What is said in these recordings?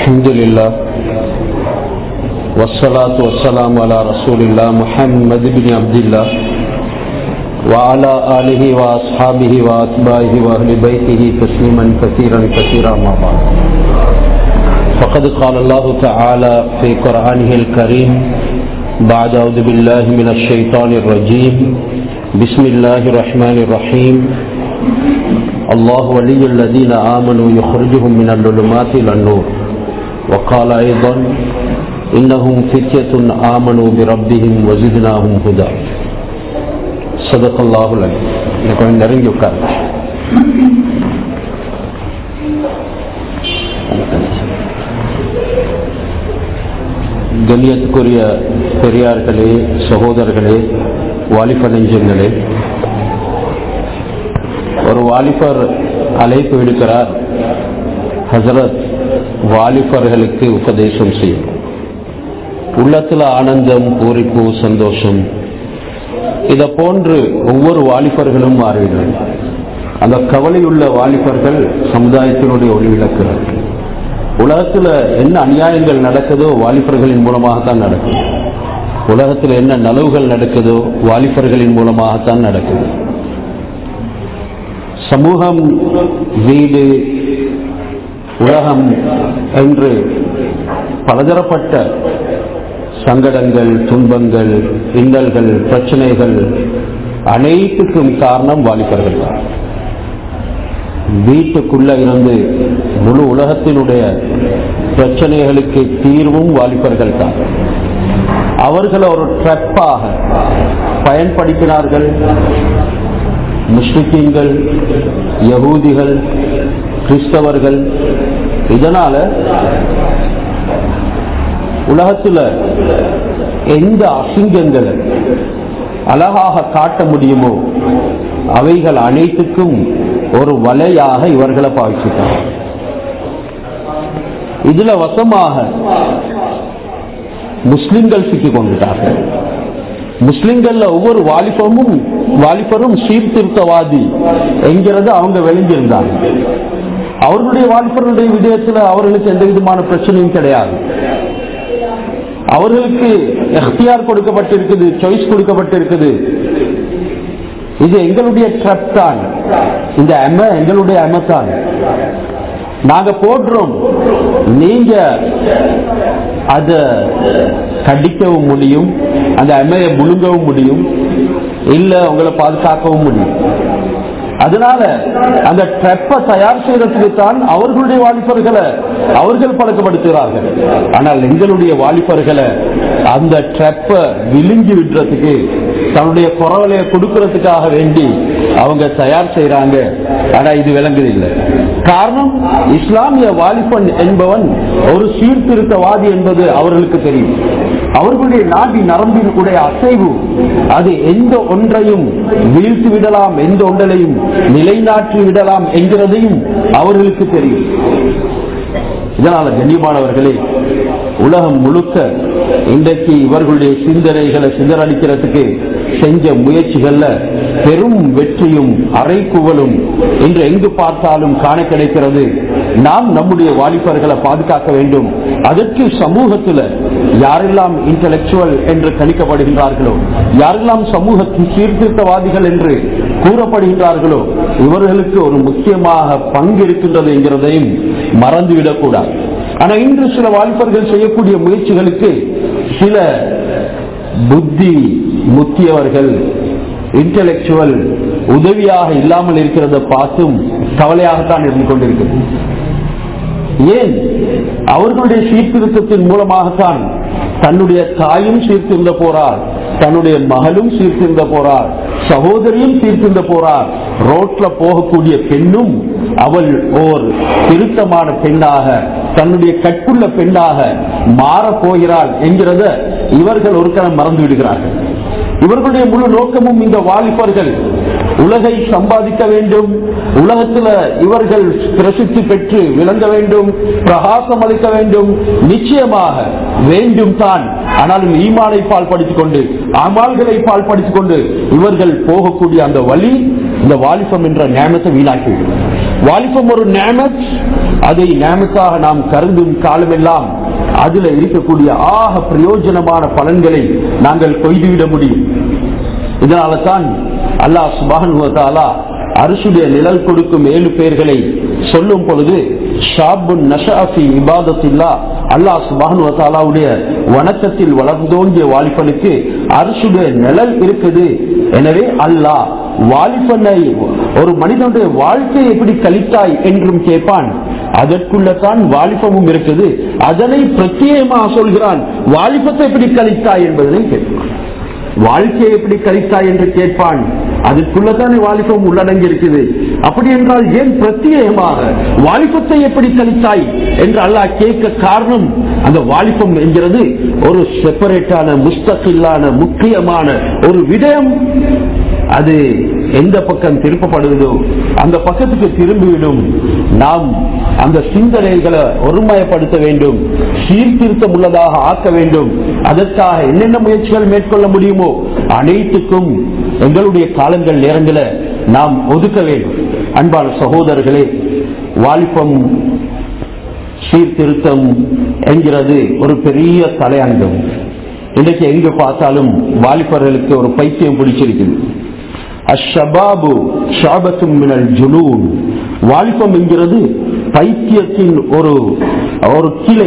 الحمد لله والصلاة والسلام على رسول الله محمد بن عبد الله وعلى آله وأصحابه وأتباعه وأهل بيته تسليما كثيرا كثيرا ما بعد فقد قال الله تعالى في قرآنه الكريم بعد أعوذ بالله من الشيطان الرجيم بسم الله الرحمن الرحيم الله ولي الذين آمنوا يخرجهم من الظلمات إلى النور وقال أيضا إنهم فتية آمنوا بربهم وزدناهم هدى صدق الله العليم எனக்கு கொஞ்சம் நெருங்கி உட்காரு கண்ணியத்துக்குரிய பெரியார்களே சகோதரர்களே வாலிப நெஞ்சங்களே ஒரு வாலிபர் அழைப்பு விடுக்கிறார் ஹசரத் வாலிபர்களுக்கு உபதேசம் செய்யும் உள்ளத்துல ஆனந்தம் பூரிப்பு சந்தோஷம் இத போன்று ஒவ்வொரு வாலிபர்களும் மாறிவிடும் அந்த கவலையுள்ள வாலிபர்கள் சமுதாயத்தினுடைய ஒளி விளக்குகிறார்கள் உலகத்துல என்ன அநியாயங்கள் நடக்குதோ வாலிபர்களின் மூலமாகத்தான் நடக்குது உலகத்துல என்ன நலவுகள் நடக்குதோ வாலிபர்களின் மூலமாகத்தான் நடக்குது சமூகம் வீடு உலகம் என்று பலதரப்பட்ட சங்கடங்கள் துன்பங்கள் இன்னல்கள் பிரச்சனைகள் அனைத்துக்கும் காரணம் வாலிபர்கள் தான் வீட்டுக்குள்ள இருந்து முழு உலகத்தினுடைய பிரச்சனைகளுக்கு தீர்வும் வாலிபர்கள் தான் அவர்கள் ஒரு ட்ரப்பாக பயன்படுத்தினார்கள் முஸ்லிக்கீன்கள் யகூதிகள் கிறிஸ்தவர்கள் இதனால உலகத்துல எந்த அசிங்கங்களை அழகாக காட்ட முடியுமோ அவைகள் அனைத்துக்கும் ஒரு வலையாக இவர்களை பாவிச்சுட்டாங்க இதுல வசமாக முஸ்லிம்கள் சிக்கிக் கொண்டுட்டார்கள் முஸ்லிம்கள்ல ஒவ்வொரு வாலிபமும் வாலிபரும் சீர்திருத்தவாதி என்கிறது அவங்க வெளிஞ்சிருந்தாங்க அவர்களுடைய வாலிபர்களுடைய விடயத்தில் அவர்களுக்கு எந்த விதமான பிரச்சனையும் கிடையாது அவர்களுக்கு எஃப்டிஆர் கொடுக்கப்பட்டிருக்குது சாய்ஸ் கொடுக்கப்பட்டிருக்குது இது எங்களுடைய ட்ரப் தான் இந்த அம எங்களுடைய அம தான் நாங்க போடுறோம் நீங்க அத கடிக்கவும் முடியும் அந்த அம்மையை முழுங்கவும் முடியும் இல்ல உங்களை பாதுகாக்கவும் முடியும் அதனால அந்த ட்ரெப்பை தயார் செய்யறதுக்கு தான் அவர்களுடைய வாலிபர்களை அவர்கள் பழக்கப்படுத்துகிறார்கள் ஆனால் எங்களுடைய வாலிபர்களை அந்த ட்ரெப்பை விழுங்கி விடுறதுக்கு தன்னுடைய குரவலையை கொடுக்கறதுக்காக வேண்டி அவங்க தயார் செய்யறாங்க ஆனா இது விளங்குது இல்லை காரணம் இஸ்லாமிய வாலிபன் என்பவன் ஒரு சீர்திருத்தவாதி என்பது அவர்களுக்கு தெரியும் அவர்களுடைய நாடி நரம்பின் உடைய அசைவு அது எந்த ஒன்றையும் வீழ்த்து விடலாம் எந்த ஒன்றையும் நிலைநாட்டி விடலாம் என்கிறதையும் அவர்களுக்கு தெரியும் இதனால கண்ணியமானவர்களே உலகம் முழுக்க இன்றைக்கு இவர்களுடைய சிந்தனைகளை சிந்தரடிக்கிறதுக்கு செஞ்ச முயற்சிகள்ல பெரும் வெற்றியும் அரைக்குவலும் இன்று எங்கு பார்த்தாலும் காண கிடைக்கிறது நாம் நம்முடைய வாலிபர்களை பாதுகாக்க வேண்டும் அதற்கு சமூகத்துல யாரெல்லாம் இன்டலெக்சுவல் என்று கணிக்கப்படுகின்றார்களோ யாரெல்லாம் சமூகத்தின் சீர்திருத்தவாதிகள் என்று கூறப்படுகின்றார்களோ இவர்களுக்கு ஒரு முக்கியமாக பங்கு இருக்கின்றது என்கிறதையும் மறந்துவிடக்கூடாது ஆனா இன்று சில வாலிபர்கள் செய்யக்கூடிய முயற்சிகளுக்கு சில புத்தி முக்கியவர்கள் இன்டலெக்சுவல் உதவியாக இல்லாமல் இருக்கிறத பார்த்தும் கவலையாகத்தான் இருந்து கொண்டிருக்கிறது ஏன் அவர்களுடைய சீர்திருத்தத்தின் மூலமாகத்தான் தன்னுடைய தாயும் சீர்திருந்த போறார் தன்னுடைய மகளும் சீர்திருந்த போறார் சகோதரியும் சீர்திருந்த போறார் ரோட்ல போகக்கூடிய பெண்ணும் அவள் ஓர் திருத்தமான பெண்ணாக தன்னுடைய கற்புள்ள பெண்ணாக மாற போகிறாள் என்கிறத இவர்கள் ஒரு கணம் மறந்து விடுகிறார்கள் இவர்களுடைய முழு நோக்கமும் இந்த வாலிபர்கள் உலகை சம்பாதிக்க வேண்டும் உலகத்துல இவர்கள் பிரசித்தி பெற்று விளங்க வேண்டும் பிரகாசம் அளிக்க வேண்டும் நிச்சயமாக வேண்டும் தான் ஆனாலும் ஈமானை பால் படித்துக் கொண்டு அமால்களை பால் படித்துக் கொண்டு இவர்கள் போகக்கூடிய அந்த வழி இந்த வாலிபம் என்ற ஞானத்தை வீணாக்கிவிடும் வாலிபம் ஒரு நேமத் அதை நேமத்தாக நாம் கருதும் காலமெல்லாம் அதுல இருக்கக்கூடிய ஆக பிரயோஜனமான பலன்களை நாங்கள் கொய்துவிட முடியும் இதனால தான் அல்லாஹ் சுபானுவத்தாலா அரசுடைய நிழல் கொடுக்கும் ஏழு பேர்களை சொல்லும் பொழுது ஷாபுன் நஷாஃபி இபாதத்தில்லா அல்லாஹ் சுபானுவத்தாலாவுடைய வணக்கத்தில் வளர்ந்தோங்கிய வாலிபனுக்கு அரசுடைய நிழல் இருக்குது எனவே அல்லாஹ் வாலிபனை ஒரு மனிதனுடைய வாழ்க்கையை எப்படி கழித்தாய் என்றும் கேட்பான் அதற்குள்ளதான் வாலிபமும் இருக்குது அதனை பிரத்யேகமாக சொல்கிறான் வாலிபத்தை எப்படி கழித்தாய் என்பதனை கேட்பான் வாழ்க்கையை எப்படி கழித்தாய் என்று கேட்பான் அதுக்குள்ளதானே வாலிபம் உள்ளடங்கி இருக்குது அப்படி என்றால் ஏன் பிரத்யேகமாக வாலிபத்தை எப்படி கழித்தாய் என்று அல்லாஹ் கேட்க காரணம் அந்த வாலிபம் என்கிறது ஒரு செப்பரேட்டான முஸ்தகில்லான முக்கியமான ஒரு விடயம் அது எந்த பக்கம் திருப்பப்படுவதோ அந்த பக்கத்துக்கு திரும்பிவிடும் நாம் அந்த சிந்தனைகளை ஒருமயப்படுத்த வேண்டும் சீர்திருத்தம் உள்ளதாக ஆக்க வேண்டும் அதற்காக என்னென்ன முயற்சிகள் மேற்கொள்ள முடியுமோ அனைத்துக்கும் எங்களுடைய காலங்கள் நேரங்களை நாம் ஒதுக்க வேண்டும் அன்பான சகோதரர்களே வாலிபம் சீர்திருத்தம் என்கிறது ஒரு பெரிய தலையங்கம் இன்றைக்கு எங்க பார்த்தாலும் வாலிபர்களுக்கு ஒரு பைத்தியம் பிடிச்சிருக்குது அஷபாபு ஷாபத்தும் மினல் ஜுனூன் வாலிபம் என்கிறது பைத்தியத்தின் ஒரு ஒரு கிளை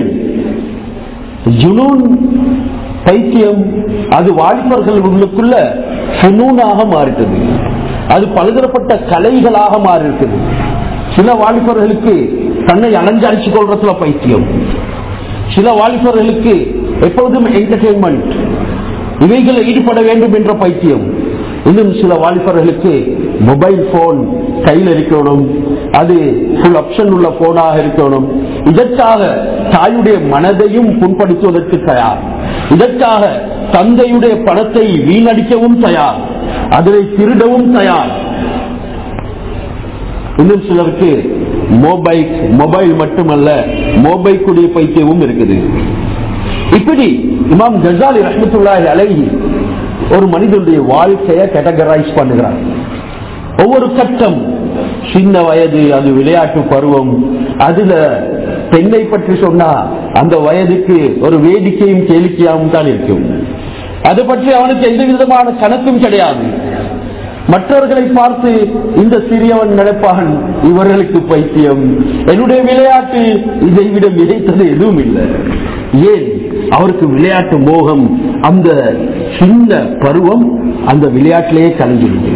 ஜுனூன் பைத்தியம் அது வாலிபர்களுக்குள்ள சுனூனாக மாறிட்டது அது பலதரப்பட்ட கலைகளாக மாறிருக்குது சில வாலிபர்களுக்கு தன்னை அலஞ்சரிச்சு கொள்றதுல பைத்தியம் சில வாலிபர்களுக்கு எப்பொழுதும் என்டர்டைன்மெண்ட் இவைகளை ஈடுபட வேண்டும் என்ற பைத்தியம் இன்னும் சில வாலிபர்களுக்கு மொபைல் போன் கையில் இருக்கணும் அது ஃபுல் ஆப்ஷன் உள்ள போனாக இருக்கணும் இதற்காக தாயுடைய மனதையும் புண்படுத்துவதற்கு தயார் இதற்காக தந்தையுடைய பணத்தை வீணடிக்கவும் தயார் அதனை திருடவும் தயார் இன்னும் சிலருக்கு மொபைல் மொபைல் மட்டுமல்ல மொபைலுடைய பைத்தியமும் இருக்குது இப்படி இமாம் கசாலி ரஹமத்துல்லாஹி அலைஹி ஒரு மனிதனுடைய வாழ்க்கையை கேட்டகரைஸ் பண்ணுகிறார் ஒவ்வொரு கட்டம் சின்ன வயது அது விளையாட்டு பருவம் அதுல பெண்ணை பற்றி சொன்னா அந்த வயதுக்கு ஒரு வேடிக்கையும் கேளிக்கையாகவும் தான் இருக்கும் அது பற்றி அவனுக்கு எந்த விதமான கணக்கும் கிடையாது மற்றவர்களை பார்த்து இந்த சிறியவன் நினைப்பான் இவர்களுக்கு பைத்தியம் என்னுடைய விளையாட்டு இதை விட மிகைத்தது எதுவும் இல்லை ஏன் அவருக்கு விளையாட்டு மோகம் அந்த சின்ன பருவம் அந்த விளையாட்டிலேயே கலந்துருக்கு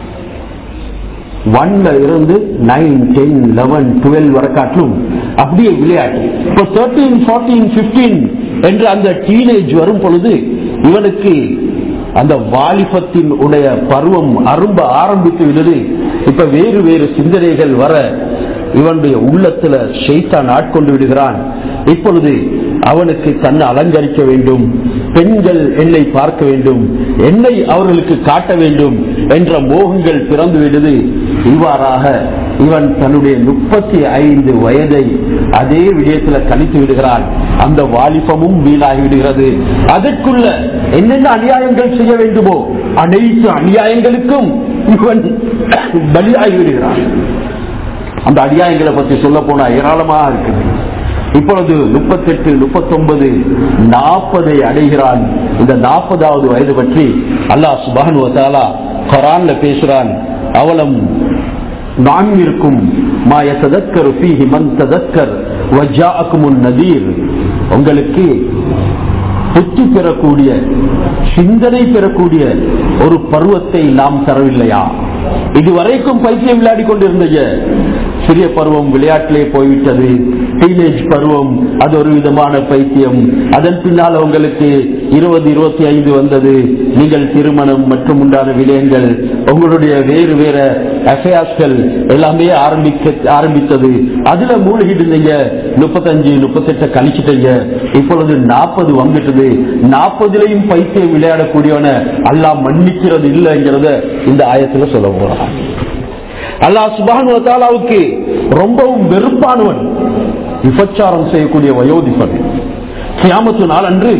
ஒன்ல இருந்து நைன் டென் லெவன் டுவெல் வரை காட்டிலும் அப்படியே விளையாட்டு இப்போ தேர்ட்டீன் ஃபோர்டீன் பிப்டீன் என்று அந்த டீனேஜ் வரும் பொழுது இவனுக்கு அந்த வாலிபத்தின் உடைய பருவம் அரும்ப ஆரம்பித்து விடுது இப்ப வேறு வேறு சிந்தனைகள் வர இவனுடைய உள்ளத்துல ஷெய்தான் ஆட்கொண்டு விடுகிறான் இப்பொழுது அவனுக்கு தன்னை அலங்கரிக்க வேண்டும் பெண்கள் என்னை பார்க்க வேண்டும் என்னை அவர்களுக்கு காட்ட வேண்டும் என்ற மோகங்கள் பிறந்து விடுது இவ்வாறாக இவன் தன்னுடைய முப்பத்தி ஐந்து வயதை அதே விடயத்துல கழித்து விடுகிறான் அந்த வாலிபமும் வீணாகி விடுகிறது அதற்குள்ள என்னென்ன அநியாயங்கள் செய்ய வேண்டுமோ அனைத்து அநியாயங்களுக்கும் இவன் பலியாகி விடுகிறான் அந்த அநியாயங்களை பற்றி சொல்ல போனா ஏராளமாக இருக்குது இப்பொழுது முப்பத்தெட்டு முப்பத்தொன்பது நாற்பதை அடைகிறான் இந்த நாற்பதாவது வயது பற்றி அல்லாஹ் சுபானு வத்தாலா குரான்ல பேசுறான் அவலம் நான் இருக்கும் மாய ததக்கர் ஃபீஹி மன் ததக்கர் வஜாஅக்குமுன் நதீர் உங்களுக்கு புத்தி பெறக்கூடிய சிந்தனை பெறக்கூடிய ஒரு பருவத்தை நாம் தரவில்லையா இதுவரைக்கும் பைத்தியம் விளையாடி கொண்டிருந்த சிறிய பருவம் விளையாட்டிலே போய்விட்டது டீனேஜ் பருவம் அது ஒரு விதமான பைத்தியம் அதன் பின்னால் உங்களுக்கு இருபது இருபத்தி ஐந்து வந்தது நீங்கள் திருமணம் மற்றும் உண்டான விடயங்கள் உங்களுடைய வேறு வேற அஃபேர்ஸ்கள் எல்லாமே ஆரம்பிக்க ஆரம்பித்தது அதுல மூழ்கிட்டு இருந்தீங்க முப்பத்தஞ்சு முப்பத்தெட்டு கழிச்சிட்டீங்க இப்பொழுது நாற்பது வந்துட்டது நாற்பதுலையும் பைத்தியம் விளையாடக்கூடியவன அல்லாஹ் மன்னிக்கிறது இல்லைங்கிறத இந்த ஆயத்துல சொல்ல போறான் அல்லாஹ் சுபானுக்கு ரொம்பவும் வெறுப்பானவன் விபச்சாரம் செய்யக்கூடிய வயோதிபன் கியாமத்து நாள் அன்று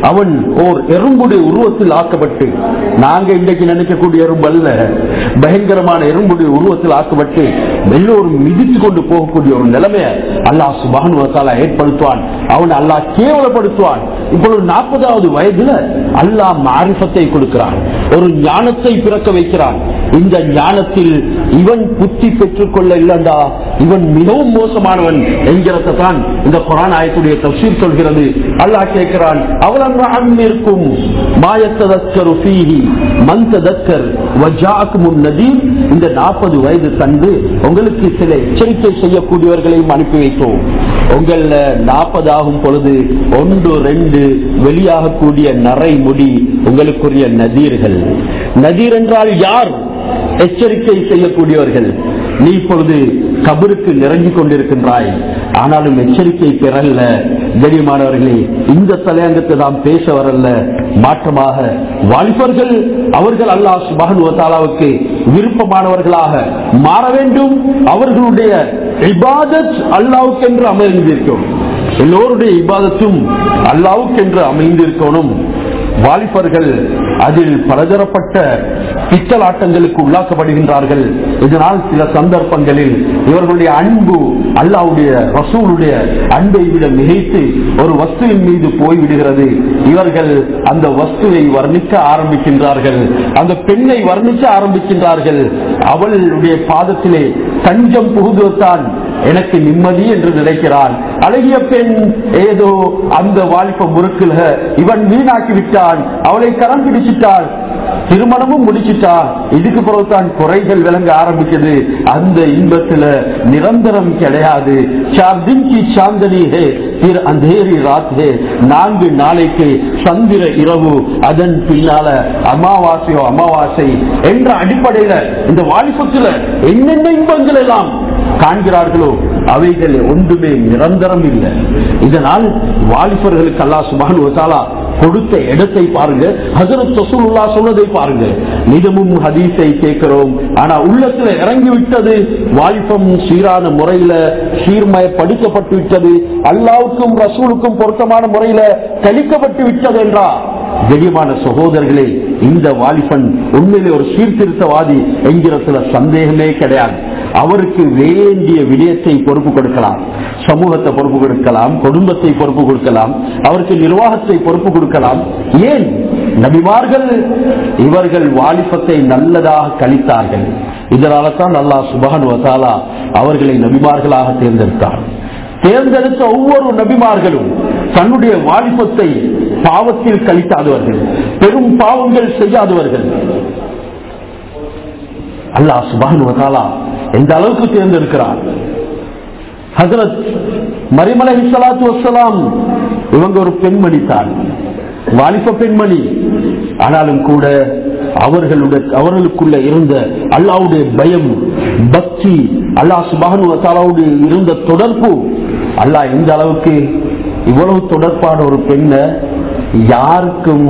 அவன் ஓர் எறும்புடைய உருவத்தில் ஆக்கப்பட்டு நாங்க இன்றைக்கு நினைக்கக்கூடிய எறும்பு அல்ல பயங்கரமான எறும்புடைய உருவத்தில் ஆக்கப்பட்டு எல்லோரும் மிதித்து கொண்டு போகக்கூடிய ஒரு நிலைமையை அல்லாஹ் சுபானுவத்தாலா ஏற்படுத்துவான் அவன் அல்லாஹ் கேவலப்படுத்துவான் இப்பொழுது நாற்பதாவது வயதுல அல்லாஹ் மாரிஃபத்தை கொடுக்கிறான் ஒரு ஞானத்தை பிறக்க வைக்கிறான் இந்த ஞானத்தில் இவன் புத்தி பெற்றுக் கொள்ள இல்லண்டா இவன் மிகவும் மோசமானவன் என்கிறத தான் இந்த குரான் ஆயத்துடைய தப்சீர் சொல்கிறது அல்லாஹ் கேட்கிறான் அவலம் இருக்கும் மாயத்ததக்கரு ஃபீஹி மன் ததக்கர் வஜாக்கும் நதீர் இந்த நாற்பது வயது தந்து உங்களுக்கு சில எச்சரிக்கை செய்யக்கூடியவர்களையும் அனுப்பி வைத்தோம் உங்கள நாற்பது ஆகும் பொழுது ஒன்று ரெண்டு வெளியாகக்கூடிய நரை முடி உங்களுக்குரிய நதீர்கள் நதீர் என்றால் யார் எச்சரிக்கை செய்யக்கூடியவர்கள் நீ இப்பொழுது கபருக்கு நெருங்கிக் கொண்டிருக்கின்றாய் ஆனாலும் எச்சரிக்கை பெறல்ல கண்ணியமானவர்களே இந்த தலையங்கத்தை நாம் பேச வரல மாற்றமாக வாலிபர்கள் அவர்கள் அல்லாஹ் சுபானுவத்தாலாவுக்கு விருப்பமானவர்களாக மாற வேண்டும் அவர்களுடைய இபாதத் அல்லாவுக்கென்று அமைந்திருக்கும் எல்லோருடைய இபாதத்தும் அல்லாவுக்கென்று அமைந்திருக்கணும் வாலிபர்கள் அதில் பலதரப்பட்ட பித்தலாட்டங்களுக்கு உள்ளாக்கப்படுகின்றார்கள் இதனால் சில சந்தர்ப்பங்களில் இவர்களுடைய அன்பு அல்லாவுடைய ரசூலுடைய அன்பை விட மிகைத்து ஒரு வஸ்துவின் மீது போய்விடுகிறது இவர்கள் அந்த வஸ்துவை வர்ணிக்க ஆரம்பிக்கின்றார்கள் அந்த பெண்ணை வர்ணிக்க ஆரம்பிக்கின்றார்கள் அவளுடைய பாதத்திலே தஞ்சம் புகுதுவத்தான் எனக்கு நிம்மதி என்று நினைக்கிறான் அழகிய பெண் ஏதோ அந்த வாலிப முறுக்குல இவன் வீணாக்கி விட்டான் அவளை கரம் பிடிச்சிட்டாள் திருமணமும் முடிச்சிட்டா இதுக்கு பிறகுதான் குறைகள் விளங்க ஆரம்பிச்சது அந்த இன்பத்துல நிரந்தரம் கிடையாது சாந்தனி ஹே திரு அந்தேரி ராத் ஹே நான்கு நாளைக்கு சந்திர இரவு அதன் பின்னால அமாவாசையோ அமாவாசை என்ற அடிப்படையில இந்த வாலிபத்துல என்னென்ன இன்பங்கள் எல்லாம் காண்கிறார்களோ அவைகள் ஒன்றுமே நிரந்தரம் இல்லை இதனால் வாலிபர்களுக்கு அல்லா சுபான் வசாலா கொடுத்த இடத்தை பாருங்க ஹசரத் ரசூலுல்லா சொன்னதை பாருங்க நிதமும் ஹதீஸை கேட்கிறோம் ஆனா உள்ளத்துல இறங்கி விட்டது வாலிபம் சீரான முறையில சீர்மயப்படுத்தப்பட்டு விட்டது அல்லாவுக்கும் ரசூலுக்கும் பொருத்தமான முறையில கழிக்கப்பட்டு விட்டது என்றா கெடியமான சகோதரர்களே இந்த வாலிபன் உண்மையிலே ஒரு சீர்திருத்தவாதி என்கிறதுல சந்தேகமே கிடையாது அவருக்கு வேண்டிய விடயத்தை பொறுப்பு கொடுக்கலாம் சமூகத்தை பொறுப்பு கொடுக்கலாம் குடும்பத்தை பொறுப்பு கொடுக்கலாம் அவருக்கு நிர்வாகத்தை பொறுப்பு கொடுக்கலாம் ஏன் நபிமார்கள் இவர்கள் வாலிபத்தை நல்லதாக கழித்தார்கள் இதனால தான் அல்லா சுபகன் வசாலா அவர்களை நபிமார்களாக தேர்ந்தெடுத்தார் தேர்ந்தெடுத்த ஒவ்வொரு நபிமார்களும் தன்னுடைய வாலிபத்தை பாவத்தில் கழிக்காதவர்கள் பெரும் பாவங்கள் செய்யாதவர்கள் அல்லா சுபானு வதாலா எந்த அளவுக்கு தேர்ந்தெடுக்கிறார் ஹசரத் மரிமலை சலாத்து வசலாம் இவங்க ஒரு பெண்மணி தான் வாலிப பெண்மணி ஆனாலும் கூட அவர்களுடைய அவர்களுக்குள்ள இருந்த அல்லாவுடைய பயம் பக்தி அல்லா சுபானு வசாலாவுடைய இருந்த தொடர்பு அல்லாஹ் எந்த அளவுக்கு இவ்வளவு தொடர்பான ஒரு பெண்ணை யாருக்கும்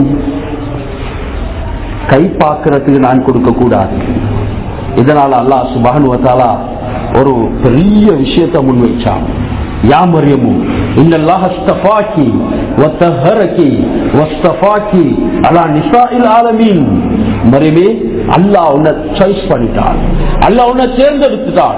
கை பார்க்கறதுக்கு நான் கொடுக்க கூடாது இதனால அல்லாஹ் சுபானு வத்தாலா ஒரு பெரிய விஷயத்தை முன்வைச்சான் யாமரியமும் இன்னல்லாஹ் அஸ்தஃபாக்கி வத்தஹரக்கி வஸ்தஃபாக்கி அலா நிசாஇல் ஆலமீன் மரியமே அல்லாஹ் உன்னை சாய்ஸ் பண்ணிட்டான் அல்லாஹ் உன்னை தேர்ந்தெடுத்துட்டான்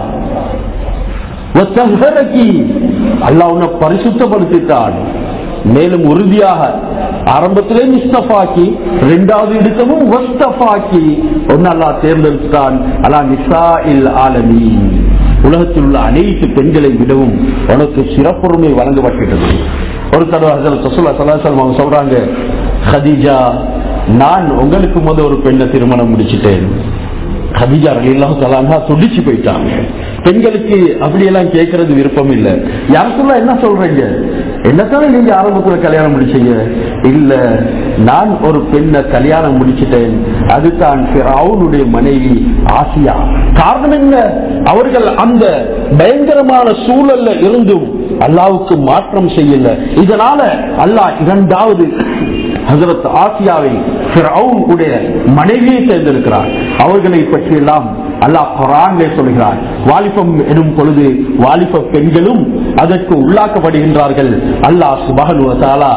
அல்லாஹ் உன்னை பரிசுத்தப்படுத்திட்டான் மேலும் உறுதியாக ஆரம்பத்திலே நிஸ்தபாக்கி இரண்டாவது இடத்தமும் வஸ்தபாக்கி ஒன்னு அல்லா தேர்ந்தெடுத்தான் அல்லா நிசா இல் ஆலமி உலகத்தில் உள்ள அனைத்து பெண்களை விடவும் உனக்கு சிறப்புரிமை வழங்கப்பட்டது ஒரு தடவை அவங்க சொல்றாங்க ஹதீஜா நான் உங்களுக்கு முத ஒரு பெண்ணை திருமணம் முடிச்சிட்டேன் கதிஜா எல்லாம் தலாங்க துடிச்சு போயிட்டாங்க பெண்களுக்கு அப்படியெல்லாம் கேட்கறது விருப்பம் இல்ல யாருக்குள்ள என்ன சொல்றீங்க என்னத்தானே நீங்க ஆரம்பத்துல கல்யாணம் முடிச்சீங்க இல்ல நான் ஒரு பெண்ணை கல்யாணம் முடிச்சிட்டேன் அதுதான் அவனுடைய மனைவி ஆசியா காரணம் என்ன அவர்கள் அந்த பயங்கரமான சூழல்ல இருந்தும் அல்லாவுக்கு மாற்றம் செய்யல இதனால அல்லாஹ் இரண்டாவது ஹசரத் ஆசியாவை உடைய மனைவியை தேர்ந்தெடுக்கிறார் அவர்களை பற்றி எல்லாம் அல்லாஹ் குரான்லே சொல்கிறார் வாலிபம் எனும் பொழுது வாலிப பெண்களும் அதற்கு உள்ளாக்கப்படுகின்றார்கள் அல்லாஹ் சுபகனுவத்தாலா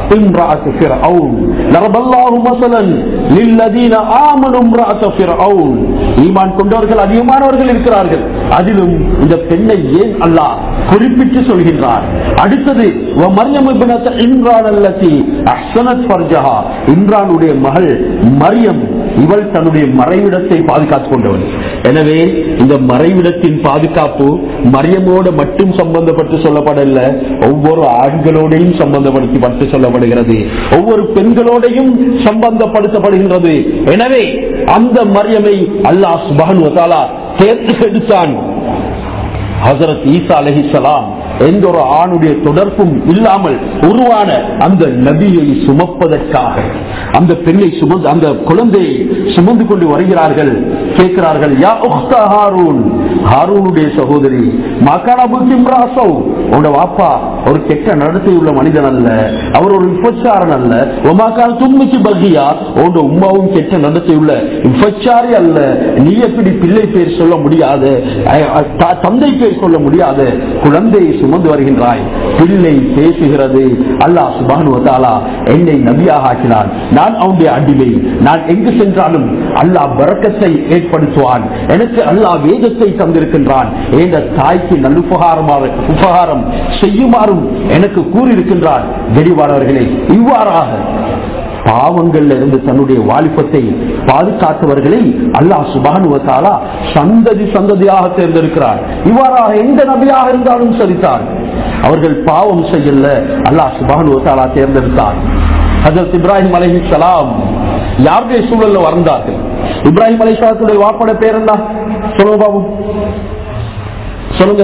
امرأة فرعون ضرب الله مثلا للذين آمنوا امرأة فرعون ஈமான் கொண்டவர்கள் அதிகமானவர்கள் இருக்கிறார்கள் அதிலும் இந்த பெண்ணை ஏன் அல்லாஹ் குறிப்பிட்டு சொல்கின்றார் அடுத்தது மரியம் இம்ரான் அல்லத்தி அஹ்சனத் ஃபர்ஜஹா இம்ரானுடைய மகள் மரியம் இவள் தன்னுடைய மறைவிடத்தை பாதுகாத்துக் கொண்டவள் எனவே இந்த மறைவிடத்தின் பாதுகாப்பு மரியமோடு மட்டும் சம்பந்தப்பட்டு சொல்லப்படல ஒவ்வொரு ஆண்களோடையும் சம்பந்தப்படுத்தி பட்டு சொல்லப்படுகிறது ஒவ்வொரு பெண்களோடையும் சம்பந்தப்படுத்தப்படுகின்றது எனவே அந்த மரியமை அல்லாஹ் சுபான் தேர்ந்தெடுத்தான் ஹசரத் ஈசா அலஹிசலாம் எந்த ஒரு ஆணுடைய தொடர்பும் இல்லாமல் உருவான அந்த நபியை சுமப்பதற்காக அந்த பெண்ணை சுமந்து அந்த குழந்தையை சுமந்து கொண்டு வருகிறார்கள் கேட்கிறார்கள் யா உக்தா ஹாரூன் ஹாரூனுடைய சகோதரி மகானபுக்கிம்ராசவ் உங்களோட வாப்பா ஒரு கெட்ட நடத்தை உள்ள மனிதன் அல்ல அவர் ஒரு விபச்சாரன் அல்ல உமாக்கால் தும்மிக்கு பகியா உங்களோட உமாவும் கெட்ட நடத்தை உள்ள விபச்சாரி அல்ல நீ எப்படி பிள்ளை பேர் சொல்ல முடியாது தந்தை பேர் சொல்ல முடியாது குழந்தையை சுமந்து வருகின்றாய் பிள்ளை பேசுகிறது அல்லாஹ் சுபானுவத்தாலா என்னை நபியாக ஆக்கினான் நான் அவனுடைய அடிமை நான் எங்கு சென்றாலும் அல்லாஹ் பறக்கத்தை ஏற்படுத்துவான் எனக்கு அல்லாஹ் வேதத்தை தந்திருக்கின்றான் என்ற தாய்க்கு நல்லுபகாரமாக உபகாரம் செய்யுமாறும் எனக்கு கூறியிருக்கின்றான் கெடிவானவர்களே இவ்வாறாக பாவங்கள்ல இருந்து தன்னுடைய வாலிபத்தை பாதுகாத்தவர்களை அல்லாஹ் சுபானுவத்தாலா சந்ததி சந்ததியாக தேர்ந்தெடுக்கிறார் இவ்வாறாக எந்த நபியாக இருந்தாலும் சரிதான் அவர்கள் பாவம் செய்யல அல்லாஹ் சுபானுவத்தாலா தேர்ந்தெடுத்தார் ஹசரத் இப்ராஹிம் அலஹி சலாம் யாருடைய சூழல்ல வந்தார்கள் இப்ராஹிம் அலி சலாத்துடைய வாப்பட பேர் என்ன சொல்லுங்க பாபு சொல்லுங்க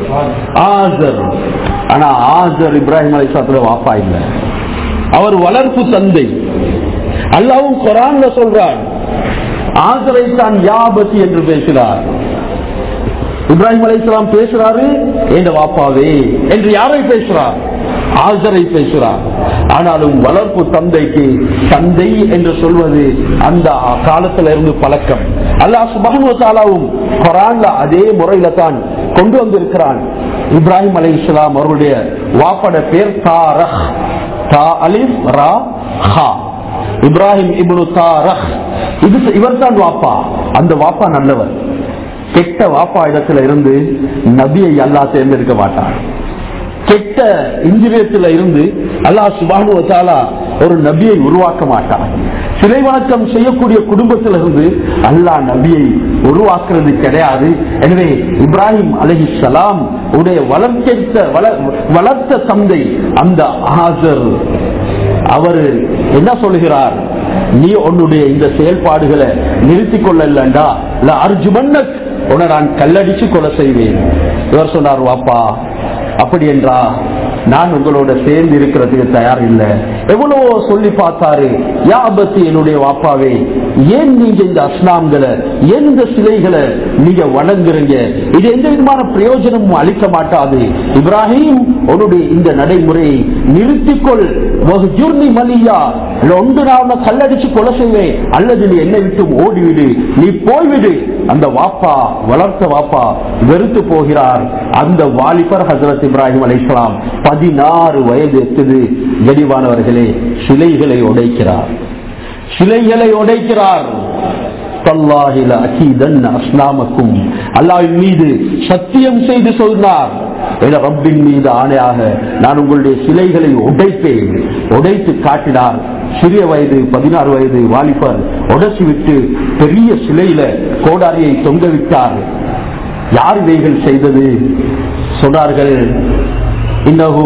ஆசர் ஆனா ஆசர் இப்ராஹிம் அலி சலாத்துடைய வாப்பா இல்லை அவர் வளர்ப்பு தந்தை அல்லாவும் குரான்ல சொல்றார் ஆசரை தான் யாபத்தி என்று பேசுகிறார் இப்ராஹிம் அலைசலாம் பேசுறாரு என்ற வாப்பாவே என்று யாரை பேசுறார் ஆசரை பேசுறார் ஆனாலும் வளர்ப்பு தந்தைக்கு தந்தை என்று சொல்வது அந்த காலத்துல இருந்து பழக்கம் அல்லாஹ் சுபானுவத்தாலாவும் குரான்ல அதே முறையில தான் கொண்டு வந்திருக்கிறான் இப்ராஹிம் அலை இஸ்லாம் அவருடைய வாப்பட பேர் தாரஹ் தா அலிஃப் ரா ஹா இப்ராஹிம் இப்னு தாரஹ் இது இவர் தான் வாப்பா அந்த வாப்பா நல்லவர் கெட்ட வாப்பா இடத்துல இருந்து நபியை அல்லா தேர்ந்தெடுக்க மாட்டார் கெட்ட இன்ஜினியத்துல இருந்து அல்லாஹ் சுபானு வச்சாலா ஒரு நபியை உருவாக்க மாட்டார் சிலை வணக்கம் செய்யக்கூடிய குடும்பத்திலிருந்து அல்லாஹ் நபியை உருவாக்குறது கிடையாது எனவே இப்ராஹிம் அலஹி சலாம் உடைய வளர்த்த வளர்த்த தந்தை அந்த ஆசர் அவர் என்ன சொல்லுகிறார் நீ உன்னுடைய இந்த செயல்பாடுகளை நிறுத்திக் கொள்ளலண்டா இல்ல அர்ஜுமன்னக் உன்னை நான் கல்லடிச்சு கொலை செய்வேன் இவர் சொன்னார் வாப்பா அப்படி என்றா நான் உங்களோட சேர்ந்து இருக்கிறதுக்கு தயார் இல்லை எவ்வளவோ சொல்லி பார்த்தாரு யாபத்து என்னுடைய வாப்பாவே ஏன் நீங்க இந்த அஸ்லாம்களை எந்த சிலைகளை நீங்க வணங்குறீங்க இது எந்த விதமான பிரயோஜனமும் அளிக்க மாட்டாது இப்ராஹிம் உன்னுடைய இந்த நடைமுறையை நிறுத்திக்கொள் ஜுர்னி மலியா ஒன்று நான் கல்லடிச்சு கொலை செய்வேன் அல்லது நீ என்னை விட்டு ஓடிவிடு நீ போய்விடு அந்த வாப்பா வளர்த்த வாப்பா வெறுத்து போகிறார் அந்த வாலிபர் ஹசரத் இப்ராஹிம் அலை இஸ்லாம் பதினாறு வயது எத்தது கடிவானவர்களே சிலைகளை உடைக்கிறார் சிலைகளை உடைக்கிறார் அல்லாவின் மீது சத்தியம் செய்து சொன்னார் ரப்பின் மீது ஆணையாக நான் உங்களுடைய சிலைகளை உடைப்பேன் உடைத்து காட்டினார் சிறிய வயது பதினாறு வயது வாலிபர் உடச்சி விட்டு பெரிய சிலையில கோடாரியை தொங்க விட்டார் யார் இவைகள் செய்தது சொன்னார்கள் இன்னகு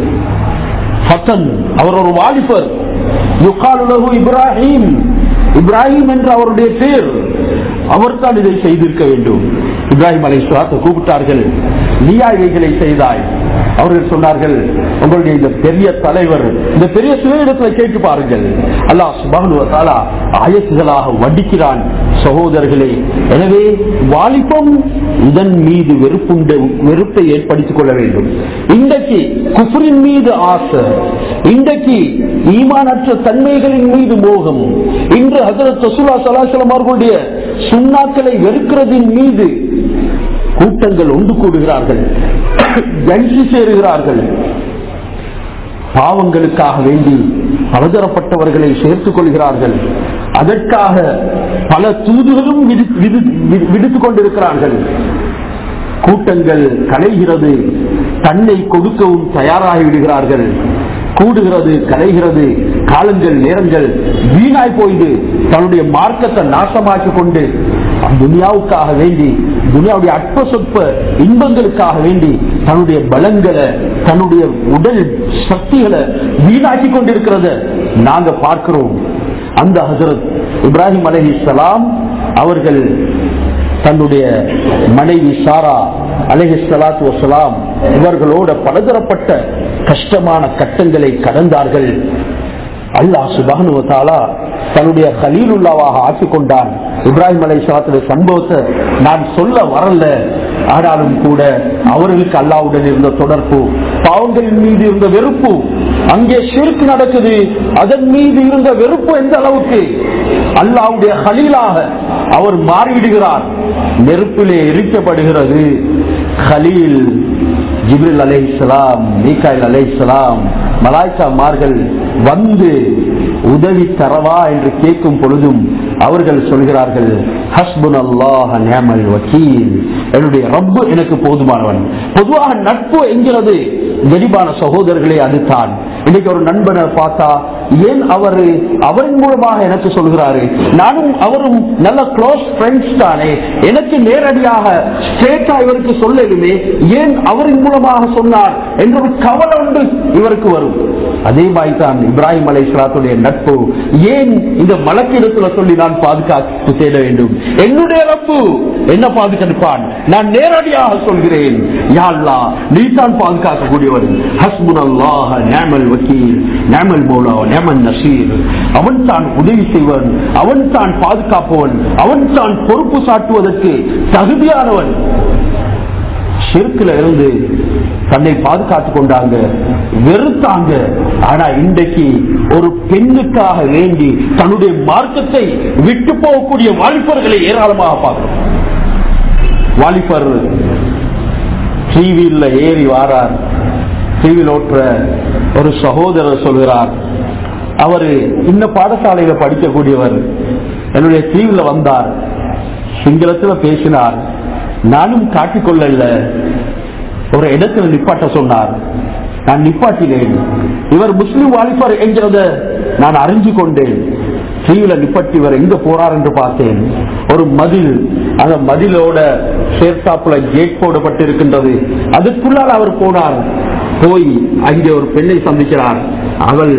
அவர் ஒரு வாலிபர் யுகாலுலகு இப்ராஹிம் இப்ராஹிம் என்று அவருடைய பேர் அவர் தான் இதை செய்திருக்க வேண்டும் இப்ராஹிம் அலை கூப்பிட்டார்கள் நீயா இவைகளை செய்தாய் அவர்கள் சொன்னார்கள் உங்களுடைய இந்த பெரிய தலைவர் இந்த பெரிய சிலையிடத்துல கேட்டு பாருங்கள் அல்லாஹ் சுபானுவத்தாலா ஆயத்துகளாக வடிக்கிறான் சகோதரர்களே எனவே வாலிபம் இதன் மீது வெறுப்புண்டு வெறுப்பை ஏற்படுத்திக் கொள்ள வேண்டும் இன்றைக்கு குஃபரின் மீது ஆசை இன்றைக்கு ஈமானற்ற தன்மைகளின் மீது மோகம் இன்று ஹசரத் ரசூலா சலாசலம் அவர்களுடைய சுண்ணாக்களை வெறுக்கிறதின் மீது கூட்டங்கள் ஒன்று கூடுகிறார்கள் ஜன்சி சேருகிறார்கள் பாவங்களுக்காக வேண்டி பலதரப்பட்டவர்களை சேர்த்துக் கொள்கிறார்கள் அதற்காக பல தூதுகளும் விதி- விதி- விதி- விடுத்துக் கொண்டிருக்கிறார்கள் கூட்டங்கள் கலைகிறது தன்னை கொடுக்கவும் தயாராகி விடுகிறார்கள் கூடுகிறது கலைகிறது காலங்கள் நேரங்கள் வீணாய் போய்து தன்னுடைய மார்க்கத்தை நாசமாக்கி கொண்டு துனியாவுக்காக வேண்டி துனியாவுடைய அற்ப சொற்ப இன்பங்களுக்காக வேண்டி தன்னுடைய பலங்களை தன்னுடைய உடல் சக்திகளை வீணாக்கி கொண்டிருக்கிறத நாங்க பார்க்கிறோம் அந்த ஹசரத் இப்ராஹிம் அலைஹிஸ்ஸலாம் அவர்கள் தன்னுடைய மனைவி சாரா அலஹி சலாத்து வசலாம் இவர்களோட பலதரப்பட்ட கஷ்டமான கட்டங்களை கடந்தார்கள் அல்லாஹ் சுபானு தாலா தன்னுடைய கலீலுல்லாவாக ஆக்கிக் கொண்டான் இப்ராஹிம் அலை சலாத்துடைய சம்பவத்தை நான் சொல்ல வரல ஆனாலும் கூட அவர்களுக்கு அல்லாவுடன் இருந்த தொடர்பு பாவங்களின் மீது இருந்த வெறுப்பு அங்கே ஷிர்க் நடக்குது அதன் மீது இருந்த வெறுப்பு எந்த அளவுக்கு அல்லாவுடைய ஹலீலாக அவர் மாறிவிடுகிறார் நெருப்பிலே எரிக்கப்படுகிறது ஹலீல் ஜிப்ரில் அலை இஸ்லாம் மீகாயில் அலை இஸ்லாம் மலாய்க்காமார்கள் வந்து உதவி தரவா என்று கேட்கும் பொழுதும் அவர்கள் சொல்கிறார்கள் ஹஸ்புன் அல்லாஹ் நேமல் வக்கீல் என்னுடைய ரப்பு எனக்கு போதுமானவன் பொதுவாக நட்பு என்கிறது கரிபான சகோதரர்களே அதுதான் இன்னைக்கு ஒரு நண்பனை பார்த்தா ஏன் அவரு அவரின் மூலமாக எனக்கு சொல்கிறாரு நானும் அவரும் நல்ல க்ளோஸ் ஃப்ரெண்ட்ஸ் தானே எனக்கு நேரடியாக ஸ்ட்ரேட்டா இவருக்கு சொல்லலுமே ஏன் அவரின் மூலமாக சொன்னார் என்ற ஒரு கவலை ஒன்று இவருக்கு வரும் அதே மாதிரி தான் இப்ராஹிம் அலை இஸ்லாத்துடைய நட்பு ஏன் இந்த மலக்கிடத்துல சொல்லி நான் பாதுகாத்து தேட வேண்டும் என்னுடைய ரப்பு என்ன பாதுகாப்பான் நான் நேரடியாக சொல்கிறேன் யாழ்லா நீ தான் பாதுகாக்கக்கூடியவர் ஹஸ்புன் அல்லாஹ் நேமல் வக்கீல் நேமல் மௌலா நேமன் நசீர் அவன் தான் உதவி செய்வன் அவன் தான் பாதுகாப்பவன் அவன் தான் பொறுப்பு சாட்டுவதற்கு தகுதியானவன் ஷிர்குல இருந்து தன்னை பாதுகாத்துக் கொண்டாங்க வெறுத்தாங்க ஆனா இன்றைக்கு ஒரு பெண்ணுக்காக வேண்டி தன்னுடைய மார்க்கத்தை விட்டு போகக்கூடிய வாலிபர்களை ஏராளமாக பார்க்கிறோம் வாலிபர் டிவியில் ஏறி வாரார் டிவியில் ஓட்டுற ஒரு சகோதரர் சொல்கிறார் அவரு இந்த பாடசாலையில படிக்கக்கூடியவர் என்னுடைய தீவுல வந்தார் சிங்களத்துல பேசினார் நானும் காட்டிக்கொள்ளல ஒரு இடத்துல நிப்பாட்ட சொன்னார் நான் நிப்பாட்டினேன் இவர் முஸ்லிம் வாலிபர் என்கிறத நான் அறிஞ்சு கொண்டேன் தீவில நிப்பட்டி இவர் எங்க போறார் என்று பார்த்தேன் ஒரு மதில் அந்த மதிலோட சேர்த்தாப்புல கேட் போடப்பட்டிருக்கின்றது அதுக்குள்ளால் அவர் போனார் போய் அங்கே ஒரு பெண்ணை சந்திக்கிறார் அவள்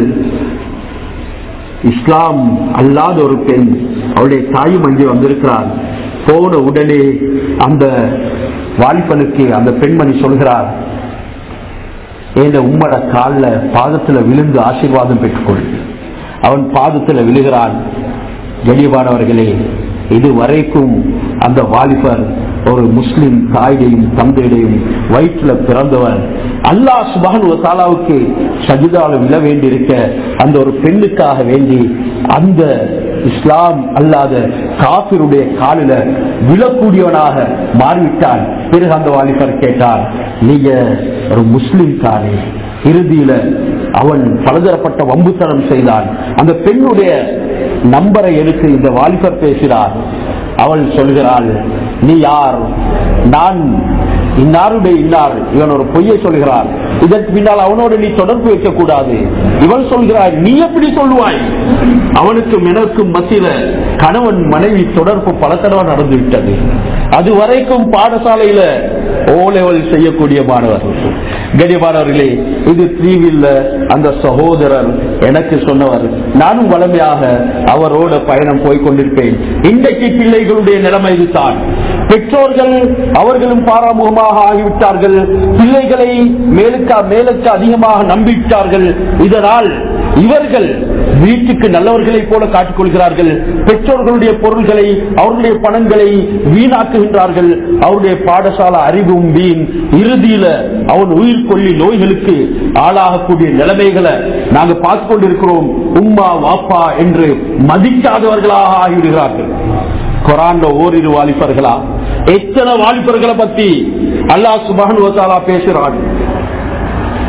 இஸ்லாம் அல்லாத ஒரு பெண் அவளுடைய தாயும் அங்கே வந்திருக்கிறார் போன உடனே அந்த வாலிபனுக்கு அந்த பெண்மணி சொல்கிறார் என் உம்மட கால்ல பாதத்துல விழுந்து ஆசீர்வாதம் பெற்றுக்கொள் அவன் பாதத்துல விழுகிறான் கண்ணியமானவர்களே இது வரைக்கும் அந்த வாலிபர் ஒரு முஸ்லிம் தாயுடையும் தந்தையுடையும் வயிற்றுல பிறந்தவர் அல்லாஹ் சுபானு தாலாவுக்கு சஜிதால விழ வேண்டியிருக்க அந்த ஒரு பெண்ணுக்காக வேண்டி அந்த இஸ்லாம் அல்லாத காபிருடைய காலில விழக்கூடியவனாக மாறிவிட்டான் பிறகு அந்த வாலிபர் கேட்டார் நீங்க ஒரு முஸ்லிம் தானே இறுதியில அவன் பலதரப்பட்ட வம்புத்தனம் செய்தான் அந்த பெண்ணுடைய நம்பரை எடுத்து இந்த வாலிபர் பேசினார் அவள் சொல்கிறாள் நீ யார் நான் இன்னாருடைய இன்னார் இவன் ஒரு பொய்யை சொல்கிறார் இதற்கு பின்னால் அவனோடு நீ தொடர்பு வைக்க கூடாது இவன் சொல்கிறாய் நீ எப்படி சொல்லுவாய் அவனுக்கும் எனக்கும் மத்தியில கணவன் மனைவி தொடர்பு பல தடவை நடந்து விட்டது அது வரைக்கும் பாடசாலையில ஓ லெவல் செய்யக்கூடிய மாணவர்கள் கடிமானவர்களே இது தீவில் அந்த சகோதரர் எனக்கு சொன்னவர் நானும் வளமையாக அவரோட பயணம் போய் கொண்டிருப்பேன் இன்றைக்கு பிள்ளைகளுடைய நிலைமை இதுதான் பெற்றோர்கள் அவர்களும் பாராமுகமாக ஆகிவிட்டார்கள் பிள்ளைகளை மேலுக்கு மேலுக்கு அதிகமாக நம்பிவிட்டார்கள் இதனால் இவர்கள் வீட்டுக்கு நல்லவர்களைப் போல காட்டிக் கொள்கிறார்கள் பெற்றோர்களுடைய பொருள்களை அவர்களுடைய பணங்களை வீணாக்குகின்றார்கள் அவருடைய பாடசாலை அறிவும் வீண் இறுதியில அவன் உயிர் கொல்லி நோய்களுக்கு ஆளாகக்கூடிய நிலைமைகளை நாங்க பார்த்து கொண்டிருக்கிறோம் உம்மா வாப்பா என்று மதிக்காதவர்களாக ஆகிவிடுகிறார்கள் குரான்ல ஓரிரு வாலிபர்களா எத்தனை வாலிபர்களை பத்தி அல்லாஹ் சுபான் பேசுறான்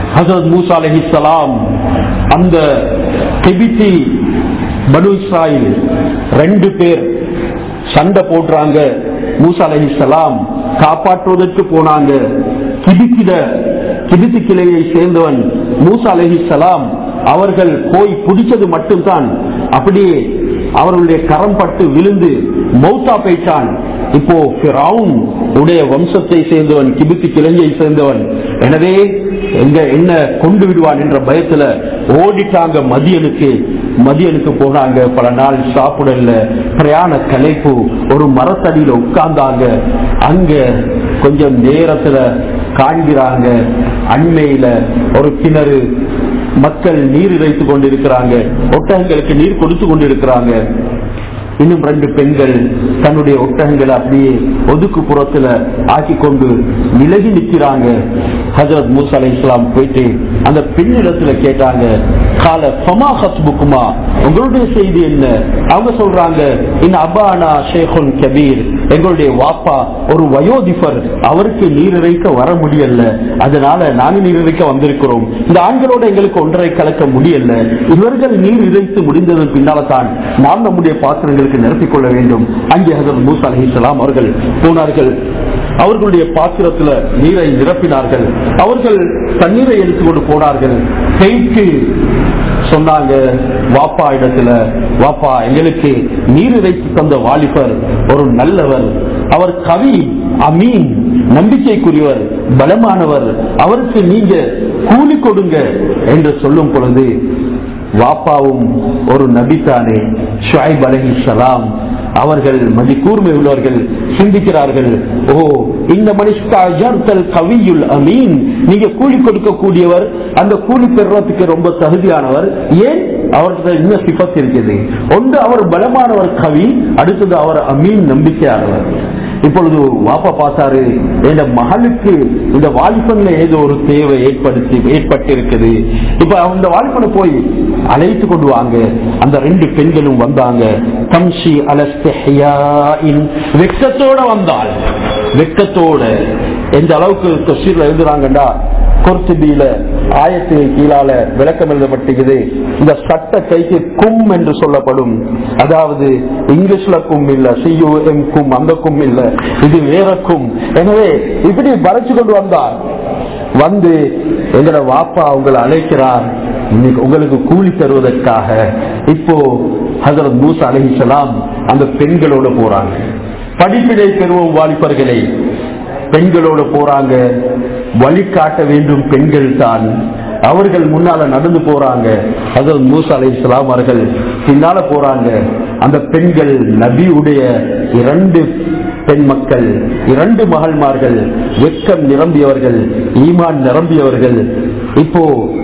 ஹசரத் மூசா அலஹிசலாம் அந்த கிபித்தி பனு இஸ்ராயில் ரெண்டு பேர் சண்டை போடுறாங்க மூசா அலஹிசலாம் காப்பாற்றுவதற்கு போனாங்க கிபித்திட கிபித்தி கிளையை சேர்ந்தவன் மூசா அலஹிசலாம் அவர்கள் போய் பிடிச்சது மட்டும்தான் அப்படியே அவர்களுடைய கரம் பட்டு விழுந்து மௌத்தா போயிட்டான் இப்போ ஃபிரௌன் உடைய வம்சத்தை சேர்ந்தவன் கிபித்து கிளையை சேர்ந்தவன் எனவே எங்க என்ன கொண்டு விடுவான் என்ற பயத்துல ஓடிட்டாங்க மதியனுக்கு மதியனுக்கு போனாங்க பல நாள் சாப்பிடல பிரயாண கலைப்பு ஒரு மரத்தடியில உட்கார்ந்தாங்க அங்க கொஞ்சம் நேரத்துல காண்கிறாங்க அண்மையில ஒரு கிணறு மக்கள் நீர் இறைத்துக் கொண்டிருக்கிறாங்க ஒட்டகங்களுக்கு நீர் கொடுத்து கொண்டிருக்கிறாங்க இன்னும் ரெண்டு பெண்கள் தன்னுடைய ஒட்டகங்களை அப்படியே ஒதுக்கு புறத்துல ஆக்கி கொண்டு விலகி நிற்கிறாங்க ஹஜரத் மூசா அலை இஸ்லாம் போயிட்டு அந்த பெண்ணிடத்துல கேட்டாங்க கால ஃபமா ஹஸ்புக்குமா உங்களுடைய செய்தி என்ன அவங்க சொல்றாங்க இந்த அபானா ஷேகுன் கபீர் எங்களுடைய வாப்பா ஒரு வயோதிபர் அவருக்கு நீர் இறைக்க வர முடியல அதனால நாங்க நீர் இறைக்க வந்திருக்கிறோம் இந்த ஆண்களோட எங்களுக்கு ஒன்றரை கலக்க முடியல இவர்கள் நீர் இறைத்து முடிந்ததன் பின்னால தான் நாம் நம்முடைய பாத்திரங்களுக்கு நிரப்பிக் கொள்ள வேண்டும் அங்கே ஹசரத் மூசா அலிஹலாம் அவர்கள் போனார்கள் அவர்களுடைய பாத்திரத்துல நீரை நிரப்பினார்கள் அவர்கள் தண்ணீரை எடுத்துக்கொண்டு போனார்கள் கைக்கு சொன்னாங்க வாப்பா இடத்துல வாப்பா எங்களுக்கு நீர் இறைத்து தந்த வாலிபர் ஒரு நல்லவர் அவர் கவி அமீன் நம்பிக்கைக்குரியவர் பலமானவர் அவருக்கு நீங்க கூலி கொடுங்க என்று சொல்லும் பொழுது வாப்பாவும் ஒரு நபித்தானே ஷாயிப் அலஹி சலாம் அவர்கள் மதி கூர்மை உள்ளவர்கள் சிந்திக்கிறார்கள் ஓ இந்த மனுஷல் கவியுல் அமீன் நீங்க கூலி கொடுக்கக்கூடியவர் அந்த கூலி பெறுறதுக்கு ரொம்ப தகுதியானவர் ஏன் அவருக்கு என்ன சிபத் இருக்குது ஒன்று அவர் பலமானவர் கவி அடுத்தது அவர் அமீன் நம்பிக்கையானவர் இப்பொழுது வாப்பா பார்த்தாரு என் மகளுக்கு இந்த வாலிபன்ல ஏதோ ஒரு தேவை ஏற்படுத்தி ஏற்பட்டிருக்குது இப்ப அந்த வாலிபனை போய் அழைத்து கொண்டு வாங்க அந்த ரெண்டு பெண்களும் வந்தாங்க தம்சி அலஸ்தின் வெக்கத்தோட வந்தாள் வெக்கத்தோட எந்த அளவுக்கு தொசீர்ல எழுதுறாங்கடா கொர்த்துபியில ஆயத்துக்கு கீழால விளக்கம் எழுதப்பட்டிருக்குது இந்த சட்ட கைக்கு கும் என்று சொல்லப்படும் அதாவது இங்கிலீஷ்ல கும் இல்ல சியு எம் கும் அந்த கும் இல்ல இது வேற கும் எனவே இப்படி வரைச்சு கொண்டு வந்தார் வந்து எங்களோட வாப்பா உங்களை அழைக்கிறார் இன்னைக்கு உங்களுக்கு கூலி தருவதற்காக இப்போ ஹசரத் மூசா அலிஹலாம் அந்த பெண்களோட போறாங்க படிப்பினை பெறுவோம் வாலிபர்களை பெண்களோட போறாங்க வழிகாட்ட வேண்டும் பெண்கள் தான் அவர்கள் முன்னால நடந்து போறாங்க அதில் மூசா அலை இஸ்லாம் அவர்கள் பின்னால போறாங்க அந்த பெண்கள் நபியுடைய இரண்டு பெண் மக்கள் இரண்டு மகள்மார்கள் வெக்கம் நிரம்பியவர்கள் ஈமான் நிரம்பியவர்கள் இப்போ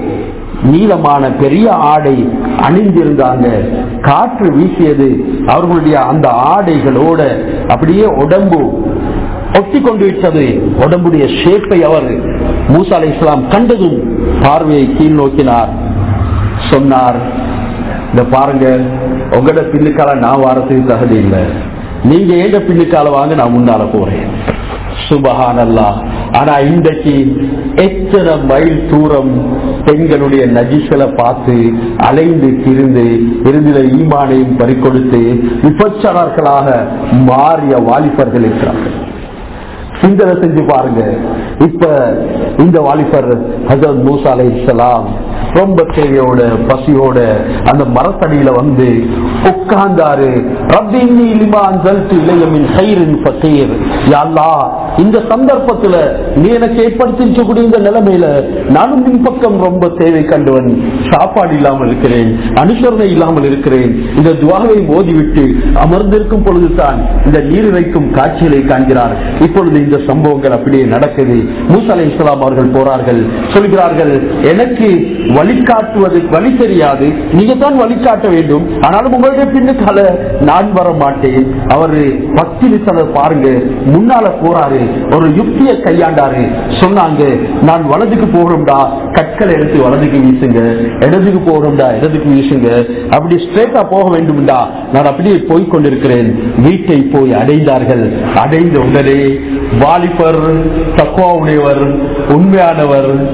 நீளமான பெரிய ஆடை அணிந்திருந்தாங்க காற்று வீசியது அவர்களுடைய அந்த ஆடைகளோட அப்படியே உடம்பு ஒட்டி கொண்டு விட்டது உடம்புடைய ஷேப்பை அவர் மூசா அலை இஸ்லாம் கண்டதும் பார்வையை கீழ் நோக்கினார் சொன்னார் இந்த பாருங்க உங்களோட பின்னுக்கால நான் வாரத்துக்கு தகுதி இல்லை நீங்க ஏங்க பின்னுக்கால வாங்க நான் முன்னால போறேன் சுபஹானல்லா ஆனா இன்றைக்கு எத்தனை மைல் தூரம் பெண்களுடைய நஜிசலை பார்த்து அலைந்து திரிந்து இறுதியில ஈமானையும் பறிக்கொடுத்து விபச்சாரர்களாக மாறிய வாலிபர்கள் இருக்கிறார்கள் சிந்தனை செஞ்சு பாருங்க இப்ப இந்த வாலிபர் ஹசரத் மூசா அலை இஸ்லாம் ரொம்ப தேவையோட பசியோட அந்த மரத்தடியில வந்து உட்கார்ந்தாரு ரப்பி இன்னி லிமா அன்சல்து இலைய மின் கைரின் ஃபகீர் யா அல்லாஹ் இந்த சந்தர்ப்பத்துல நீ எனக்கு ஏற்படுத்திக்கூடிய இந்த நிலைமையில நானும் மின் பக்கம் ரொம்ப தேவை கண்டவன் சாப்பாடு இல்லாமல் இருக்கிறேன் அனுசரணை இல்லாமல் இருக்கிறேன் இந்த துவாவை ஓதிவிட்டு அமர்ந்திருக்கும் பொழுதுதான் இந்த நீர் வைக்கும் காட்சிகளை காண்கிறார் இப்பொழுது இந்த சம்பவங்கள் அப்படியே நடக்குது மூசா அலை இஸ்லாம் அவர்கள் போறார்கள் சொல்கிறார்கள் எனக்கு வழிகாட்டுவது வழி தெரியாது நீங்க தான் வழிகாட்ட வேண்டும் ஆனாலும் உங்களுடைய பின்னுக்கால நான் வர மாட்டேன் அவரு பக்தி விசனர் பாருங்க முன்னால போறாரு ஒரு யுக்தியை கையாண்டாரு சொன்னாங்க நான் வலதுக்கு போகிறோம்டா கற்களை எடுத்து வலதுக்கு வீசுங்க இடதுக்கு போகிறோம்டா இடதுக்கு வீசுங்க அப்படி ஸ்ட்ரெயிட்டா போக வேண்டும்டா நான் அப்படியே போய் கொண்டிருக்கிறேன் வீட்டை போய் அடைந்தார்கள் அடைந்த உடனே வாலிபர் தக்குவா உடையவர் உண்மையானவர்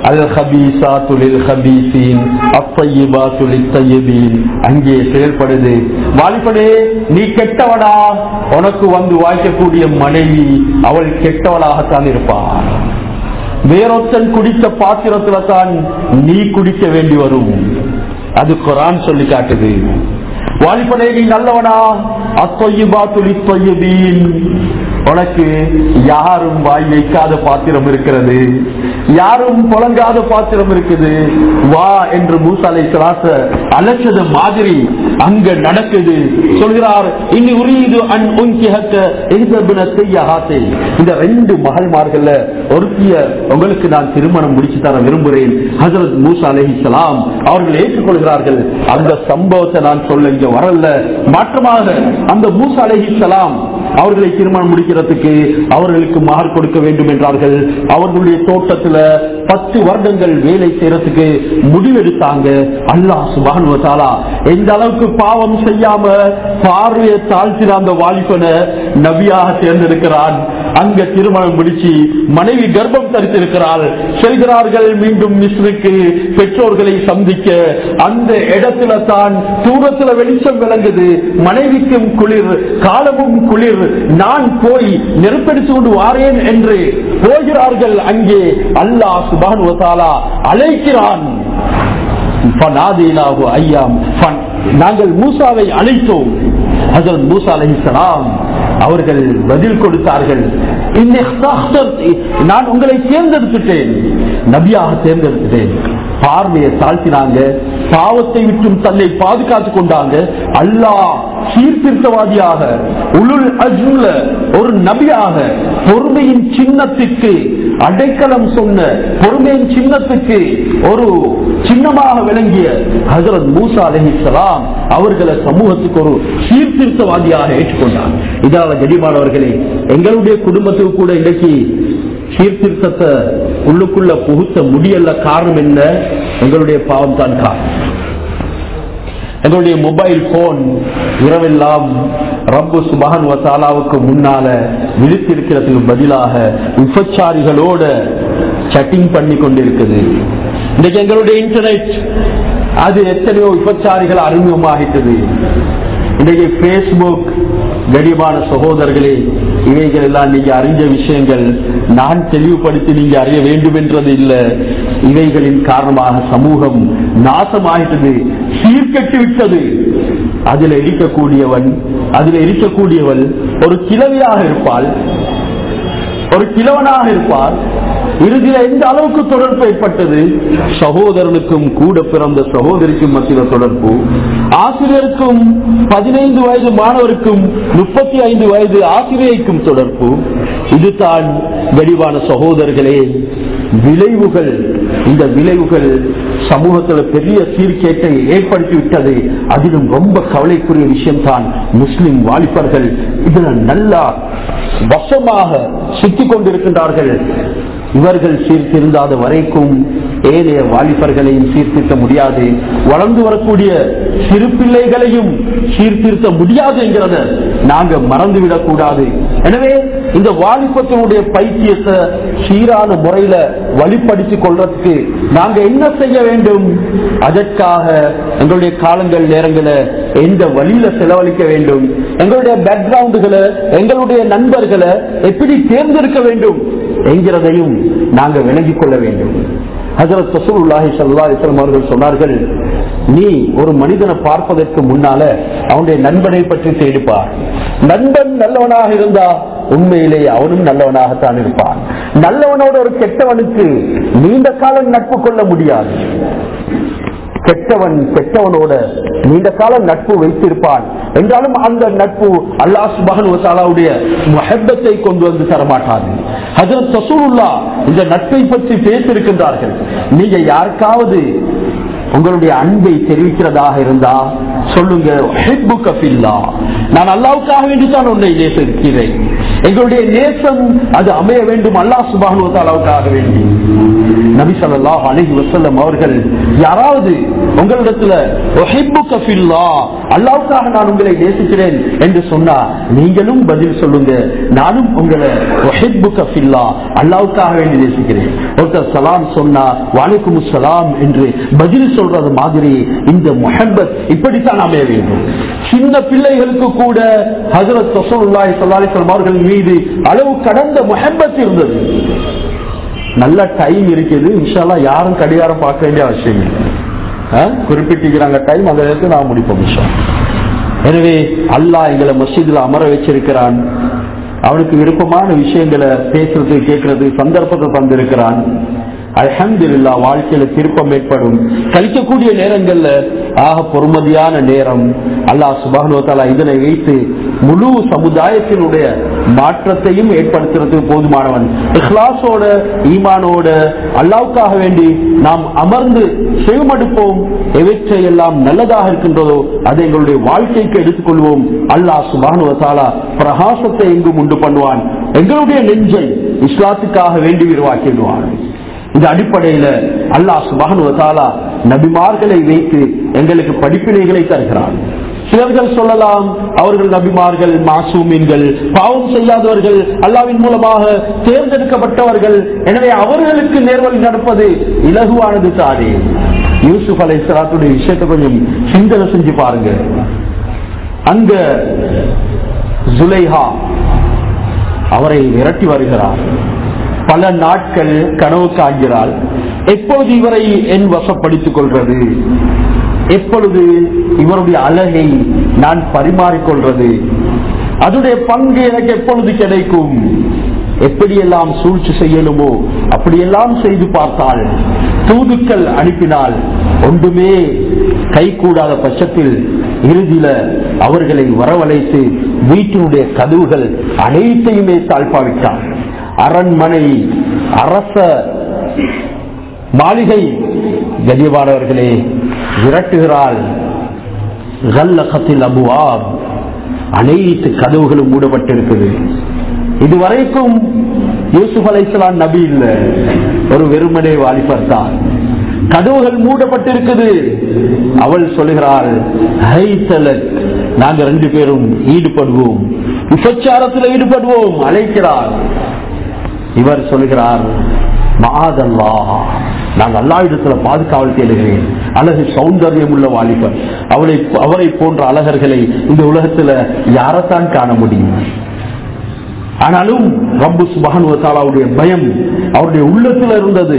அல் ஹபீசாத்து லில் ஹபீசீன் அத்தையிபாத்து லித்தையிபீன் அங்கே செயல்படுது வாலிபனே நீ கெட்டவனா உனக்கு வந்து வாய்க்கக்கூடிய மனைவி அவள் கெட்டவளாகத்தான் இருப்பாள் வேறொத்தன் குடித்த பாத்திரத்துல தான் நீ குடிக்க வேண்டி வரும் அது குரான் சொல்லி காட்டுது வாலிபனே நீ நல்லவனா அத்தொய்யுபாத்துலி தொய்யுபீன் உனக்கு யாரும் வாய் வைக்காத பாத்திரம் இருக்கிறது யாரும் புழங்காத பாத்திரம் இருக்குது வா என்று மூசாலை கிளாச அழைச்சது மாதிரி அங்க நடக்குது சொல்கிறார் இனி உரியது அன் உங்கிஹத்தை இந்த ரெண்டு மகள்மார்கள்ல ஒருத்திய உங்களுக்கு நான் திருமணம் முடிச்சு தர விரும்புகிறேன் ஹசரத் மூசா அலஹி சலாம் அவர்கள் ஏற்றுக்கொள்கிறார்கள் அந்த சம்பவத்தை நான் சொல்ல இங்க வரல மாற்றமாக அந்த மூசா அலஹி சலாம் அவர்களை திருமணம் முடிக்கிறதுக்கு அவர்களுக்கு மகர் கொடுக்க வேண்டும் என்றார்கள் அவர்களுடைய தோட்டத்துல பத்து வருடங்கள் வேலை செய்யறதுக்கு முடிவெடுத்தாங்க அல்லாஹ் சுபானுவத்தாலா எந்த அளவுக்கு பாவம் செய்யாம பார்வையை தாழ்த்தின அந்த வாலிபனை நபியாக தேர்ந்தெடுக்கிறான் அங்க திருமணம் முடிச்சு மனைவி கர்ப்பம் தரித்திருக்கிறாள் செல்கிறார்கள் மீண்டும் மிஸ்ருக்கு பெற்றோர்களை சந்திக்க அந்த இடத்துல தான் தூரத்துல வெளிச்சம் விளங்குது மனைவிக்கும் குளிர் காலமும் குளிர் நான் போய் நெருப்பெடுத்து கொண்டு வாரேன் என்று போகிறார்கள் அங்கே அல்லாஹ் சுபான் அழைக்கிறான் நாங்கள் மூசாவை அழைத்தோம் ஹசரத் மூசா அலைஹிஸ்ஸலாம் அவர்கள் பதில் கொடுத்தார்கள் நான் உங்களை தேர்ந்தெடுத்துட்டேன் நபியாக தேர்ந்தெடுத்துட்டேன் பார்வையை தாழ்த்தினாங்க பாவத்தை விட்டும் தன்னை பாதுகாத்துக் கொண்டாங்க அல்லாஹ் சீர்திருத்தவாதியாக உளுள் அஜுல ஒரு நபியாக பொறுமையின் சின்னத்துக்கு அடைக்கலம் சொன்ன பொறுமையின் சின்னத்துக்கு ஒரு சின்னமாக விளங்கிய ஹசரத் மூசா அலஹிசலாம் அவர்களை சமூகத்துக்கு ஒரு சீர்திருத்தவாதியாக ஏற்றுக்கொண்டார் இதால கடிமானவர்களே எங்களுடைய குடும்பத்துக்கு கூட இன்றைக்கு சீர்திருத்தத்தை உள்ளுக்குள்ள புகுத்த முடியல காரணம் என்ன எங்களுடைய பாவம் தான் காரணம் எங்களுடைய மொபைல் போன் இரவெல்லாம் ரப்பு சுபஹன் வசாலாவுக்கு முன்னால விழித்திருக்கிறதுக்கு பதிலாக விபச்சாரிகளோட சட்டிங் பண்ணி கொண்டிருக்குது இன்னைக்கு எங்களுடைய இன்டர்நெட் அது எத்தனையோ விபச்சாரிகள் அறிமுகமாகிட்டது இன்றைக்கு பேஸ்புக் கடிமான சகோதரர்களே இவைகள் எல்லாம் நீங்க அறிஞ்ச விஷயங்கள் நான் தெளிவுபடுத்தி நீங்க அறிய வேண்டும் என்றது இல்ல இவைகளின் காரணமாக சமூகம் நாசமாயிட்டது சீர்கெட்டு விட்டது அதில் இருக்கக்கூடியவன் அதில் இருக்கக்கூடியவள் ஒரு கிழவியாக இருப்பாள் ஒரு கிழவனாக இருப்பார் இறுதியில் எந்த அளவுக்கு தொடர்பு ஏற்பட்டது சகோதரனுக்கும் கூட பிறந்த சகோதரிக்கும் மத்திய தொடர்பு ஆசிரியருக்கும் பதினைந்து வயது மாணவருக்கும் முப்பத்தி ஐந்து வயது ஆசிரியருக்கும் தொடர்பு இதுதான் வெடிவான சகோதரர்களே விளைவுகள் இந்த விளைவுகள் சமூகத்தில் பெரிய சீர்கேட்டை ஏற்படுத்தி விட்டது அதிலும் ரொம்ப கவலைக்குரிய விஷயம் தான் முஸ்லிம் வாலிபர்கள் இதுல நல்லா வசமாக சிக்கிக் கொண்டிருக்கின்றார்கள் இவர்கள் சீர்திருந்தாத வரைக்கும் ஏனைய வாலிபர்களையும் சீர்திருத்த முடியாது வளர்ந்து வரக்கூடிய சிறு பிள்ளைகளையும் சீர்திருத்த முடியாது என்கிறத நாங்க மறந்துவிடக் கூடாது எனவே இந்த வாலிபத்தினுடைய பைத்தியத்தை சீரான முறையில வழிப்படுத்திக் கொள்றதுக்கு நாங்க என்ன செய்ய வேண்டும் அதற்காக எங்களுடைய காலங்கள் நேரங்களை எந்த வழியில செலவழிக்க வேண்டும் எங்களுடைய பேக்ரவுண்டுகளை எங்களுடைய நண்பர்களை எப்படி தேர்ந்தெடுக்க வேண்டும் என்கிறதையும் நாங்க விளங்கிக் கொள்ள வேண்டும் ஹசரத் ரசூலுல்லாஹி ஸல்லல்லாஹு அலைஹி வஸல்லம் அவர்கள் சொன்னார்கள் நீ ஒரு மனிதனை பார்ப்பதற்கு முன்னால அவனுடைய நண்பனை பற்றி தேடிப்பார் நண்பன் நல்லவனாக இருந்தா உண்மையிலே அவனும் நல்லவனாகத்தான் இருப்பான் நல்லவனோட ஒரு கெட்டவனுக்கு நீண்ட காலம் நட்பு கொள்ள முடியாது கெட்டவன் கெட்டவனோட நீண்ட காலம் நட்பு வைத்திருப்பான் என்றாலும் அந்த நட்பு அல்லாஹ் சுபகனுடைய மஹப்பத்தை கொண்டு வந்து தரமாட்டாது ஹசரத் சசூருல்லா இந்த நட்பை பற்றி பேசியிருக்கின்றார்கள் நீங்க யாருக்காவது உங்களுடைய அன்பை தெரிவிக்கிறதாக இருந்தா சொல்லுங்க நான் அல்லாவுக்காக வேண்டி தான் உன்னை நேசிக்கிறேன் எங்களுடைய நேசம் அது அமைய வேண்டும் அல்லாஹ் சுபானு தாலாவுக்காக வேண்டி நபி ஸல்லல்லாஹு அலைஹி வஸல்லம் அவர்கள் யாராவது உங்களிடத்துல உஹிப்புக ஃபில்லாஹ் அல்லாஹ்வுக்காக நான் உங்களை நேசிக்கிறேன் என்று சொன்னா நீங்களும் பதில் சொல்லுங்க நானும் உங்களை உஹிப்புக ஃபில்லாஹ் அல்லாஹ்வுக்காக வேண்டி நேசிக்கிறேன் ஒருத்தர் சலாம் சொன்னா வலைக்கும் சலாம் என்று பதில் சொல்றது மாதிரி இந்த முஹப்பத் இப்படித்தான் அமைய வேண்டும் சின்ன பிள்ளைகளுக்கு கூட ஹஜரத் ரசூலுல்லாஹி ஸல்லல்லாஹு அலைஹி வஸல்லம் அவர்கள் மீது அளவு கடந்த முஹப்பத் இருந்தது நல்ல டைம் இருக்குது இன்ஷால்லா யாரும் கடிகாரம் பார்க்க வேண்டிய அவசியம் இல்லை ஆ? குறிப்பிட்டிருக்கிறாங்க டைம் அந்த நேரத்தில் நான் முடிப்போம் இன்ஷா எனவே அல்லாஹ் எங்களை மஸ்ஜிதில் அமர வச்சிருக்கிறான் அவனுக்கு விருப்பமான விஷயங்களை பேசுறது கேட்கறது சந்தர்ப்பத்தை தந்திருக்கிறான் அல்ஹம்துலில்லாஹ் வாழ்க்கையில திருப்பம் ஏற்படும் கழிக்கக்கூடிய நேரங்கள்ல ஆக பொறுமதியான நேரம் அல்லாஹ் சுபானு தாலா இதனை வைத்து முழு சமுதாயத்தினுடைய மாற்றத்தையும் ஏற்படுத்துறதுக்கு போதுமானவன் இஹ்லாஸோட ஈமானோட அல்லாவுக்காக வேண்டி நாம் அமர்ந்து செவிமடுப்போம் எவற்றை எல்லாம் நல்லதாக இருக்கின்றதோ அதை எங்களுடைய வாழ்க்கைக்கு எடுத்துக்கொள்வோம் அல்லாஹ் சுபானு தாலா பிரகாசத்தை எங்கும் உண்டு பண்ணுவான் எங்களுடைய நெஞ்சை இஸ்லாத்துக்காக வேண்டி விரிவாக்கிடுவான் இந்த அடிப்படையில அல்லாஹ் சுபஹானு வதஆலா நபிமார்களை வைத்து எங்களுக்கு படிப்பினைகளை தருகிறார் சிலர்கள் சொல்லலாம் அவர்கள் நபிமார்கள் மாசூமீன்கள் பாவம் செய்யாதவர்கள் அல்லாவின் மூலமாக தேர்ந்தெடுக்கப்பட்டவர்கள் எனவே அவர்களுக்கு நேர்வழி நடப்பது இலகுவானது தானே யூசுப் அலை சலாத்துடைய விஷயத்தை கொஞ்சம் சிந்தனை செஞ்சு பாருங்க அங்க ஜுலைஹா அவரை விரட்டி வருகிறார் பல நாட்கள் கனவு காண்கிறாள் எப்பொழுது இவரை என் வசப்படுத்திக் கொள்வது எப்பொழுது இவருடைய அழகை நான் பரிமாறிக்கொள்வது அதனுடைய பங்கு எனக்கு எப்பொழுது கிடைக்கும் எப்படியெல்லாம் சூழ்ச்சி செய்யணுமோ அப்படியெல்லாம் செய்து பார்த்தால் தூதுக்கள் அனுப்பினால் ஒன்றுமே கைகூடாத பட்சத்தில் இறுதியில அவர்களை வரவழைத்து வீட்டினுடைய கதவுகள் அனைத்தையுமே தாழ்பாவிட்டார் அரண்மனை அரச மாளிகை கதியவானவர்களே விரட்டுகிறாள் கல்லகத்தில் அபுவாப் அனைத்து கதவுகளும் மூடப்பட்டிருக்குது இதுவரைக்கும் யூசுப் அலைசலாம் நபி இல்ல ஒரு வெறுமனே வாலிபர் தான் கதவுகள் மூடப்பட்டிருக்குது அவள் சொல்லுகிறாள் "ஹை தலக், நாங்க ரெண்டு பேரும் ஈடுபடுவோம் விபச்சாரத்தில் ஈடுபடுவோம் அழைக்கிறார் இவர் சொல்லுகிறார் மாதல்லா நான் அல்லாவிடத்துல பாதுகாவல் தேடுகிறேன் அழகு சௌந்தரியம் உள்ள வாலிபர் அவளை அவரை போன்ற அழகர்களை இந்த உலகத்துல யாரைத்தான் காண முடியும் ஆனாலும் ரப்பு சுபானுவத்தாலாவுடைய பயம் அவருடைய உள்ளத்துல இருந்தது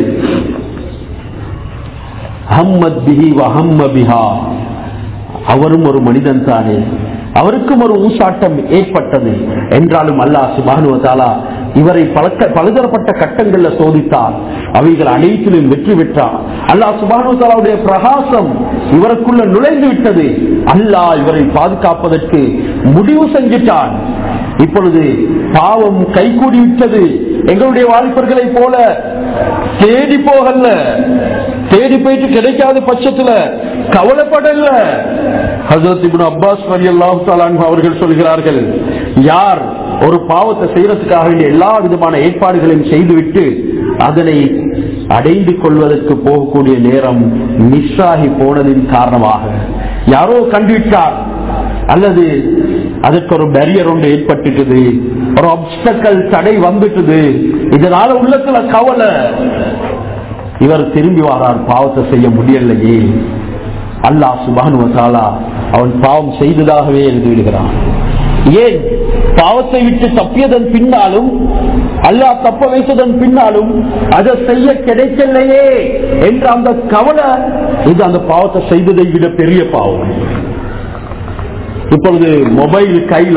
ஹம்மத் பிஹி வஹம்ம பிஹா அவரும் ஒரு மனிதன் தானே அவருக்கும் ஒரு ஊசாட்டம் ஏற்பட்டது என்றாலும் அல்லாஹ் சுபானுவத்தாலா இவரை பழக்க பலதரப்பட்ட கட்டங்கள்ல சோதித்தார் அவைகள் அனைத்திலும் வெற்றி பெற்றார் அல்லாஹ் சுபானுவத்தாலாவுடைய பிரகாசம் இவருக்குள்ள நுழைந்து விட்டது அல்லாஹ் இவரை பாதுகாப்பதற்கு முடிவு செஞ்சிட்டான் இப்பொழுது பாவம் கைகூடி விட்டது எங்களுடைய வாலிபர்களை போல தேடி போகல தேடி போயிட்டு கிடைக்காத பட்சத்துல கவலைப்படல ஹசரத் இப்னு அப்பாஸ் ரலியல்லாஹு தஆலா அன்ஹு அவர்கள் சொல்கிறார்கள் யார் ஒரு பாவத்தை செய்யறதுக்காக வேண்டிய எல்லா விதமான ஏற்பாடுகளையும் செய்துவிட்டு அதனை அடைந்து கொள்வதற்கு போகக்கூடிய நேரம் மிஸ் ஆகி போனதின் காரணமாக யாரோ கண்டுவிட்டார் அல்லது அதற்கு ஒரு பேரியர் ஒன்று ஏற்பட்டுட்டது ஒரு அப்டக்கல் தடை வந்துட்டது இதனால உள்ளத்துல கவலை இவர் திரும்பி வாரார் பாவத்தை செய்ய முடியலையே அல்லாஹ் சுபானு வசாலா அவன் பாவம் செய்ததாகவே எழுதிவிடுகிறான் ஏன் பாவத்தை விட்டு தப்பியதன் பின்னாலும் அல்லாஹ் தப்ப வைத்ததன் பின்னாலும் அதை செய்ய கிடைக்கலையே என்ற அந்த கவலை இது அந்த பாவத்தை செய்ததை விட பெரிய பாவம் இப்பொழுது மொபைல் கையில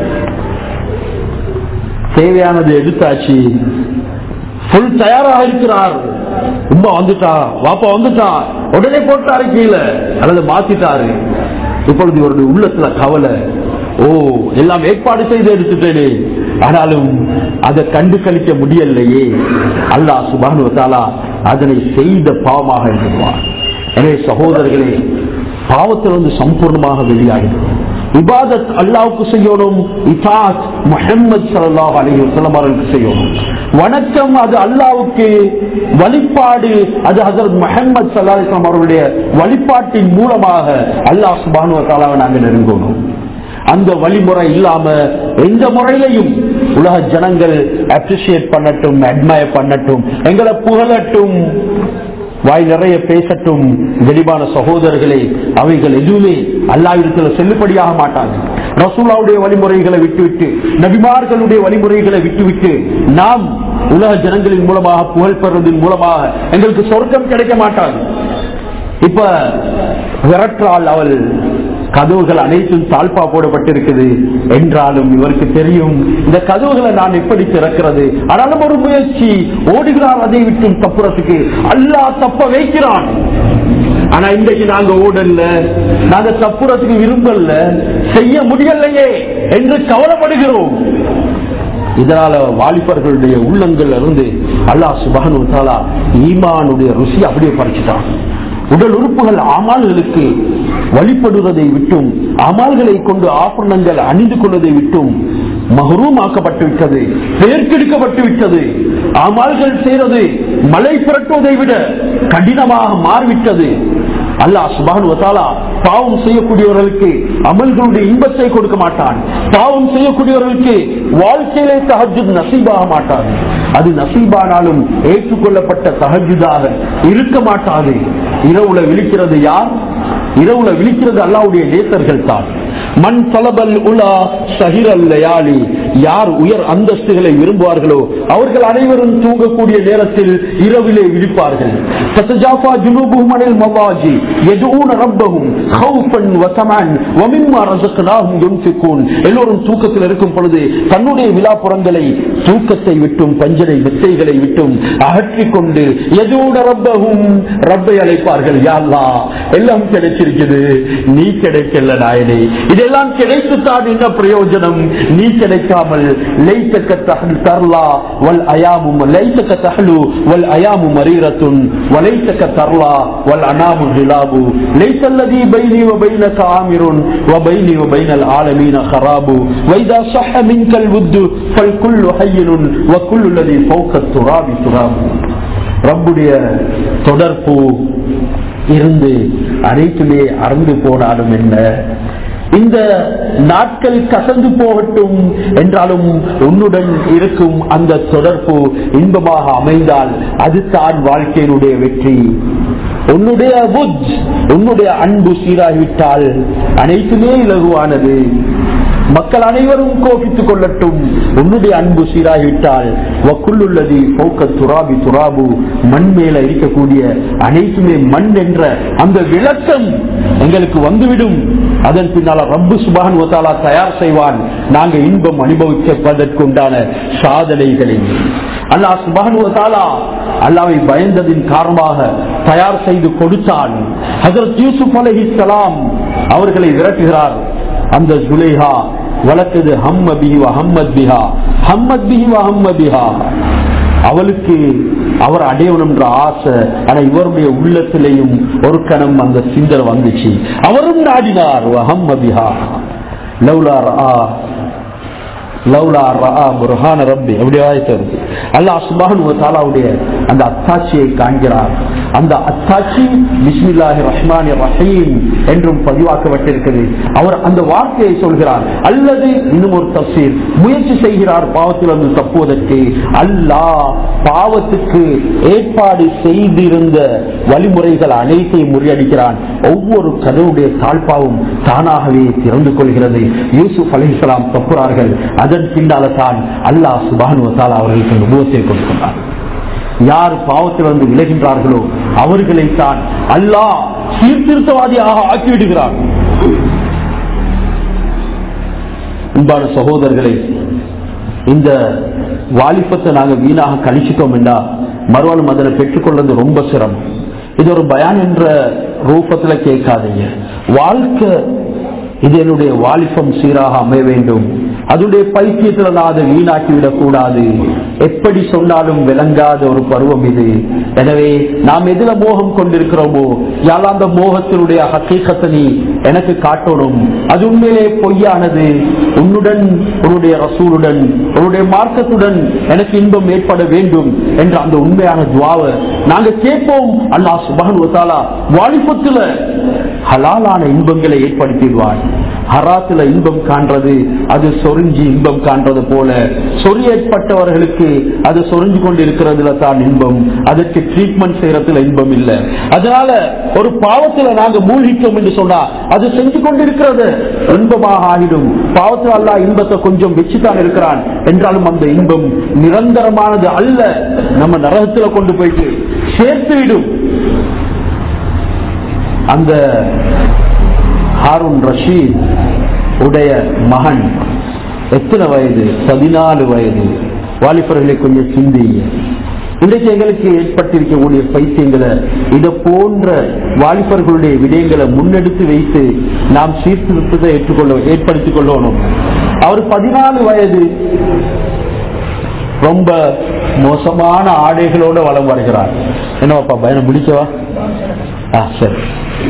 தேவையானது எடுத்தாச்சு ஃபுல் தயாராக இருக்கிறார் உமா வந்துட்டா வாப்பா வந்துட்டா உடனே போட்டாரு கீழே அல்லது மாத்திட்டாரு இப்பொழுது இவருடைய உள்ளத்துல கவலை ஓ எல்லாம் ஏற்பாடு செய்து எடுத்துட்டேனே ஆனாலும் அதை கண்டு கழிக்க முடியலையே அல்லாஹ் சுபானு தாலா அதனை செய்த பாவமாக எழுதுவார் எனவே சகோதரர்களே பாவத்திலிருந்து சம்பூர்ணமாக வெளியாகிடும் இபாதத் அல்லாவுக்கு செய்யணும் இதாத் முஹம்மது ஸல்லல்லாஹு அலைஹி வஸல்லம் அவர்களுக்கு செய்யணும் வணக்கம் அது அல்லாவுக்கு வழிபாடு அது ஹஜரத் முஹம்மது ஸல்லல்லாஹு அலைஹி வஸல்லம் அவர்களுடைய வழிபாட்டின் மூலமாக அல்லாஹ் சுப்ஹானஹு வ தஆலாவை நாங்கள் நெருங்கணும் அந்த வழிமுறை இல்லாம எந்த முறையிலையும் உலக ஜனங்கள் அப்ரிசியேட் பண்ணட்டும் அட்மயர் பண்ணட்டும் எங்களை புகழட்டும் வாய் நிறைய பேசட்டும் வெளிமான சகோதரர்களே அவைகள் எதுவுமே அல்லாவிடத்தில் செல்லுபடியாக மாட்டாங்க ரசூலாவுடைய வழிமுறைகளை விட்டுவிட்டு நபிமார்களுடைய வழிமுறைகளை விட்டுவிட்டு நாம் உலக ஜனங்களின் மூலமாக புகழ் பெறுவதன் மூலமாக எங்களுக்கு சொர்க்கம் கிடைக்க மாட்டாது இப்ப விரற்றால் அவள் கதவுகள் அனைத்தும் தாழ்பா போடப்பட்டிருக்குது என்றாலும் இவருக்கு தெரியும் இந்த கதவுகளை நான் எப்படி திறக்கிறது ஆனாலும் ஒரு முயற்சி ஓடுகிறார் அதை விட்டு தப்புறதுக்கு அல்லாஹ் தப்ப வைக்கிறான் ஆனா இன்றைக்கு நாங்க ஓடல நாங்க தப்புறதுக்கு விரும்பல செய்ய முடியலையே என்று கவலைப்படுகிறோம் இதனால வாலிபர்களுடைய உள்ளங்கள் இருந்து அல்லாஹ் சுபானு தாலா ஈமானுடைய ருசி அப்படியே பறிச்சுட்டான் உடல் உறுப்புகள் அமால்களுக்கு வழிபடுவதை விட்டும் அமால்களை கொண்டு ஆபரணங்கள் அணிந்து கொள்வதை விட்டும் மகரூமாக்கப்பட்டு விட்டது பெயர்க்கெடுக்கப்பட்டு விட்டது அமால்கள் செய்வது மலை புரட்டுவதை விட கடினமாக மாறிவிட்டது அல்லாஹ் சுபான் வசாலா பாவம் செய்யக்கூடியவர்களுக்கு அமல்களுடைய இன்பத்தை கொடுக்க மாட்டான் பாவம் செய்யக்கூடியவர்களுக்கு வாழ்க்கையிலே தஹஜு நசீபாக மாட்டான் அது நசீபானாலும் ஏற்றுக்கொள்ளப்பட்ட தஹஜுதாக இருக்க மாட்டாது இரவுல விழிக்கிறது யார் இரவுல விழிக்கிறது அல்லாவுடைய நேசர்கள் தான் மண் தலபல் உலா சஹிரல் லயாலி யார் உயர் அந்தஸ்துகளை விரும்புவார்களோ அவர்கள் அனைவரும் தூங்கக்கூடிய நேரத்தில் இரவிலே விழிப்பார்கள் தத்தஜாஃபா ஜுனூபுஹும் அனில் மவாஜி யதுஊன ரப்பஹும் ஹௌஃபன் வ தமன் வ மிம்மா ரஸக்னாஹும் யுன்ஃபிகூன் எல்லோரும் தூக்கத்தில் இருக்கும் பொழுது தன்னுடைய விழாப்புறங்களை தூக்கத்தை விட்டும் பஞ்சனை மெத்தைகளை விட்டும் அகற்றிக் கொண்டு யதுஊன ரப்பஹும் ரப்பை அழைப்பார்கள் யா அல்லாஹ் எல்லாம் கிடைச்சிருக்குது நீ கிடைக்கல நாயனே இதெல்லாம் கிடைத்துத்தான் என்ன பிரயோஜனம் நீ கிடைக்காமல் லைத்தக்க தஹல் தர்லா வல் அயாமும் லைத்தக்க தஹலு வல் அயாமு மரீரத்துன் வலைத்தக்க தர்லா வல் அனாமு ஜிலாபு லைத்தல்லதி பைனி وبينك عامر وبيني وبين العالمين خراب واذا صح منك الود فالكل حين وكل الذي فوق التراب تراب ரப்புடைய தொடர்பு இருந்து அனைத்துமே அறந்து போனாலும் என்ன இந்த நாட்கள் கசந்து போகட்டும் என்றாலும் உன்னுடன் இருக்கும் அந்த தொடர்பு இன்பமாக அமைந்தால் அதுதான் வாழ்க்கையினுடைய வெற்றி உன்னுடைய புஜ் உன்னுடைய அன்பு சீராகிவிட்டால் அனைத்துமே இலகுவானது மக்கள் அனைவரும் கோபித்துக் கொள்ளட்டும் உன்னுடைய அன்பு சீராகிவிட்டால் வக்குள்ளுள்ளது போக்க துராபி துராபு மண் மேல இருக்கக்கூடிய அனைத்துமே மண் என்ற அந்த விளக்கம் எங்களுக்கு வந்துவிடும் அதன் பின்னால ரப்பு சுபான் ஒத்தாலா தயார் செய்வான் நாங்க இன்பம் அனுபவிப்பதற்கு உண்டான சாதனைகளில் அல்லாஹ் சுபான் ஒத்தாலா அல்லாவை பயந்ததின் காரணமாக தயார் செய்து கொடுத்தான் ஹசரத் யூசுப் அலஹி சலாம் அவர்களை விரட்டுகிறார் அந்த ஜுலேஹா வளர்த்தது ஹம்ம பிஹிவா ஹம்மத் பிஹா ஹம்மத் பிஹிவா ஹம்ம பிஹா அவளுக்கு அவர் அடையணும் என்ற ஆசை ஆனா இவருடைய உள்ளத்திலேயும் ஒரு கணம் அந்த சிந்தனை வந்துச்சு அவரும் நாடினார் ஹம்ம பிஹா லவ்லா ரா லவ்லா ரா புர்ஹான ரப்பி அப்படி ஆயத்து வருது அல்லாஹ் சுபானு தாலாவுடைய அந்த அத்தாட்சியை காண்கிறார் அந்த அத்தாட்சி பிஸ்மில்லாஹி ரஹ்மான் ரஹீம் என்றும் பதிவாக்கப்பட்டிருக்கிறது அவர் அந்த வார்த்தையை சொல்கிறார் அல்லது இன்னும் ஒரு தப்சீர் முயற்சி செய்கிறார் பாவத்தில் வந்து தப்புவதற்கு அல்லாஹ் பாவத்துக்கு ஏற்பாடு செய்திருந்த வழிமுறைகள் அனைத்தையும் முறியடிக்கிறான் ஒவ்வொரு கதவுடைய தாழ்பாவும் தானாகவே திறந்து கொள்கிறது யூசுப் அலிஸ்லாம் தப்புறார்கள் அதன் பின்னால தான் அல்லாஹ் சுபானு வசாலா அவர்களுக்கு அனுபவத்தை கொடுக்கிறார் யார் பாவத்திலிருந்து விலகின்றார்களோ அவர்களை தான் அல்லாஹ் சீர்திருத்தவாதியாக ஆக்கிவிடுகிறார் அன்பான சகோதரர்களே இந்த வாலிபத்தை நாங்க வீணாக கழிச்சிட்டோம் என்றா மறுவாலும் அதனை பெற்றுக்கொள்வது ரொம்ப சிரமம் இது ஒரு பயான் என்ற ரூபத்துல கேட்காதீங்க வாழ்க்கை இது என்னுடைய வாலிபம் சீராக அமைய வேண்டும் அதனுடைய பைத்தியத்துல நான் அதை வீணாக்கி விடக்கூடாது எப்படி சொன்னாலும் விளங்காத ஒரு பருவம் இது எனவே நாம் எதுல மோகம் கொண்டிருக்கிறோமோ யாரா அந்த மோகத்தினுடைய ஹக்கீகத்தை நீ எனக்கு காட்டணும் அது உண்மையிலே பொய்யானது உன்னுடன் உன்னுடைய ரசூலுடன் உன்னுடைய மார்க்கத்துடன் எனக்கு இன்பம் ஏற்பட வேண்டும் என்ற அந்த உண்மையான துவாவை நாங்க கேட்போம் அல்லாஹ் சுபஹன் வத்தாலா வாலிபத்துல ஹலாலான இன்பங்களை ஏற்படுத்திடுவார் ஹராத்துல இன்பம் காண்றது அது சொரிஞ்சு இன்பம் காண்றது போல சொறி ஏற்பட்டவர்களுக்கு அது சொரிஞ்சு கொண்டிருக்கிறதுல தான் இன்பம் அதற்கு ட்ரீட்மெண்ட் செய்யறதுல இன்பம் இல்லை அதனால ஒரு பாவத்துல நாங்க மூழ்கிட்டோம் என்று சொன்னா அது செஞ்சு கொண்டிருக்கிறது இன்பமாக ஆகிடும் பாவத்தில் அல்லா இன்பத்தை கொஞ்சம் வச்சுதான் இருக்கிறான் என்றாலும் அந்த இன்பம் நிரந்தரமானது அல்ல நம்ம நரகத்துல கொண்டு போயிட்டு சேர்த்து விடும் அந்த ஹாரூன் ரஷீத் உடைய மகன் எத்தனை வயது பதினாலு வயது வாலிபர்களை கொஞ்சம் சிந்திங்க இன்றைக்கு எங்களுக்கு ஏற்பட்டிருக்கக்கூடிய பைத்தியங்களை இதை போன்ற வாலிபர்களுடைய விடயங்களை முன்னெடுத்து வைத்து நாம் சீர்திருத்தத்தை ஏற்றுக்கொள்ள ஏற்படுத்திக் கொள்ளணும் அவர் பதினாலு வயது ரொம்ப மோசமான ஆடைகளோட வளம் வருகிறார் என்னவாப்பா பயணம் முடிக்கவா ஆ சரி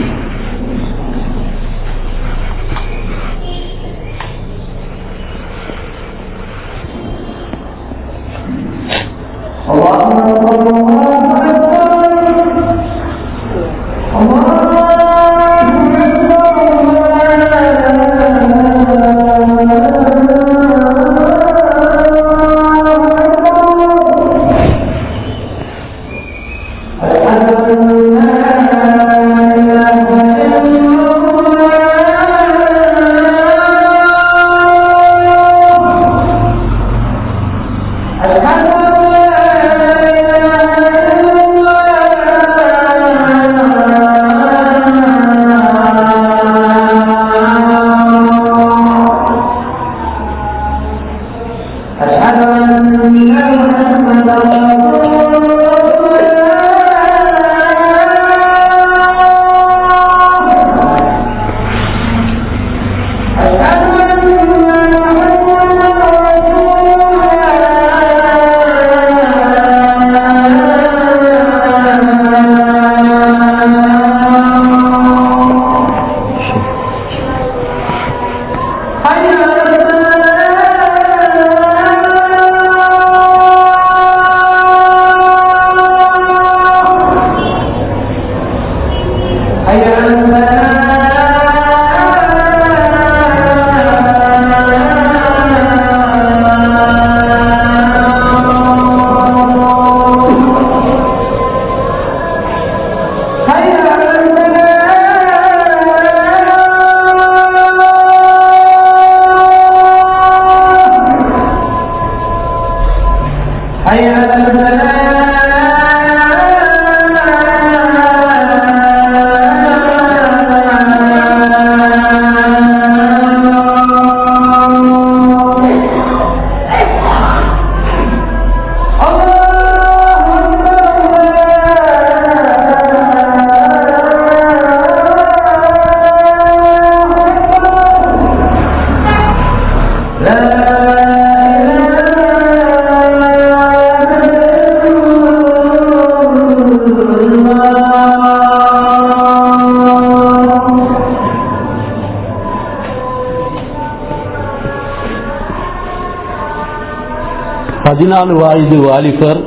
பதினாலு வயது வாலிபர்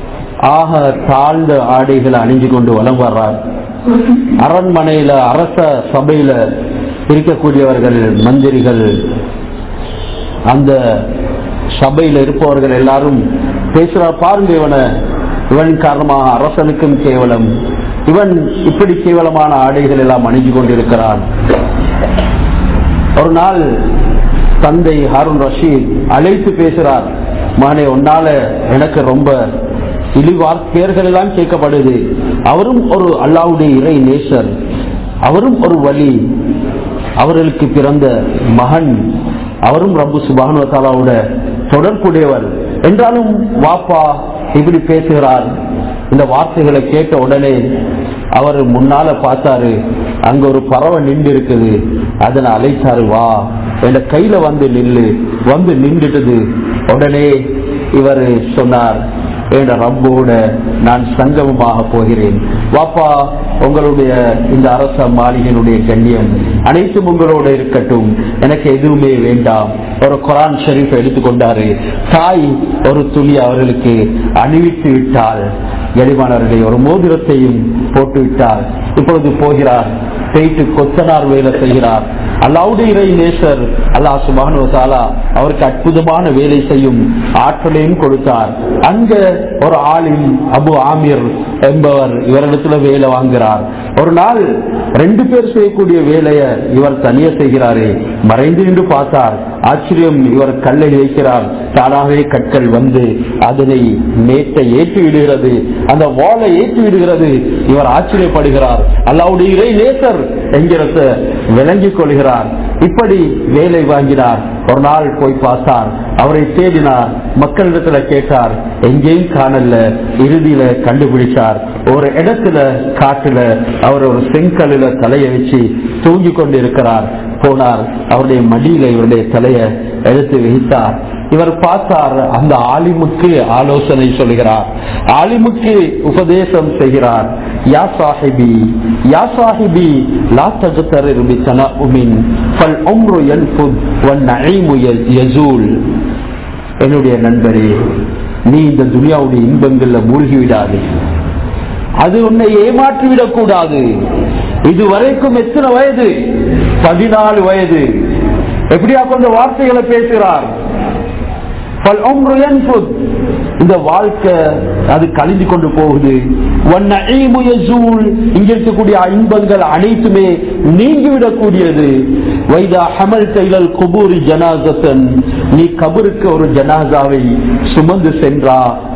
ஆக தாழ்ந்த ஆடைகளை அணிஞ்சு கொண்டு வலம் வர்றார் அரண்மனையில அரச சபையில இருக்கக்கூடியவர்கள் மந்திரிகள் அந்த சபையில இருப்பவர்கள் எல்லாரும் பேசுறார் பாருங்க இவனை இவன் காரணமாக அரசனுக்கும் கேவலம் இவன் இப்படி கேவலமான ஆடைகள் எல்லாம் அணிஞ்சு கொண்டிருக்கிறான் ஒரு நாள் தந்தை ஹாரூன் ரஷீத் அழைத்து பேசுறார் மகனே உன்னால எனக்கு ரொம்ப இழிவார் பெயர்கள் எல்லாம் கேட்கப்படுது அவரும் ஒரு அல்லாவுடைய இறை நேசர் அவரும் ஒரு வழி அவர்களுக்கு பிறந்த மகன் அவரும் ரப்பு சுபானுவத்தாலாவோட தொடர்புடையவர் என்றாலும் வாப்பா இப்படி பேசுகிறார் இந்த வார்த்தைகளை கேட்ட உடனே அவர் முன்னால பார்த்தாரு அங்க ஒரு பறவை நின்று இருக்குது அதனை அழைத்தாரு வா என் கையில வந்து நில்லு வந்து நின்றுட்டது உடனே இவர் சொன்னார் என் ரப்போட நான் சங்கமமாக போகிறேன் வாப்பா உங்களுடைய இந்த அரச மாளிகையினுடைய கண்ணியம் அனைத்தும் உங்களோட இருக்கட்டும் எனக்கு எதுவுமே வேண்டாம் ஒரு குரான் ஷரீஃப் எடுத்துக்கொண்டாரு தாய் ஒரு துளி அவர்களுக்கு அணிவித்து விட்டால் எளிமானவர்களை ஒரு மோதிரத்தையும் போட்டு விட்டார் இப்பொழுது போகிறார் போயிட்டு கொத்தனார் வேலை செய்கிறார் அல்லாவுடைய இறை நேசர் அல்லாஹ் சுபானு தாலா அவருக்கு அற்புதமான வேலை செய்யும் ஆற்றலையும் கொடுத்தார் அங்க ஒரு ஆளின் அபு ஆமீர் என்பவர் இவரிடத்துல வேலை வாங்குகிறார் ஒரு நாள் ரெண்டு பேர் செய்யக்கூடிய வேலையை இவர் தனியா செய்கிறாரே மறைந்து நின்று பார்த்தார் ஆச்சரியம் இவர் கல்லை வைக்கிறார் தானாகவே கற்கள் வந்து அதனை மேட்டை ஏற்றி விடுகிறது அந்த வாழை ஏற்றி விடுகிறது இவர் ஆச்சரியப்படுகிறார் அல்லாவுடைய இறை நேசர் என்கிறத விளங்கிக் கொள்கிறார் இப்படி வேலை வாங்கினார் ஒரு நாள் போய் பார்த்தார் அவரை தேடினார் மக்களிடத்துல கேட்டார் எங்கேயும் காணல இறுதியில கண்டுபிடிச்சார் ஒரு இடத்துல காட்டுல அவர் ஒரு செங்கல்ல தலையை வச்சு தூங்கி கொண்டு இருக்கிறார் போனார் அவருடைய மடியில இவருடைய தலைய எடுத்து வைத்தார் இவர் பார்த்தார் அந்த ஆலிமுக்கு ஆலோசனை சொல்கிறார் ஆலிமுக்கு உபதேசம் செய்கிறார் யா சாஹிபி யா சாஹிபி லா தஜ்தரிர் பி தனஉமின் ஃபல் உம்ரு யன்ஃபுத் வன் நஈமு யஸூல் என்னுடைய நண்பரே நீ இந்த துனியாவுடைய இன்பங்கள்ல மூழ்கி விடாது அது உன்னை ஏமாற்றி விடக்கூடாது இதுவரைக்கும் எத்தனை வயது பதினாலு வயது எப்படியா கொஞ்சம் வார்த்தைகளை பேசுகிறார் இந்த வாழ்க்கை அது கழிந்து கொண்டு போகுது இங்க இருக்கக்கூடிய இன்பங்கள் அனைத்துமே நீங்கிவிடக்கூடியது வைதா ஹமல் தைலல் குபூரி ஜனாசத்தன் நீ கபருக்கு ஒரு ஜனாசாவை சுமந்து சென்றா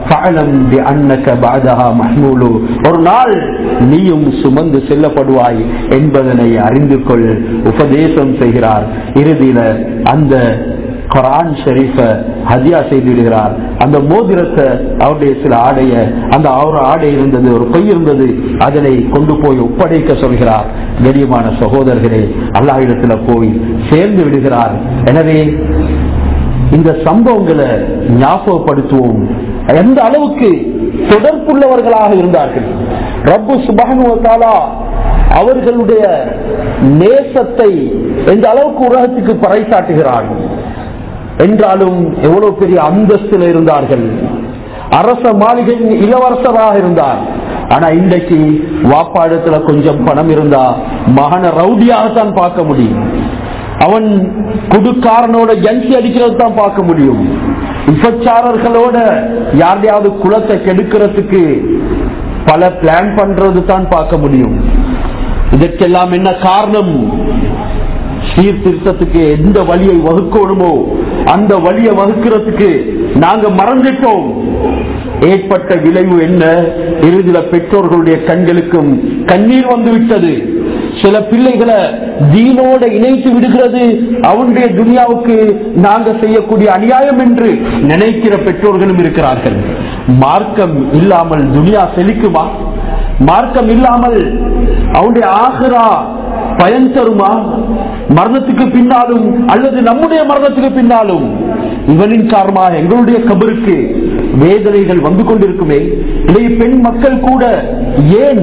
ஒரு நாள் நீயும் சுமந்து செல்லப்படுவாய் என்பதனை அறிந்து கொள் உபதேசம் செய்கிறார் இறுதியில அந்த குரான் ஷெரீஃப ஹதியா செய்திடுகிறார் அந்த மோதிரத்தை அவருடைய சில ஆடைய அந்த அவர் ஆடை இருந்தது ஒரு பொய் இருந்தது அதனை கொண்டு போய் ஒப்படைக்க சொல்கிறார் கண்ணியமான சகோதரர்களே அல்லாஹிடத்துல போய் சேர்ந்து விடுகிறார் எனவே இந்த சம்பவங்களை ஞாபகப்படுத்துவோம் எந்த அளவுக்கு தொடர்புள்ளவர்களாக இருந்தார்கள் ரப்பு சுபானுவத்தாலா அவர்களுடைய நேசத்தை எந்த அளவுக்கு உலகத்துக்கு பறைசாட்டுகிறார் என்றாலும் எவ்வளவு பெரிய அந்தஸ்தில் இருந்தார்கள் அரச மாளிகையின் இளவரசராக இருந்தார் ஆனா இன்றைக்கு வாப்பாடத்துல கொஞ்சம் பணம் இருந்தா மகன ரவுடியாகத்தான் பார்க்க முடியும் அவன் குடுக்காரனோட ஜன்சி அடிக்கிறது தான் பார்க்க முடியும் விபச்சாரர்களோட யாரையாவது குளத்தை கெடுக்கிறதுக்கு பல பிளான் பண்றது தான் பார்க்க முடியும் இதற்கெல்லாம் என்ன காரணம் சீர்திருத்தத்துக்கு எந்த வழியை வகுக்கணுமோ அந்த வழியை வகுக்கிறதுக்கு நாங்க மறந்துட்டோம் ஏற்பட்ட விளைவு என்ன இறுதியில பெற்றோர்களுடைய கண்களுக்கும் கண்ணீர் வந்து விட்டது சில பிள்ளைகளை தீனோட இணைத்து விடுகிறது அவனுடைய துனியாவுக்கு நாங்க செய்யக்கூடிய அநியாயம் என்று நினைக்கிற பெற்றோர்களும் இருக்கிறார்கள் மார்க்கம் இல்லாமல் துனியா செழிக்குமா மார்க்கம் இல்லாமல் அவனுடைய ஆகரா பயன் தருமா மரணத்துக்கு பின்னாலும் அல்லது நம்முடைய மரணத்துக்கு பின்னாலும் இவனின் காரணமாக எங்களுடைய கபருக்கு வேதனைகள் வந்து கொண்டிருக்குமே இடைய பெண் மக்கள் கூட ஏன்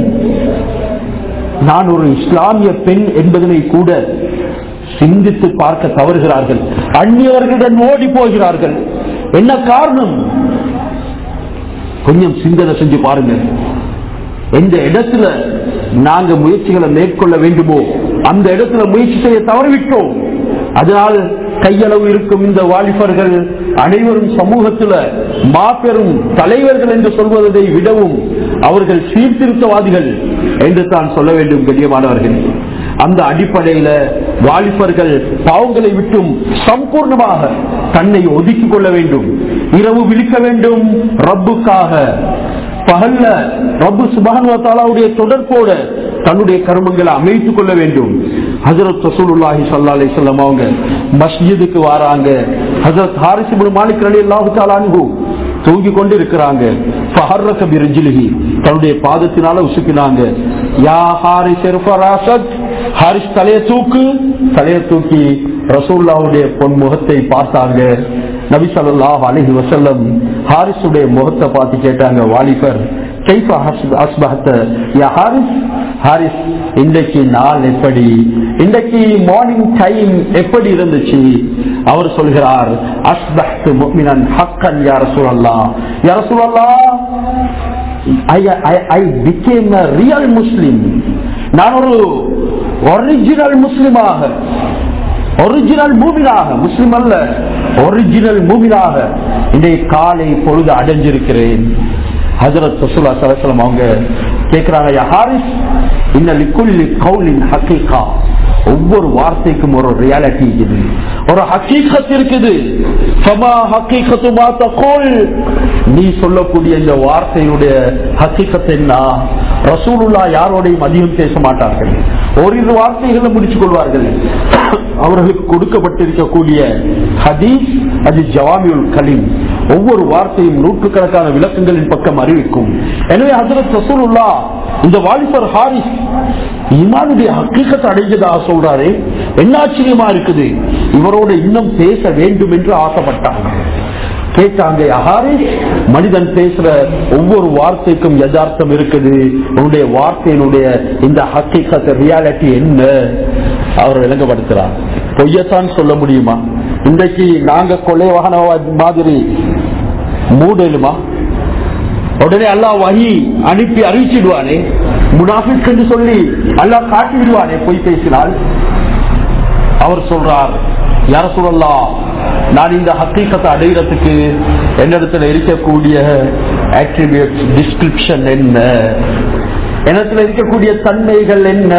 நான் ஒரு இஸ்லாமிய பெண் என்பதனை கூட சிந்தித்து பார்க்க தவறுகிறார்கள் அந்நியவர்களுடன் ஓடி போகிறார்கள் என்ன காரணம் கொஞ்சம் சிந்தனை செஞ்சு பாருங்க எந்த இடத்துல நாங்க முயற்சிகளை மேற்கொள்ள வேண்டுமோ அந்த இடத்துல முயற்சி செய்ய தவறிவிட்டோம் அதனால் கையளவு இருக்கும் இந்த வாலிபர்கள் அனைவரும் சமூகத்துல மாபெரும் தலைவர்கள் என்று சொல்வதை விடவும் அவர்கள் சீர்திருத்தவாதிகள் என்று தான் சொல்ல வேண்டும் கண்ணியமானவர்கள் அந்த அடிப்படையில வாலிபர்கள் பாவங்களை விட்டும் சம்பூர்ணமாக தன்னை ஒதுக்கிக் கொள்ள வேண்டும் இரவு விழிக்க வேண்டும் ரப்புக்காக பகல்ல ரப்பு சுபானுடைய தொடர்போட தன்னுடைய கர்மங்களை அமைத்துக் கொள்ள வேண்டும் ஹசரத் ரசூலுல்லாஹி சல்லா அலி சொல்லம் அவங்க மஸ்ஜிதுக்கு வராங்க ஹசரத் ஹாரிசிபுல் மாலிக் அலி அல்லாஹு தாலான்ஹு தூங்கி கொண்டு இருக்கிறாங்க ஃபஹர்ரக பிரிஜிலிஹி தன்னுடைய பாதத்தினால உசுக்கினாங்க யா ஹாரிஸ் இர்ஃபராசத் ஹாரிஸ் தலைய தூக்கு தலைய தூக்கி ரசூல்லாவுடைய பொன் முகத்தை பார்த்தாங்க நபி ஸல்லல்லாஹு அலைஹி வஸல்லம் ஹாரிஸுடைய முகத்தை பார்த்து கேட்டாங்க வாலிபர் கைஃப ஹஸ்- அஸ்பஹத்த யா ஹாரிஸ் ஹாரிஸ் இன்றைக்கு நாள் எப்படி இன்றைக்கு மார்னிங் டைம் எப்படி இருந்துச்சு அவர் சொல்கிறார் அஸ்பஹ்து முஃமினன் ஹக்கன் யா ரசூலல்லாஹ் யா ரசூலல்லாஹ் I, I, I became a real Muslim. நான் ஒரு ஒரிஜினல் முஸ்லிமாக ஒரிஜினல் மூவினாக முஸ்லிம் அல்ல ஒரிஜினல் மூவினாக இன்றைய காலை பொழுது அடைஞ்சிருக்கிறேன் ஹஜரத் ரசூலா சலசலம் அவங்க கேட்கிறாங்க "யா ஹாரிஸ் இன்ன லிக்குல்லி கவுலின் ஹக்கீகா ஒவ்வொரு வார்த்தைக்கும் ஒரு ரியாலிட்டி இருக்குது ஒரு ஹக்கீகத் இருக்குது ஃபமா ஹக்கீகத்து மா தகூல் நீ சொல்லக்கூடிய இந்த வார்த்தையுடைய ஹக்கீகத் என்ன ரசூலுல்லா யாரோடையும் அதிகம் பேச மாட்டார்கள் ஓரிரு வார்த்தைகளை முடிச்சுக் கொள்வார்கள் அவர்களுக்கு கொடுக்கப்பட்டிருக்கக்கூடிய ஹதீஸ் அது ஜவாமியுல் கலீம் ஒவ்வொரு வார்த்தையும் நூற்றுக்கணக்கான விளக்கங்களின் பக்கம் அறிவிக்கும் எனவே ஹசரத் ரசூலுல்லா இந்த வாலிபர் ஹாரிஸ் ஈமானுடைய ஹக்கீக்கத்தை அடைஞ்சதாக சொல்றாரு என்ன ஆச்சரியமா இருக்குது இவரோட இன்னும் பேச வேண்டும் என்று ஆசைப்பட்டாங்க கேட்டாங்க ஹாரிஸ் மனிதன் பேசுற ஒவ்வொரு வார்த்தைக்கும் யதார்த்தம் இருக்குது உன்னுடைய வார்த்தையினுடைய இந்த ஹக்கீக்கத்தை ரியாலிட்டி என்ன அவர் விளங்கப்படுத்துறார் பொய்யத்தான் சொல்ல முடியுமா இன்றைக்கு நாங்க கொலைவான மாதிரி மூடலுமா உடனே அல்லாஹ் வஹி அனுப்பி அறிவிச்சிடுவானே முனாஃபிக் என்று சொல்லி அல்லாஹ் காட்டி விடுவானே பொய் பேசினால் அவர் சொல்றார் யார சொல்லலாம் நான் இந்த ஹக்கீக்கத்தை அடைகிறதுக்கு என்னிடத்துல இருக்கக்கூடிய ஆட்ரிபியூட் டிஸ்கிரிப்ஷன் என்ன என்னிடத்துல இருக்கக்கூடிய தன்மைகள் என்ன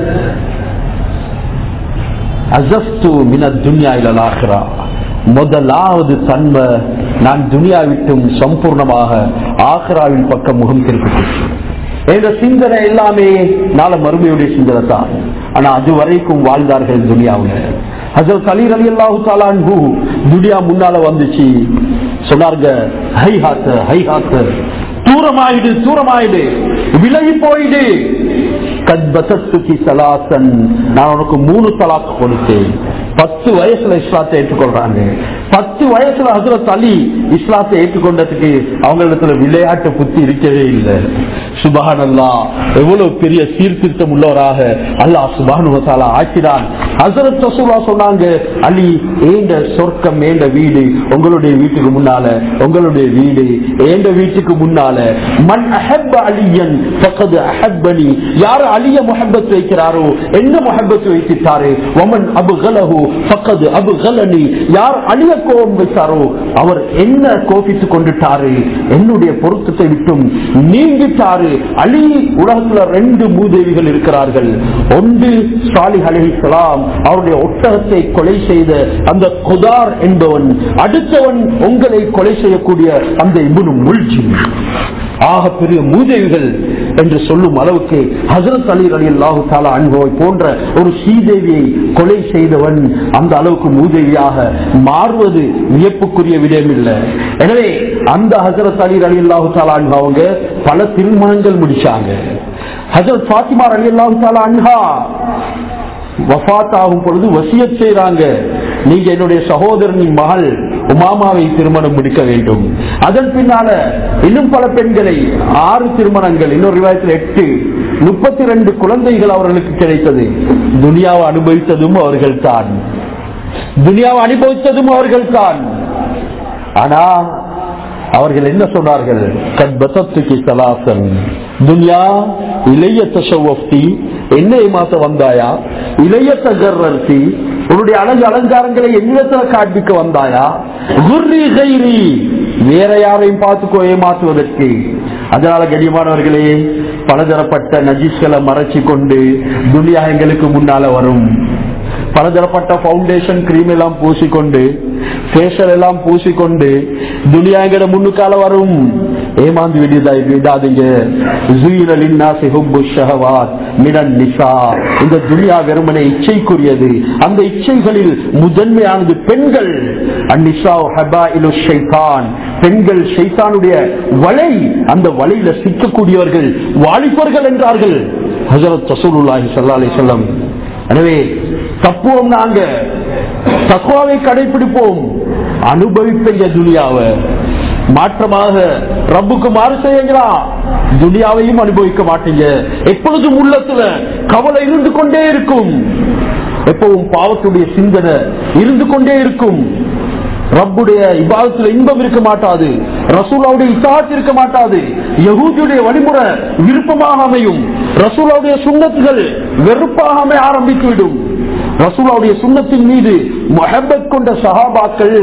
அசஸ்து மின துன்யா இலாகிறா முதலாவது தன்மை நான் துனியா விட்டும் சம்பூர்ணமாக ஆக்ராவின் பக்கம் முகம் திருப்பிட்டு என்ற சிந்தனை எல்லாமே நாள மறுமையுடைய சிந்தனை தான் ஆனா அது வரைக்கும் வாழ்ந்தார்கள் துனியாவுல ஹசரத் அலி அலி அல்லாஹு தாலான்பு துனியா முன்னால வந்துச்சு சொன்னார்க ஹை ஹாத்த ஹை ஹாத்த தூரமாயிடு தூரமாயிடு விலகி போயிடு கத்பதத்துக்கு சலாசன் நான் உனக்கு மூணு தலாக்கு கொடுத்தேன் பத்து வயசுல இஸ்லாத்தை ஏற்றுக்கொள்றாங்க பத்து வயசுல ஹசரத் அலி இஸ்லாத்தை ஏற்றுக்கொண்டதுக்கு அவங்களிடத்துல விளையாட்டு புத்தி இருக்கவே இல்லை சுபஹான் அல்லா எவ்வளவு பெரிய சீர்திருத்தம் உள்ளவராக அல்லாஹ் சுபானு ஆக்கினான் ஹசரத் ரசூலா சொன்னாங்க அலி ஏண்ட சொர்க்கம் ஏண்ட வீடு உங்களுடைய வீட்டுக்கு முன்னால உங்களுடைய வீடு ஏண்ட வீட்டுக்கு முன்னால மண் அஹப் அலியன் பக்கது அஹப்பனி யார் அலிய முஹப்பத் வைக்கிறாரோ என்ன முஹப்பத் வைத்திட்டாரு ஒமன் அபு கலஹு பக்கது அபு கலனி யார் அலிய கோபம் வைத்தாரோ அவர் என்ன கோபித்துக் கொண்டுட்டாரு என்னுடைய பொருத்தத்தை விட்டும் நீங்கிட்டாரு அலி உலகத்துல ரெண்டு மூதேவிகள் இருக்கிறார்கள் ஒன்று சாலிஹ் அலிஹலாம் அவருடைய ஒட்டகத்தை கொலை செய்த அந்த குதார் என்பவன் அடுத்தவன் உங்களை கொலை செய்யக்கூடிய அந்த இபுனு முல்ஜி ஆக பெரிய மூதேவிகள் என்று சொல்லும் அளவுக்கு ஹசரத் அலி அலி அல்லாஹு தாலா அன்பவை போன்ற ஒரு ஸ்ரீதேவியை கொலை செய்தவன் அந்த அளவுக்கு மூதேவியாக மாறுவது வியப்புக்குரிய விடயம் இல்லை எனவே அந்த ஹசரத் அலி அலி அல்லாஹு தாலா அன்பு அவங்க பல திருமணங்கள் முடிச்சாங்க ஹசரத் பாத்திமா அலி அல்லாஹு தாலா அன்ஹா வஃத் ஆகும் பொழுது வசியத் செய்றாங்க நீங்க என்னுடைய சகோதரனின் மகள் உமாமாவை திருமணம் முடிக்க வேண்டும் அதன் பின்னால இன்னும் பல பெண்களை ஆறு திருமணங்கள் இன்னொரு விவாதத்தில் எட்டு முப்பத்தி ரெண்டு குழந்தைகள் அவர்களுக்கு கிடைத்தது துனியாவை அனுபவித்ததும் அவர்கள் தான் துனியாவை அனுபவித்ததும் அவர்கள் தான் ஆனா அவர்கள் என்ன சொன்னார்கள் கத்பதத்துக்கு சலாசன் துன்யா இளைய தசவப்தி என்ன ஏமாத்த வந்தாயா இளைய தகர்த்தி உன்னுடைய அழகு அலங்காரங்களை என்னிடத்துல காண்பிக்க வந்தாயா குர்ரி கைரி வேற யாரையும் பார்த்துக்கோ ஏமாற்றுவதற்கு அதனால கண்ணியமானவர்களே பலதரப்பட்ட நஜீஸ்களை மறைச்சு கொண்டு துனியா எங்களுக்கு முன்னால வரும் பலதரப்பட்ட பவுண்டேஷன் கிரீம் எல்லாம் பூசிக்கொண்டு ஃபேஷியல் எல்லாம் பூசிக்கொண்டு துனியாங்கிற முன்னுக்கால வரும் ஏமாந்து விடுதா விடாதீங்க இந்த துனியா வெறுமனை இச்சைக்குரியது அந்த இச்சைகளில் முதன்மையானது பெண்கள் பெண்கள் ஷைத்தானுடைய வலை அந்த வலையில சிக்கக்கூடியவர்கள் வாலிபர்கள் என்றார்கள் ஹசரத் ரசூலுல்லாஹி ஸல்லல்லாஹு அலைஹி வஸல்லம் எனவே தப்புவோம் நாங்க தக்குவாவை கடைபிடிப்போம் அனுபவிப்பீங்க துனியாவை மாற்றமாக ரப்புக்கு மாறு செய்யுங்களா துனியாவையும் அனுபவிக்க மாட்டீங்க எப்பொழுதும் உள்ளத்துல கவலை இருந்து கொண்டே இருக்கும் எப்பவும் பாவத்துடைய சிந்தனை இருந்து கொண்டே இருக்கும் ரப்புடைய இபாதத்துல இன்பம் இருக்க மாட்டாது ரசூலாவுடைய இசாத் இருக்க மாட்டாது யகூதியுடைய வழிமுறை விருப்பமாக அமையும் ரசூலாவுடைய சுண்ணத்துகள் வெறுப்பாக அமைய ஆரம்பித்துவிடும் ரசூலாவுடைய சுண்ணத்தின் மீது மொஹபத் கொண்ட சஹாபாக்கள்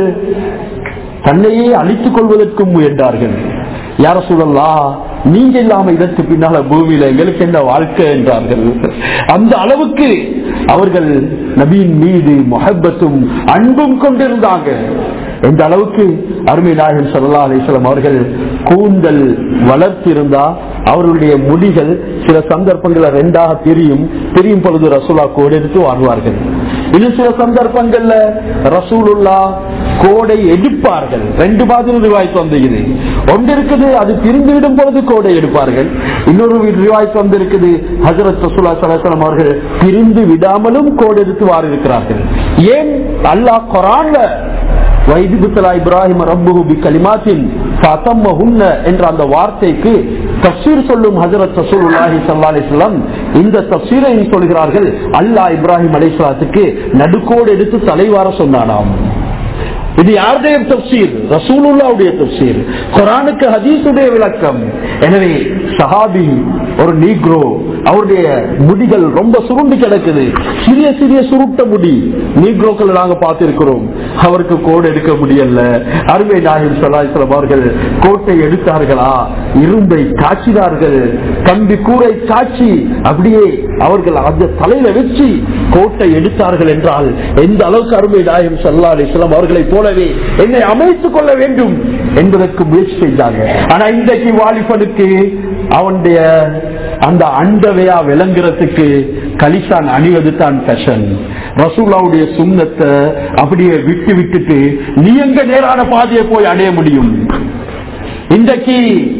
தன்னையே அழித்துக் கொள்வதற்கும் முயன்றார்கள் யார சொல்லலா நீங்க இல்லாம இதற்கு பின்னால பூமியில எங்களுக்கு என்ன வாழ்க்கை என்றார்கள் அந்த அளவுக்கு அவர்கள் நபியின் மீது மொஹப்பத்தும் அன்பும் கொண்டிருந்தாங்க எந்த அளவுக்கு அருமை நாயகன் சல்லா அலிஸ்லாம் அவர்கள் கூந்தல் வளர்த்திருந்தா அவர்களுடைய முடிகள் சில சந்தர்ப்பங்கள்ல ரெண்டாக பிரியும் பிரியும் பொழுது ரசூலா கோடு எடுத்து வாழ்வார்கள் இன்னும் சில சந்தர்ப்பங்கள்ல ரசூலுல்லா கோடை எடுப்பார்கள் ரெண்டு மாதிரி ரிவாய்த்து வந்திருக்குது ஒன்று இருக்குது அது பிரிந்து விடும் பொழுது கோடை எடுப்பார்கள் இன்னொரு ரிவாய்த்து வந்திருக்குது ஹசரத் ரசூலா சலாசலம் அவர்கள் பிரிந்து விடாமலும் கோடு எடுத்து வார இருக்கிறார்கள் ஏன் அல்லாஹ் குரான்ல வைதிபுத்தலா இப்ராஹிம் ரப்புஹு பி கலிமாத்தின் ஃபதம்மஹுன்ன என்ற அந்த வார்த்தைக்கு தப்சீர் சொல்லும் ஹஜரத் ரசூலுல்லாஹி ஸல்லல்லாஹு அலைஹி வஸல்லம் இந்த தப்சீரை சொல்கிறார்கள் அல்லாஹ் இப்ராஹிம் அலைஹிஸ்ஸலாத்துக்கு நடுக்கோடு எடுத்து தலைவார சொன்னானாம் இது யாருடைய தப்சீர் ரசூலுல்லாவுடைய தப்சீர் குரானுக்கு ஹதீஸுடைய விளக்கம் எனவே சஹாபி ஒரு நீக்ரோ அவருடைய முடிகள் ரொம்ப சுருண்டு கிடக்குது சிறிய சிறிய சுருட்ட முடி நீக்ரோக்கள் நாங்க பார்த்திருக்கிறோம் அவருக்கு கோடு எடுக்க முடியல அருமை நாயகம் சலாஹம் அவர்கள் கோட்டை எடுத்தார்களா இரும்பை காய்ச்சினார்கள் கம்பி கூரை காய்ச்சி அப்படியே அவர்கள் அந்த தலையில வச்சு கோட்டை எடுத்தார்கள் என்றால் எந்த அளவுக்கு அருமை நாயகம் சல்லா அலிஸ்லாம் அவர்களை போலவே என்னை அமைத்துக் கொள்ள வேண்டும் என்பதற்கு முயற்சி செய்தாங்க ஆனா இன்றைக்கு வாலிபனுக்கு அவனுடைய அந்த அண்டவையா விளங்குறதுக்கு கலிசான் அணிவது தான் ஃபேஷன் ரசூலாவுடைய சுண்ணத்தை அப்படியே விட்டு விட்டுட்டு நீ எங்க நேரான பாதையை போய் அடைய முடியும் இன்றைக்கு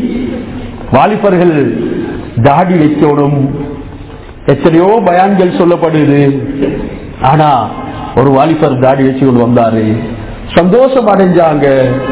வாலிபர்கள் தாடி வைக்கணும் எத்தனையோ பயான்கள் சொல்லப்படுது ஆனா ஒரு வாலிபர் தாடி வச்சு கொண்டு வந்தாரு சந்தோஷம் அடைஞ்சாங்க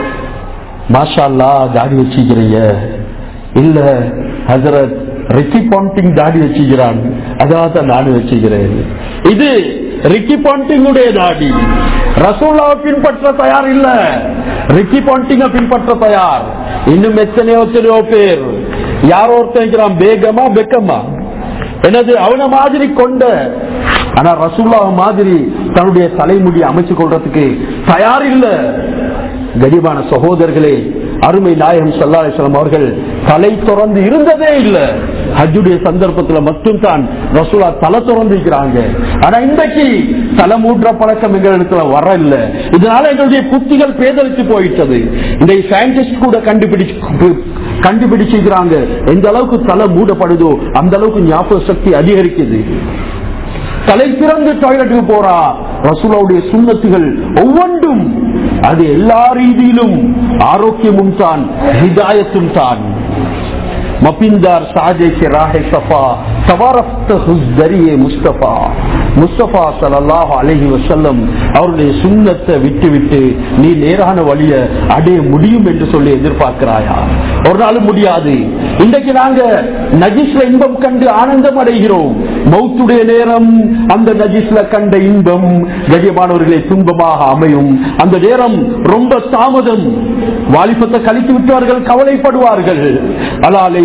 மாஷால்லா தாடி வச்சுக்கிறீங்க இல்ல ஹசரத் ரிக்கி பாண்டிங் தாடி வச்சுக்கிறான் அதான் தான் நானும் வச்சுக்கிறேன் இது ரிக்கி பாண்டிங்குடைய தாடி ரசோல்லாவை பின்பற்ற தயார் இல்ல ரிக்கி பாண்டிங்க பின்பற்ற தயார் இன்னும் எத்தனையோ எத்தனையோ பேர் யாரோ ஒருத்தன் பேகமா பெக்கமா எனது அவன மாதிரி கொண்ட ஆனா ரசூல்லா மாதிரி தன்னுடைய தலைமுடி அமைச்சு கொள்றதுக்கு தயார் இல்ல கரிபான சகோதரர்களே அருமை நாயகம் சல்லாசலம் அவர்கள் தலை திறந்து இருந்ததே இல்ல ஹஜ்ஜுடைய சந்தர்ப்பத்துல மட்டும் தான் ரசூலா தலை திறந்து இருக்கிறாங்க ஆனா இன்றைக்கு தலை மூன்ற பழக்கம் எங்க இடத்துல வர இல்ல இதனால எங்களுடைய புத்திகள் பேதலித்து போயிட்டது இந்த சயின்டிஸ்ட் கூட கண்டுபிடிச்சு கண்டுபிடிச்சிருக்கிறாங்க எந்த அளவுக்கு தலை மூடப்படுதோ அந்த அளவுக்கு ஞாபக சக்தி அதிகரிக்குது தலை திறந்து டாய்லெட்டுக்கு போறா ரசூலாவுடைய சுண்ணத்துகள் ஒவ்வொன்றும் அது எல்லா ரீதியிலும் ஆரோக்கியமும் தான் ஹிதாயத்தும் தான் மபிந்தார் சாஜே के राह सफा सवारफ्त हुस्दरिये मुस्तफा முஸ்தபா சல்லாஹ் அலஹி வசல்லம் அவருடைய சுண்ணத்தை விட்டு விட்டு நீ நேரான வழிய அடைய முடியும் என்று சொல்லி எதிர்பார்க்கிறாயா ஒரு நாள் முடியாது இன்றைக்கு நாங்க நஜிஸ்ல இன்பம் கண்டு ஆனந்தம் அடைகிறோம் மௌத்துடைய நேரம் அந்த நஜிஸ்ல கண்ட இன்பம் கஜமானவர்களை துன்பமாக அமையும் அந்த நேரம் ரொம்ப தாமதம் வாலிபத்தை கழித்து விட்டவர்கள் கவலைப்படுவார்கள் அலாலை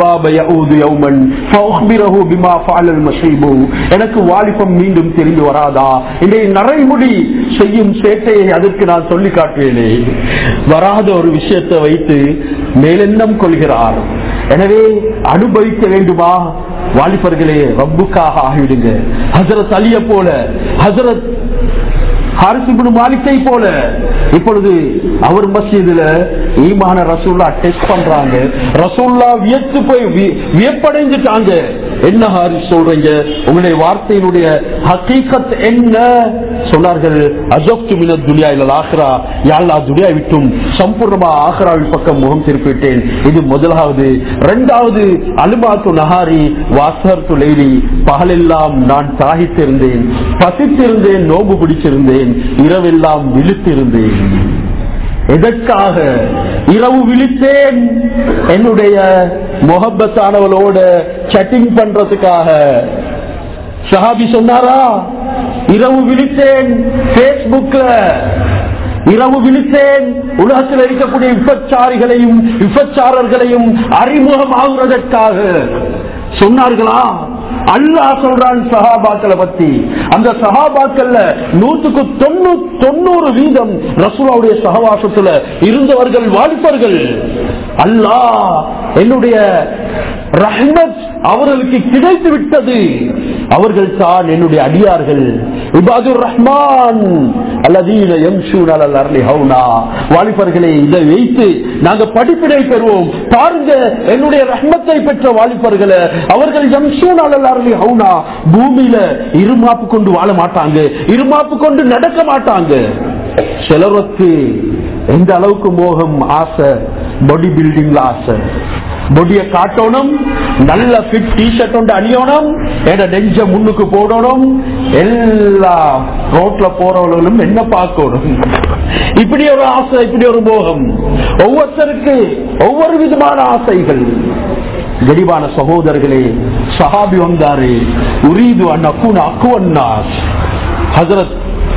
எனக்கு வாலிபம் மீண்டும் தெரிந்து வராதா இன்றைய நரைமுடி செய்யும் சேட்டையை அதற்கு நான் சொல்லி காட்டுவேனே வராத ஒரு விஷயத்தை வைத்து மேலெண்ணம் கொள்கிறார் எனவே அனுபவிக்க வேண்டுமா வாலிபர்களே ரப்புக்காக ஆகிவிடுங்க ஹசரத் அலிய போல ஹசரத் ஹாரிசிபுன் மாலிக்கை போல இப்பொழுது அவர் மசிதுல ஈமான ரசூல்லா டெஸ்ட் பண்றாங்க ரசூல்லா வியத்து போய் வியப்படைஞ்சிட்டாங்க என்ன ஹாரிஸ் சொல்றீங்க உங்களுடைய வார்த்தையினுடைய ஹக்கீகத் என்ன சொன்னார்கள் அஜப்து மின துனியா இல்ல ஆக்ரா யாழ்லா துனியா விட்டும் சம்பூர்ணமா ஆக்ராவின் பக்கம் முகம் திருப்பிவிட்டேன் இது முதலாவது இரண்டாவது அலுமாத்து நஹாரி வாசர் துளைலி பகலெல்லாம் நான் தாகித்திருந்தேன் பசித்திருந்தேன் நோம்பு பிடிச்சிருந்தேன் இரவெல்லாம் விழித்திருந்தேன் எதற்காக இரவு விழித்தேன் என்னுடைய முகப்பத்தானவளோட சட்டிங் பண்றதுக்காக சஹாபி சொன்னாரா இரவு விழித்தேன் பேஸ்புக்ல இரவு விழித்தேன் உலகத்தில் இருக்கக்கூடிய விபச்சாரிகளையும் விபச்சாரர்களையும் அறிமுகம் ஆகுறதற்காக சொன்னார்களா அல்லாஹ் சொல்றான் சஹாபாக்களை பத்தி அந்த சஹாபாக்கள்ல நூத்துக்கு தொண்ணூறு தொண்ணூறு வீதம் ரசூலாவுடைய சகவாசத்துல இருந்தவர்கள் வாலிபர்கள் அல்லாஹ் என்னுடைய ரஹ்மத் அவர்களுக்கு கிடைத்து விட்டது அவர்கள் தான் என்னுடைய அடியார்கள் இபாதுர் ரஹ்மான் அல்லதீன எம்ஷூன் அலல் அர்லி ஹவுனா வாலிபர்களே இதை வைத்து நாங்க படிப்பினை பெறுவோம் பாருங்க என்னுடைய ரஹ்மத்தை பெற்ற வாலிபர்களை அவர்கள் எம்ஷூன் அலல் அர்லி ஹவுனா பூமியில இருமாப்பு கொண்டு வாழ மாட்டாங்க இருமாப்பு கொண்டு நடக்க மாட்டாங்க சிலருக்கு எந்த அளவுக்கு மோகம் ஆசை பாடி பில்டிங்ல ஆசை பொடிய காட்டணும் நல்ல ஃபிட் டிஷர்ட் ஒன்று அணியணும் என நெஞ்ச முன்னுக்கு போடணும் எல்லா ரோட்ல போறவர்களும் என்ன பார்க்கணும் இப்படி ஒரு ஆசை இப்படி ஒரு மோகம் ஒவ்வொருத்தருக்கு ஒவ்வொரு விதமான ஆசைகள் கடிவான சகோதரர்களே சஹாபி வந்தாரு உரீது அண்ணன் அக்குவன்னா ஹசரத்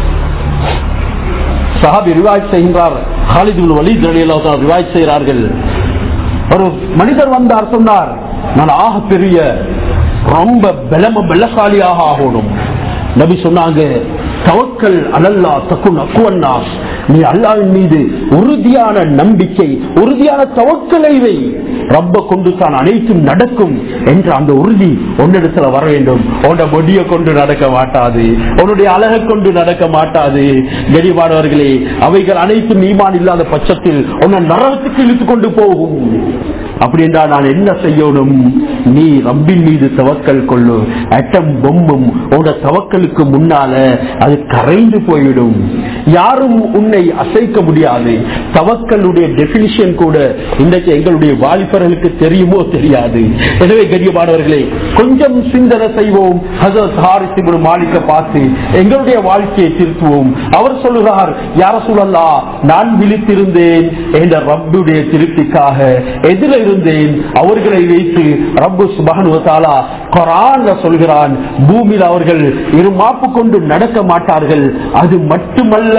சஹாபி ரிவாய் செய்கின்றார் ஹாலிது வலீத் ரிவாய் செய்கிறார்கள் ஒரு மனிதர் வந்தார் சொன்னார் நான் ஆக பெரிய ரொம்ப பலம பலசாலியாக ஆகணும் நபி சொன்னாங்க தவக்கல் அலல்லா தக்குன் அக்குவன்னா நீ அல்லாவின் மீது உறுதியான நம்பிக்கை உறுதியான தவக்கலை வை ரப்ப கொண்டு தான் அனைத்தும் நடக்கும் என்ற அந்த உறுதி உன்னிடத்துல வர வேண்டும் உன்னோட மொடிய கொண்டு நடக்க மாட்டாது உன்னுடைய அழகை கொண்டு நடக்க மாட்டாது கரிபானவர்களே அவைகள் அனைத்தும் ஈமான் இல்லாத பட்சத்தில் உன்னை நரகத்துக்கு இழுத்து கொண்டு போகும் அப்படி என்றால் நான் என்ன செய்யணும் நீ ரப்பின் மீது தவக்கல் கொள்ளு அட்டம் பொம்மும் உன்னோட தவக்கலுக்கு முன்னால அது கரைந்து போய்விடும் யாரும் உன்னை அசைக்க முடியாது தவக்கலுடைய டெபினிஷன் கூட இன்றைக்கு எங்களுடைய வாலிபர்களுக்கு தெரியுமோ தெரியாது எனவே கண்ணியமானவர்களே கொஞ்சம் சிந்தனை செய்வோம் ஹசரத் ஹாரிஸ் இப்னு மாலிக்க பார்த்து எங்களுடைய வாழ்க்கையை திருத்துவோம் அவர் சொல்லுகிறார் யார சொல்லலா நான் விழித்திருந்தேன் என்ற ரப்புடைய திருப்திக்காக எதிர இருந்தேன் அவர்களை வைத்து ரப்பு சுபானுவத்தாலா கொரான் சொல்கிறான் பூமியில் அவர்கள் இருமாப்பு கொண்டு நடக்க மாட்டார்கள் அது மட்டுமல்ல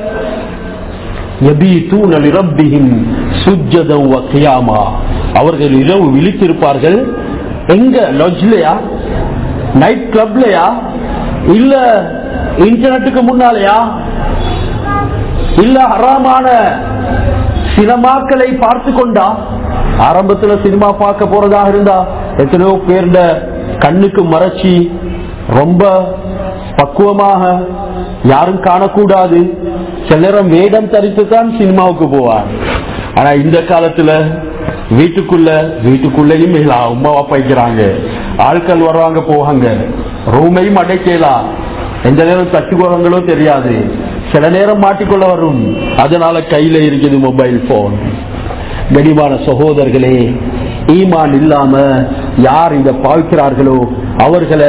அவர்கள் இரவு விழித்திருப்பார்கள் எங்க லொஜ்லயா நைட் கிளப்லயா இல்ல இன்டர்நெட்டுக்கு முன்னாலயா இல்ல ஹராமான சினிமாக்களை பார்த்து கொண்டா ஆரம்பத்துல சினிமா பார்க்க போறதாக இருந்தா எத்தனையோ பேர்ல கண்ணுக்கு மறைச்சி ரொம்ப பக்குவமாக யாரும் காணக்கூடாது சில நேரம் வேடம் தரித்து தான் சினிமாவுக்கு போவார் ஆனா இந்த காலத்துல வீட்டுக்குள்ள வீட்டுக்குள்ளேயும் உமா வைக்கிறாங்க ஆட்கள் வருவாங்க போவாங்க ரூமையும் அடைக்கலாம் எந்த நேரம் தட்டுக்கோரங்களோ தெரியாது சில நேரம் மாட்டிக்கொள்ள வரும் அதனால கையில இருக்குது மொபைல் போன் கனிமான சகோதரர்களே ஈமான் இல்லாம யார் இந்த பாவிக்கிறார்களோ அவர்களை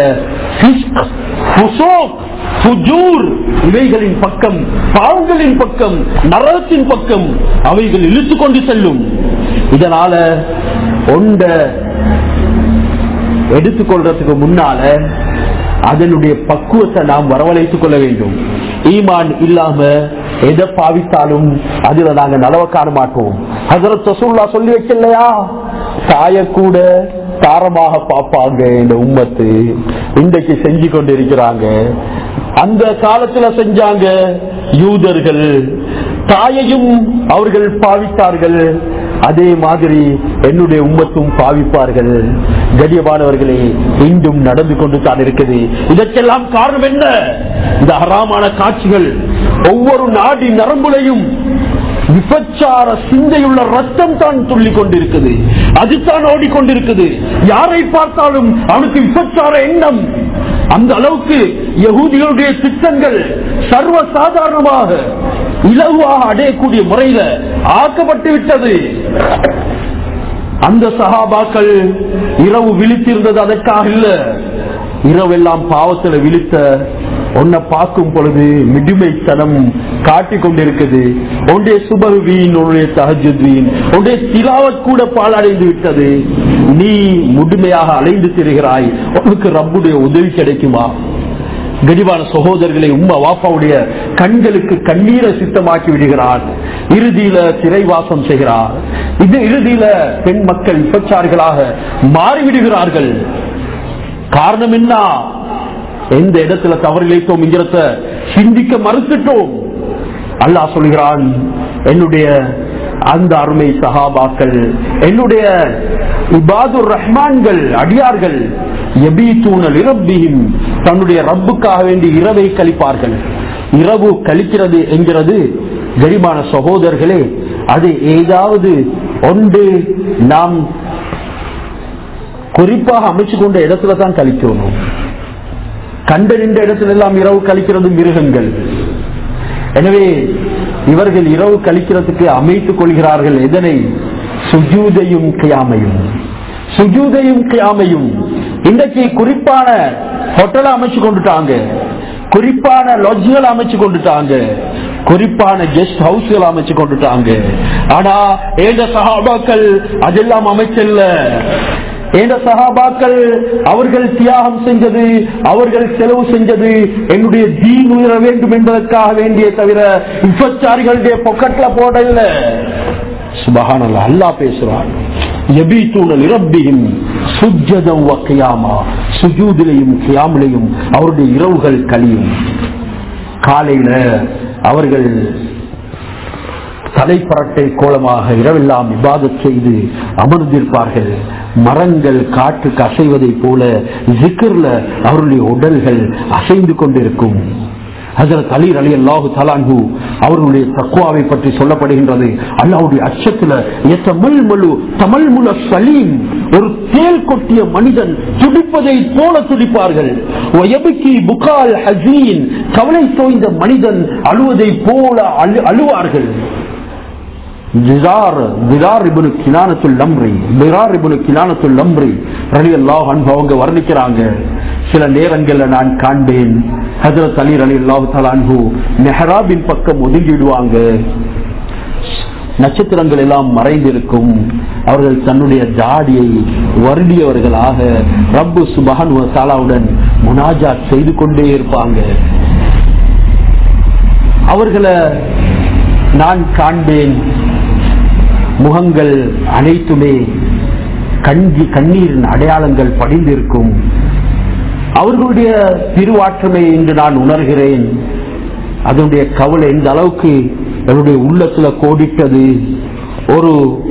இவைகளின் பக்கம் பாவங்களின் பக்கம் நரகத்தின் பக்கம் அவைகள் இழுத்து கொண்டு செல்லும் இதனால ஒண்ட எடுத்துக்கொள்றதுக்கு முன்னால அதனுடைய பக்குவத்தை நாம் வரவழைத்துக் கொள்ள வேண்டும் ஈமான் இல்லாம எதை பாவித்தாலும் அதுல நாங்க நலவ காண மாட்டோம் ஹசரத் ரசூல்லா சொல்லி வைக்கலையா தாய கூட தாரமாக பார்ப்பாங்க இந்த உம்மத்து இன்றைக்கு செஞ்சு கொண்டிருக்கிறாங்க அந்த காலத்துல செஞ்சாங்க யூதர்கள் தாயையும் அவர்கள் பாவித்தார்கள் அதே மாதிரி என்னுடைய உம்மத்தும் பாவிப்பார்கள் கடியமானவர்களே இன்றும் நடந்து கொண்டு தான் இருக்குது இதற்கெல்லாம் காரணம் என்ன இந்த ஹராமான காட்சிகள் ஒவ்வொரு நாடி நரம்புலையும் விபச்சார சிந்தையுள்ள ரத்தம் தான் துள்ளி கொண்டிருக்குது அதுதான் ஓடிக்கொண்டிருக்குது யாரை பார்த்தாலும் அவனுக்கு விபச்சார எண்ணம் அந்த அளவுக்கு யகூதிகளுடைய திட்டங்கள் சர்வ சாதாரணமாக இலகுவாக அடையக்கூடிய முறையில ஆக்கப்பட்டு விட்டது அந்த சகாபாக்கள் இரவு விழித்திருந்தது அதற்காக இல்ல இரவெல்லாம் பாவத்துல விழித்த உன்னை பார்க்கும் பொழுது மிடுமைத்தனம் காட்டிக் கொண்டிருக்குது உன்னுடைய சுபகு வீண் உன்னுடைய தகஜத் வீண் உன்னுடைய திலாவத் கூட பாலடைந்து விட்டது நீ முழுமையாக அலைந்து திரிகிறாய் உனக்கு ரப்புடைய உதவி கிடைக்குமா கனிவான சகோதரர்களை உம்மா வாப்பாவுடைய கண்களுக்கு கண்ணீரை சித்தமாக்கி விடுகிறார் இறுதியில சிறைவாசம் செய்கிறார் இது இறுதியில பெண் மக்கள் விபச்சாரிகளாக மாறிவிடுகிறார்கள் காரணம் என்ன எந்த இடத்துல தவறு இழைத்தோம் என்கிறத சிந்திக்க மறுத்துட்டோம் அல்லாஹ் சொல்கிறான் என்னுடைய அந்த அருமை சஹாபாக்கள் என்னுடைய இபாதுர் ரஹ்மான்கள் அடியார்கள் எபீத்தூனல் இரப்பியும் தன்னுடைய ரப்புக்காக வேண்டி இரவை கழிப்பார்கள் இரவு கழிக்கிறது என்கிறது கரிமான சகோதரர்களே அது ஏதாவது ஒன்று நாம் குறிப்பாக அமைச்சு கொண்ட இடத்துல தான் கழிக்கணும் கண்டறிந்த இடத்துல எல்லாம் இரவு கழிக்கிறது மிருகங்கள் எனவே இவர்கள் இரவு கழிக்கிறதுக்கு அமைத்துக் கொள்கிறார்கள் எதனை சுஜூதையும் கியாமையும் சுஜூதையும் கியாமையும் இன்றைக்கு குறிப்பான ஹோட்டல் அமைச்சு கொண்டுட்டாங்க குறிப்பான லாட்ஜுகள் அமைச்சு கொண்டுட்டாங்க குறிப்பான கெஸ்ட் ஹவுஸ்கள் அமைச்சு கொண்டுட்டாங்க ஆனா ஏந்த சகாபாக்கள் அதெல்லாம் அமைச்சல்ல என்ற சகாபாக்கள் அவர்கள் தியாகம் செஞ்சது அவர்கள் செலவு செஞ்சது என்னுடைய தீன் உயர வேண்டும் என்பதற்காக வேண்டிய தவிர விபச்சாரிகளுடைய பொக்கெட்ல போடல சுபகானல்ல அல்லா பேசுறான் சுஜூதிலையும் கியாமிலையும் அவருடைய இரவுகள் கழியும் காலையில அவர்கள் தலைப்பரட்டை கோலமாக இரவெல்லாம் விவாதம் செய்து அமர்ந்திருப்பார்கள் மரங்கள் காற்றுக்கு அசைவதை போல ஜிக்கர்ல அவருடைய உடல்கள் அசைந்து கொண்டிருக்கும் ஹசரத் அலி அலி அல்லாஹு தலான்ஹு அவர்களுடைய தக்குவாவை பற்றி சொல்லப்படுகின்றது அல்லாவுடைய அச்சத்துல எத்தமல் மலு தமிழ் முல சலீம் ஒரு தேல் கொட்டிய மனிதன் துடிப்பதை போல துடிப்பார்கள் புகால் ஹசீன் கவலை தோய்ந்த மனிதன் அழுவதை போல அழு அழுவார்கள் அவங்க வர்ணிக்கிறாங்க சில நேரங்கள்ல நான் காண்பேன் ஹசரத் அலி அலி அல்லாஹு தலான்ஹு மெஹராபின் பக்கம் ஒதுங்கிடுவாங்க நட்சத்திரங்கள் எல்லாம் மறைந்திருக்கும் அவர்கள் தன்னுடைய ஜாடியை வருடியவர்களாக ரப்பு சுபஹன் தாலாவுடன் முனாஜாத் செய்து கொண்டே இருப்பாங்க அவர்களை நான் காண்பேன் முகங்கள் அனைத்துமே கஞ்சி கண்ணீரின் அடையாளங்கள் படிந்திருக்கும் அவர்களுடைய திருவாற்றமை என்று நான் உணர்கிறேன் அதனுடைய கவலை எந்த அளவுக்கு என்னுடைய உள்ளத்துல கோடிட்டது ஒரு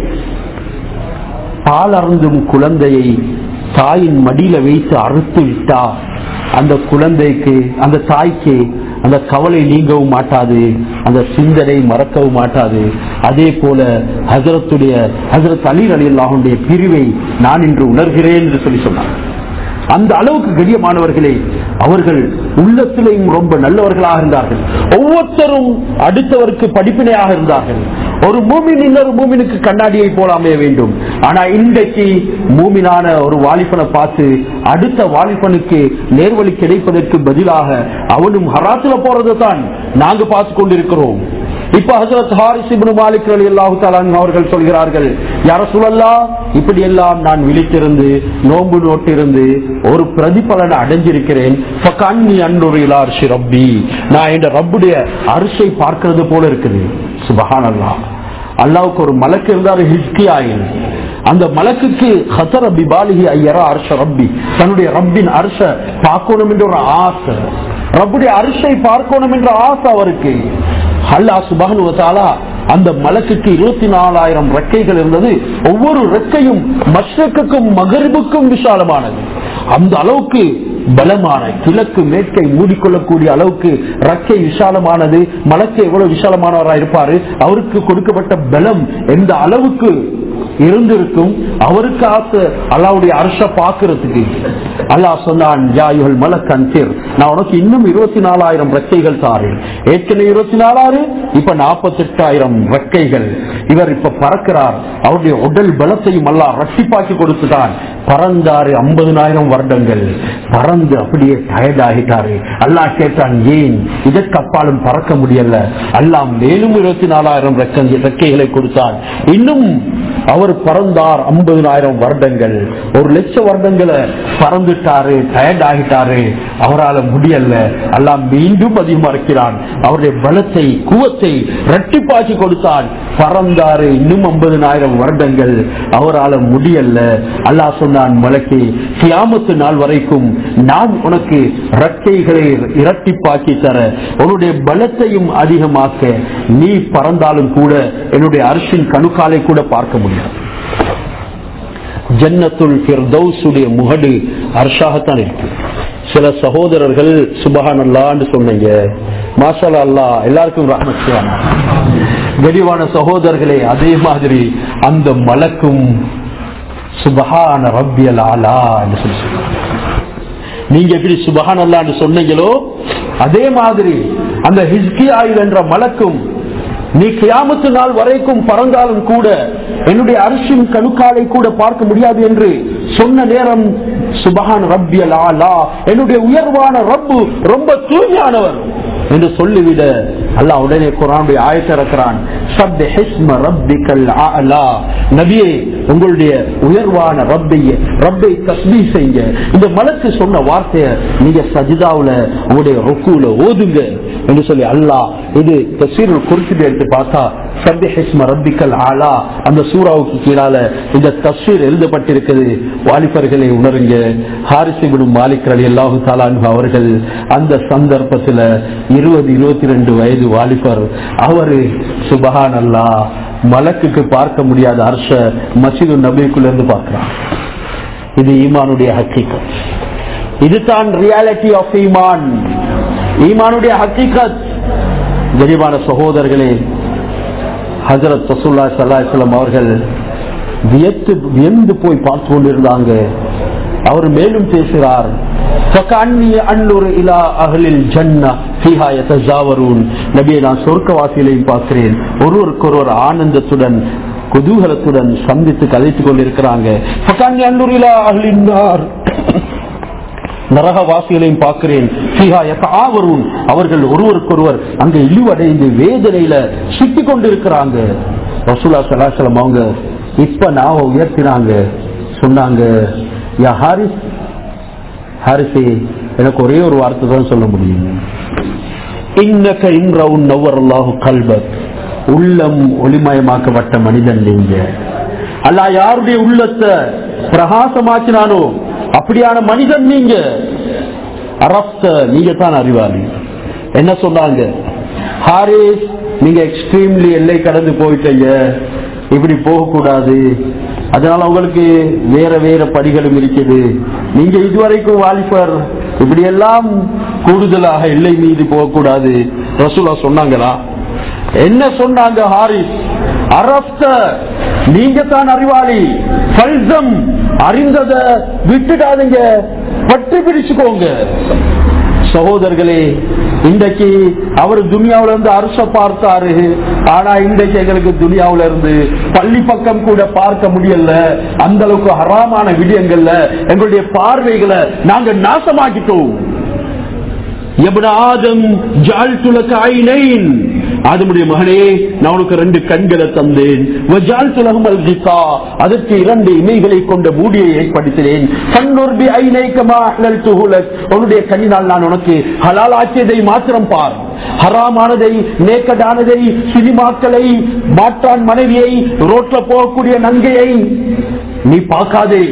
பால் அருந்தும் குழந்தையை தாயின் மடியில வைத்து அறுத்து விட்டா அந்த குழந்தைக்கு அந்த தாய்க்கு அந்த கவலை நீங்கவும் மாட்டாது அந்த சிந்தனை மறக்கவும் மாட்டாது அதே போல ஹசரத்துடைய ஹசரத் அலி அலி அல்லாஹுடைய பிரிவை நான் இன்று உணர்கிறேன் என்று சொல்லி சொன்னார் அந்த அளவுக்கு கடியமானவர்களே அவர்கள் உள்ளத்திலையும் ரொம்ப நல்லவர்களாக இருந்தார்கள் ஒவ்வொருத்தரும் அடுத்தவருக்கு படிப்பினையாக இருந்தார்கள் ஒரு மூமின் இன்னொரு மூமினுக்கு கண்ணாடியை போல அமைய வேண்டும் ஆனா இன்றைக்கு மூமினான ஒரு வாலிபனை பார்த்து அடுத்த வாலிபனுக்கு நேர்வழி கிடைப்பதற்கு பதிலாக அவனும் ஹராத்துல போறது தான் நாங்க பார்த்து கொண்டிருக்கிறோம் இப்ப ஹசரத் ஹாரிஸ் இப்னு மாலிக் அலி அல்லாஹு தலான் அவர்கள் சொல்கிறார்கள் யார சொல்லல்லா இப்படி எல்லாம் நான் விழித்திருந்து நோன்பு நோட்டிருந்து ஒரு பிரதிபலனை அடைஞ்சிருக்கிறேன் ஃபகன்னி அன்னுரிலார் ரப்பி நான் என் ரப்புடைய அரிசை பார்க்கிறது போல இருக்குது சுபஹான் அல்லாஹ் அல்லாவுக்கு ஒரு மலக்கு இருந்தார் ஹிஸ்கியாயில் அந்த மலக்குக்கு ஹசர பிபாலிஹி ஐயரா அர்ஷ ரப்பி தன்னுடைய ரப்பின் அர்ஷ பார்க்கணும் என்ற ஒரு ஆசை ரப்புடைய அரிசை பார்க்கணும் என்ற ஆசை அவருக்கு அல்லா சுபானு அந்த மலக்குக்கு இருபத்தி நாலாயிரம் ரெக்கைகள் இருந்தது ஒவ்வொரு ரெக்கையும் மஷ்ரக்குக்கும் மகரிபுக்கும் விசாலமானது அந்த அளவுக்கு பலமான கிழக்கு மேற்கை மூடிக்கொள்ளக்கூடிய அளவுக்கு ரக்கை விசாலமானது மலக்கை எவ்வளவு விசாலமானவராக இருப்பாரு அவருக்கு கொடுக்கப்பட்ட பலம் எந்த அளவுக்கு இருந்திருக்கும் அவருக்கு ஆசை அல்லாவுடைய அரச பாக்குறதுக்கு அல்லாஹ் சொன்னான் ஜாயுகள் மலக்கன் நான் உனக்கு இன்னும் இருபத்தி நாலாயிரம் ரெக்கைகள் தாரேன் ஏற்கனவே இருபத்தி நாலாயிரம் இப்ப நாற்பத்தி எட்டாயிரம் ரெக்கைகள் இவர் இப்ப பறக்கிறார் அவருடைய உடல் பலத்தையும் அல்லாஹ் ரட்டிப்பாக்கி கொடுத்துதான் பறந்தாரு ஐம்பதுனாயிரம் வருடங்கள் பறந்து அப்படியே டயர்ட் ஆகிட்டாரு அல்லாஹ் கேட்டான் ஏன் இதற்கு அப்பாலும் பறக்க முடியல அல்லாஹ் மேலும் இருபத்தி நாலாயிரம் ரெக்கைகளை கொடுத்தான் இன்னும் அவர் பறந்தார் ஐம்பதுனாயிரம் வருடங்கள் ஒரு லட்ச வருடங்களை பறந்துட்டாரு டயர்ட் ஆகிட்டாரு அவரால் முடியல அல்லாஹ் மீண்டும் அதிகமா இருக்கிறான் அவருடைய பலத்தை குவத்தை ரட்டிப்பாக்கி கொடுத்தான் பறந்தாரு இன்னும் ஐம்பதுனாயிரம் வருடங்கள் அவரால் முடியல அல்லாஹ் சொன்னான் மலக்கி கியாமத்து நாள் வரைக்கும் நான் உனக்கு ரக்கைகளை இரட்டிப்பாக்கி தர உன்னுடைய பலத்தையும் அதிகமாக்க நீ பறந்தாலும் கூட என்னுடைய அரசின் கணுக்காலை கூட பார்க்க முடியாது ஜன்னத்துல் ஃபிர்தௌஸுடைய முகடு அர்ஷாகத்தான் இருக்கு சில சகோதரர்கள் சுபஹான் அல்லான்னு சொன்னீங்க மாஷா அல்லா எல்லாருக்கும் ரஹமத் கரிவான சகோதரர்களே அதே மாதிரி அந்த மலக்கும் சுபஹான ரப்பியல் ஆலா என்று சொல்லி சொல்றாங்க. நீங்க எப்படி சுபஹான் அல்லான்னு சொன்னீங்களோ அதே மாதிரி அந்த ஹிஸ்கியாயில் என்ற மலக்கும் நீ கியாமத்து நாள் வரைக்கும் பறந்தாலும் கூட என்னுடைய அரிசின் கணுக்காலை கூட பார்க்க முடியாது என்று சொன்ன நேரம் சுபஹான் ரப்பியல் ஆலா என்னுடைய உயர்வான ரப்பு ரொம்ப தூய்மையானவர் என்று சொல்லிவிட அல்லாஹ் உடனே குரானுடைய ஆயத்திறக்கிறான் நபியே உங்களுடைய உயர்வான ரப்பை ரப்பை தஸ்மீ செய்ய இந்த மலக்கு சொன்ன வார்த்தைய நீங்க சஜிதாவுல உங்களுடைய ருக்குல ஓதுங்க என்று சொல்லி அல்லாஹ் இது தசீரில் குறிப்பிட்டு எடுத்து பார்த்தா சப்தி ஹிஸ்ம ரப்பிக்கல் ஆலா அந்த சூறாவுக்கு கீழால இந்த தஸ்வீர் எழுதப்பட்டிருக்கிறது வாலிபர்களை உணருங்க ஹாரிசிபிடும் மாலிக் அலி அல்லாஹு தாலான் அவர்கள் அந்த சந்தர்ப்பத்துல இருபது இருபத்தி ரெண்டு வயது வாலிபர் அவரு சுபஹான் அல்லா மலக்குக்கு பார்க்க முடியாத அரச மசீது நபிக்குள்ள இருந்து பார்க்கிறான் இது ஈமானுடைய ஹக்கீக்கத் இதுதான் ரியாலிட்டி ஆஃப் ஈமான் ஈமானுடைய ஹக்கீக்கத் கரிபான சகோதரர்களே ஹசரத் ரசூல்லா சல்லாஹம் அவர்கள் வியத்து வியந்து போய் பார்த்து கொண்டிருந்தாங்க அவர் மேலும் பேசுகிறார் நான் சொர்க்கவாசிகளையும் பார்க்கிறேன் ஒருவருக்கொருவர் ஆனந்தத்துடன் குதூகலத்துடன் சந்தித்து கதைத்துக் கொண்டிருக்கிறாங்க நரகவாசிகளையும் பார்க்கிறேன் அவர்கள் ஒருவருக்கொருவர் அங்க இழிவடைந்து வேதனையில சுத்தி கொண்டிருக்கிறாங்க ரசூலா சலாசலம் அவங்க இப்ப நாவ உயர்த்தினாங்க சொன்னாங்க யா ஹாரிஸ் ஹாரிசே எனக்கு ஒரே ஒரு வார்த்தை தான் சொல்ல முடியும் இன்னக்க இன்றவுன் நவர் அல்லாஹு கல்பத் உள்ளம் ஒளிமயமாக்கப்பட்ட மனிதன் நீங்க அல்லா யாருடைய உள்ளத்தை பிரகாசமாக்கினானோ அப்படியான மனிதன் நீங்க அரப்த நீங்க தான் அறிவாளி என்ன சொன்னாங்க ஹாரிஸ் நீங்க எக்ஸ்ட்ரீம்லி எல்லை கடந்து போயிட்டீங்க இப்படி போகக்கூடாது அதனால உங்களுக்கு வேற வேற படிகளும் இருக்குது நீங்க இதுவரைக்கும் வாலிபர் இப்படி எல்லாம் கூடுதலாக எல்லை மீது போகக்கூடாது ரசூலா சொன்னாங்களா என்ன சொன்னாங்க ஹாரிஸ் அரப்த நீங்க தான் அறிவாளி பல்சம் அறிந்தத விட்டுடாதீங்க பற்றி பிடிச்சுக்கோங்க சகோதரர்களே இன்றைக்கு அவர் துனியாவில இருந்து அரச பார்த்தாரு ஆனா இன்றைக்கு எங்களுக்கு துனியாவில இருந்து பள்ளி பக்கம் கூட பார்க்க முடியல அந்த அளவுக்கு ஹராமான விடயங்கள்ல எங்களுடைய பார்வைகளை நாங்க நாசமாக்கிட்டோம் ஆதம் ஜால் துலக்க ஐநைன் ஆதமுடைய மகனே நான் உனக்கு ரெண்டு கண்களை தந்தேன் அதற்கு இரண்டு இமைகளை கொண்ட மூடியை ஏற்படுத்தினேன் கண்ணொருபி ஐநைக்கமா உன்னுடைய கண்ணினால் நான் உனக்கு ஹலால் ஆக்கியதை மாத்திரம் பார் ஹராமானதை நேக்கடானதை சினிமாக்களை மாற்றான் மனைவியை ரோட்ல போகக்கூடிய நங்கையை நீ பார்க்காதே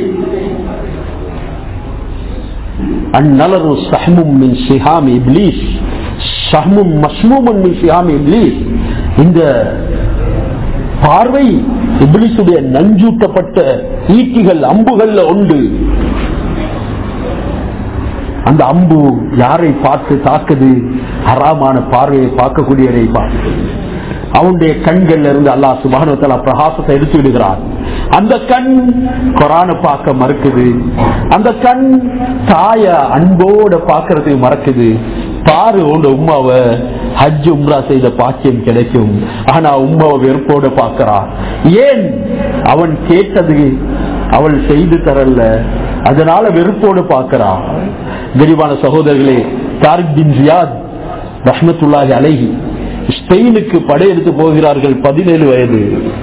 அந்நலரு சஹமும் மின் சிஹாம் இப்லீஸ் சஹமும் மஸ்மூமன் மின் சிஹாம் இப்லீஸ் இந்த பார்வை இப்லீஸுடைய நஞ்சூட்டப்பட்ட ஈட்டிகள் அம்புகள்ல உண்டு அந்த அம்பு யாரை பார்த்து தாக்குது ஹராமான பார்வையை பார்க்கக்கூடியவரை பார்த்து அவனுடைய கண்கள்ல இருந்து அல்லாஹ் சுபானுவத்தால பிரகாசத்தை எடுத்து விடுகிறான் அந்த கண் கொரான பார்க்க மறுக்குது அந்த கண் தாய அன்போட பார்க்கறதுக்கு மறக்குது பாரு உண்ட உமாவை ஹஜ் உம்ரா செய்த பாக்கியம் கிடைக்கும் ஆனா உமாவை வெறுப்போட பார்க்கிறான் ஏன் அவன் கேட்டது அவள் செய்து தரல அதனால வெறுப்போடு பார்க்கிறான் விரிவான சகோதரர்களே தாரிக் பின் ஜியாத் ரஹ்மத்துல்லாஹி அலைஹி ஸ்பெயினுக்கு படையெடுத்து போகிறார்கள் பதினேழு வயது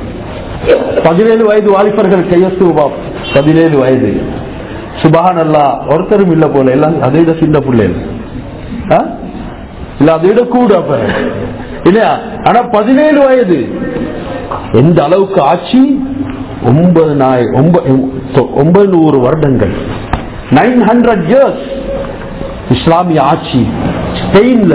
பதினேழு வயது வாலிபர்கள் கையசுவா பதினேழு வயது சுபஹான் அல்லா ஒருத்தரும் இல்ல போல எல்லாம் அதை விட சின்ன பிள்ளைகள் ஆ? இல்ல அதை விட கூட அப்ப இல்லையா ஆனா பதினேழு வயது எந்த அளவுக்கு ஆட்சி ஒன்பது நாய் ஒன்பது நூறு வருடங்கள் நைன் ஹண்ட்ரட் இயர்ஸ் இஸ்லாமிய ஆட்சி ஸ்பெயின்ல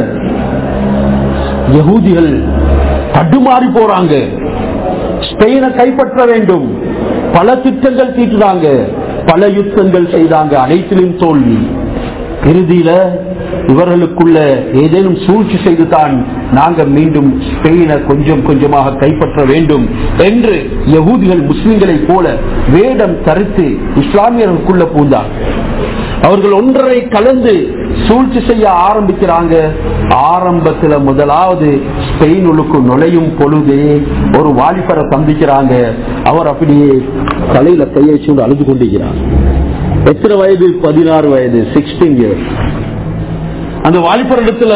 யகூதிகள் தடுமாறி போறாங்க ஸ்பெயினை கைப்பற்ற வேண்டும் பல திட்டங்கள் தீட்டுறாங்க பல யுத்தங்கள் செய்தாங்க அனைத்திலும் தோல்வி இறுதியில இவர்களுக்குள்ள ஏதேனும் சூழ்ச்சி செய்துதான் நாங்க மீண்டும் ஸ்பெயினை கொஞ்சம் கொஞ்சமாக கைப்பற்ற வேண்டும் என்று யகூதிகள் முஸ்லிம்களை போல வேடம் தரித்து இஸ்லாமியர்களுக்குள்ள பூந்தார் அவர்கள் ஒன்றரை கலந்து சூழ்ச்சி செய்ய ஆரம்பிக்கிறாங்க ஆரம்பத்துல முதலாவது ஸ்பெயினுக்கு நுழையும் பொழுதே ஒரு வாலிபரை சந்திக்கிறாங்க அவர் அப்படியே தலையில கையை சூடு அழுது கொண்டிருக்கிறார் எத்தனை வயது பதினாறு வயது சிக்ஸ்டீன் இயர்ஸ் அந்த வாலிபர் இடத்துல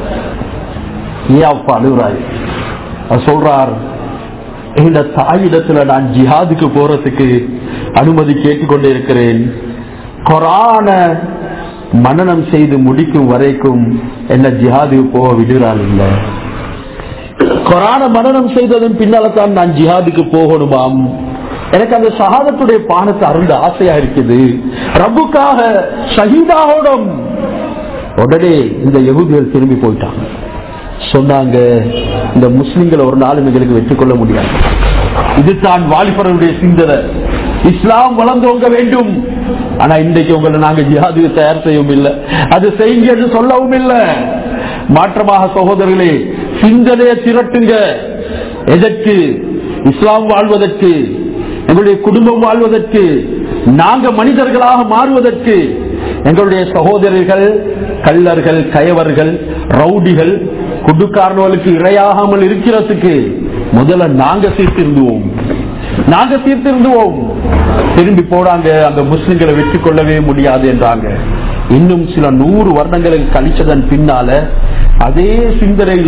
ஏன் அப்பா அழுகுறாய் அவர் சொல்றார் இந்த தாயிடத்துல நான் ஜிஹாதுக்கு போறதுக்கு அனுமதி கேட்டுக்கொண்டே இருக்கிறேன் கொரான மனநம் செய்து முடிக்கும் வரைக்கும் என்ன ஜிஹாதுக்கு போக விடுறாள் இல்ல கொரான மனநம் செய்ததன் பின்னால தான் நான் ஜிஹாதுக்கு போகணுமாம் எனக்கு அந்த சகாதத்துடைய பானத்தை அருந்த ஆசையா இருக்குது ரப்புக்காக ஷஹீதாகணும் உடனே இந்த யகுதிகள் திரும்பி போயிட்டாங்க சொன்னாங்க இந்த முஸ்லிம்களை ஒரு நாளும் எங்களுக்கு வெற்றி கொள்ள முடியாது இதுதான் வாலிபருடைய சிந்தனை இஸ்லாம் வளர்ந்தோங்க வேண்டும் ஆனா இன்றைக்கு உங்களை நாங்க ஜிஹாதுக்கு தயார் செய்யவும் இல்லை அது செய்யுங்க என்று சொல்லவும் இல்லை மாற்றமாக சகோதரர்களே சிந்தனையை திரட்டுங்க எதற்கு இஸ்லாம் வாழ்வதற்கு எங்களுடைய குடும்பம் வாழ்வதற்கு நாங்க மனிதர்களாக மாறுவதற்கு எங்களுடைய சகோதரர்கள் கள்ளர்கள் கயவர்கள் ரவுடிகள் குடுக்காரர்களுக்கு இரையாகாமல் இருக்கிறதுக்கு முதல்ல நாங்க சீர்திருந்துவோம் நாங்க சீர்திருந்துவோம் திரும்பி போடாங்க அந்த முஸ்லிம்களை வெற்றி கொள்ளவே முடியாது என்றாங்க இன்னும் சில நூறு வருடங்களுக்கு கழிச்சதன் பின்னால அதே சிந்தனையில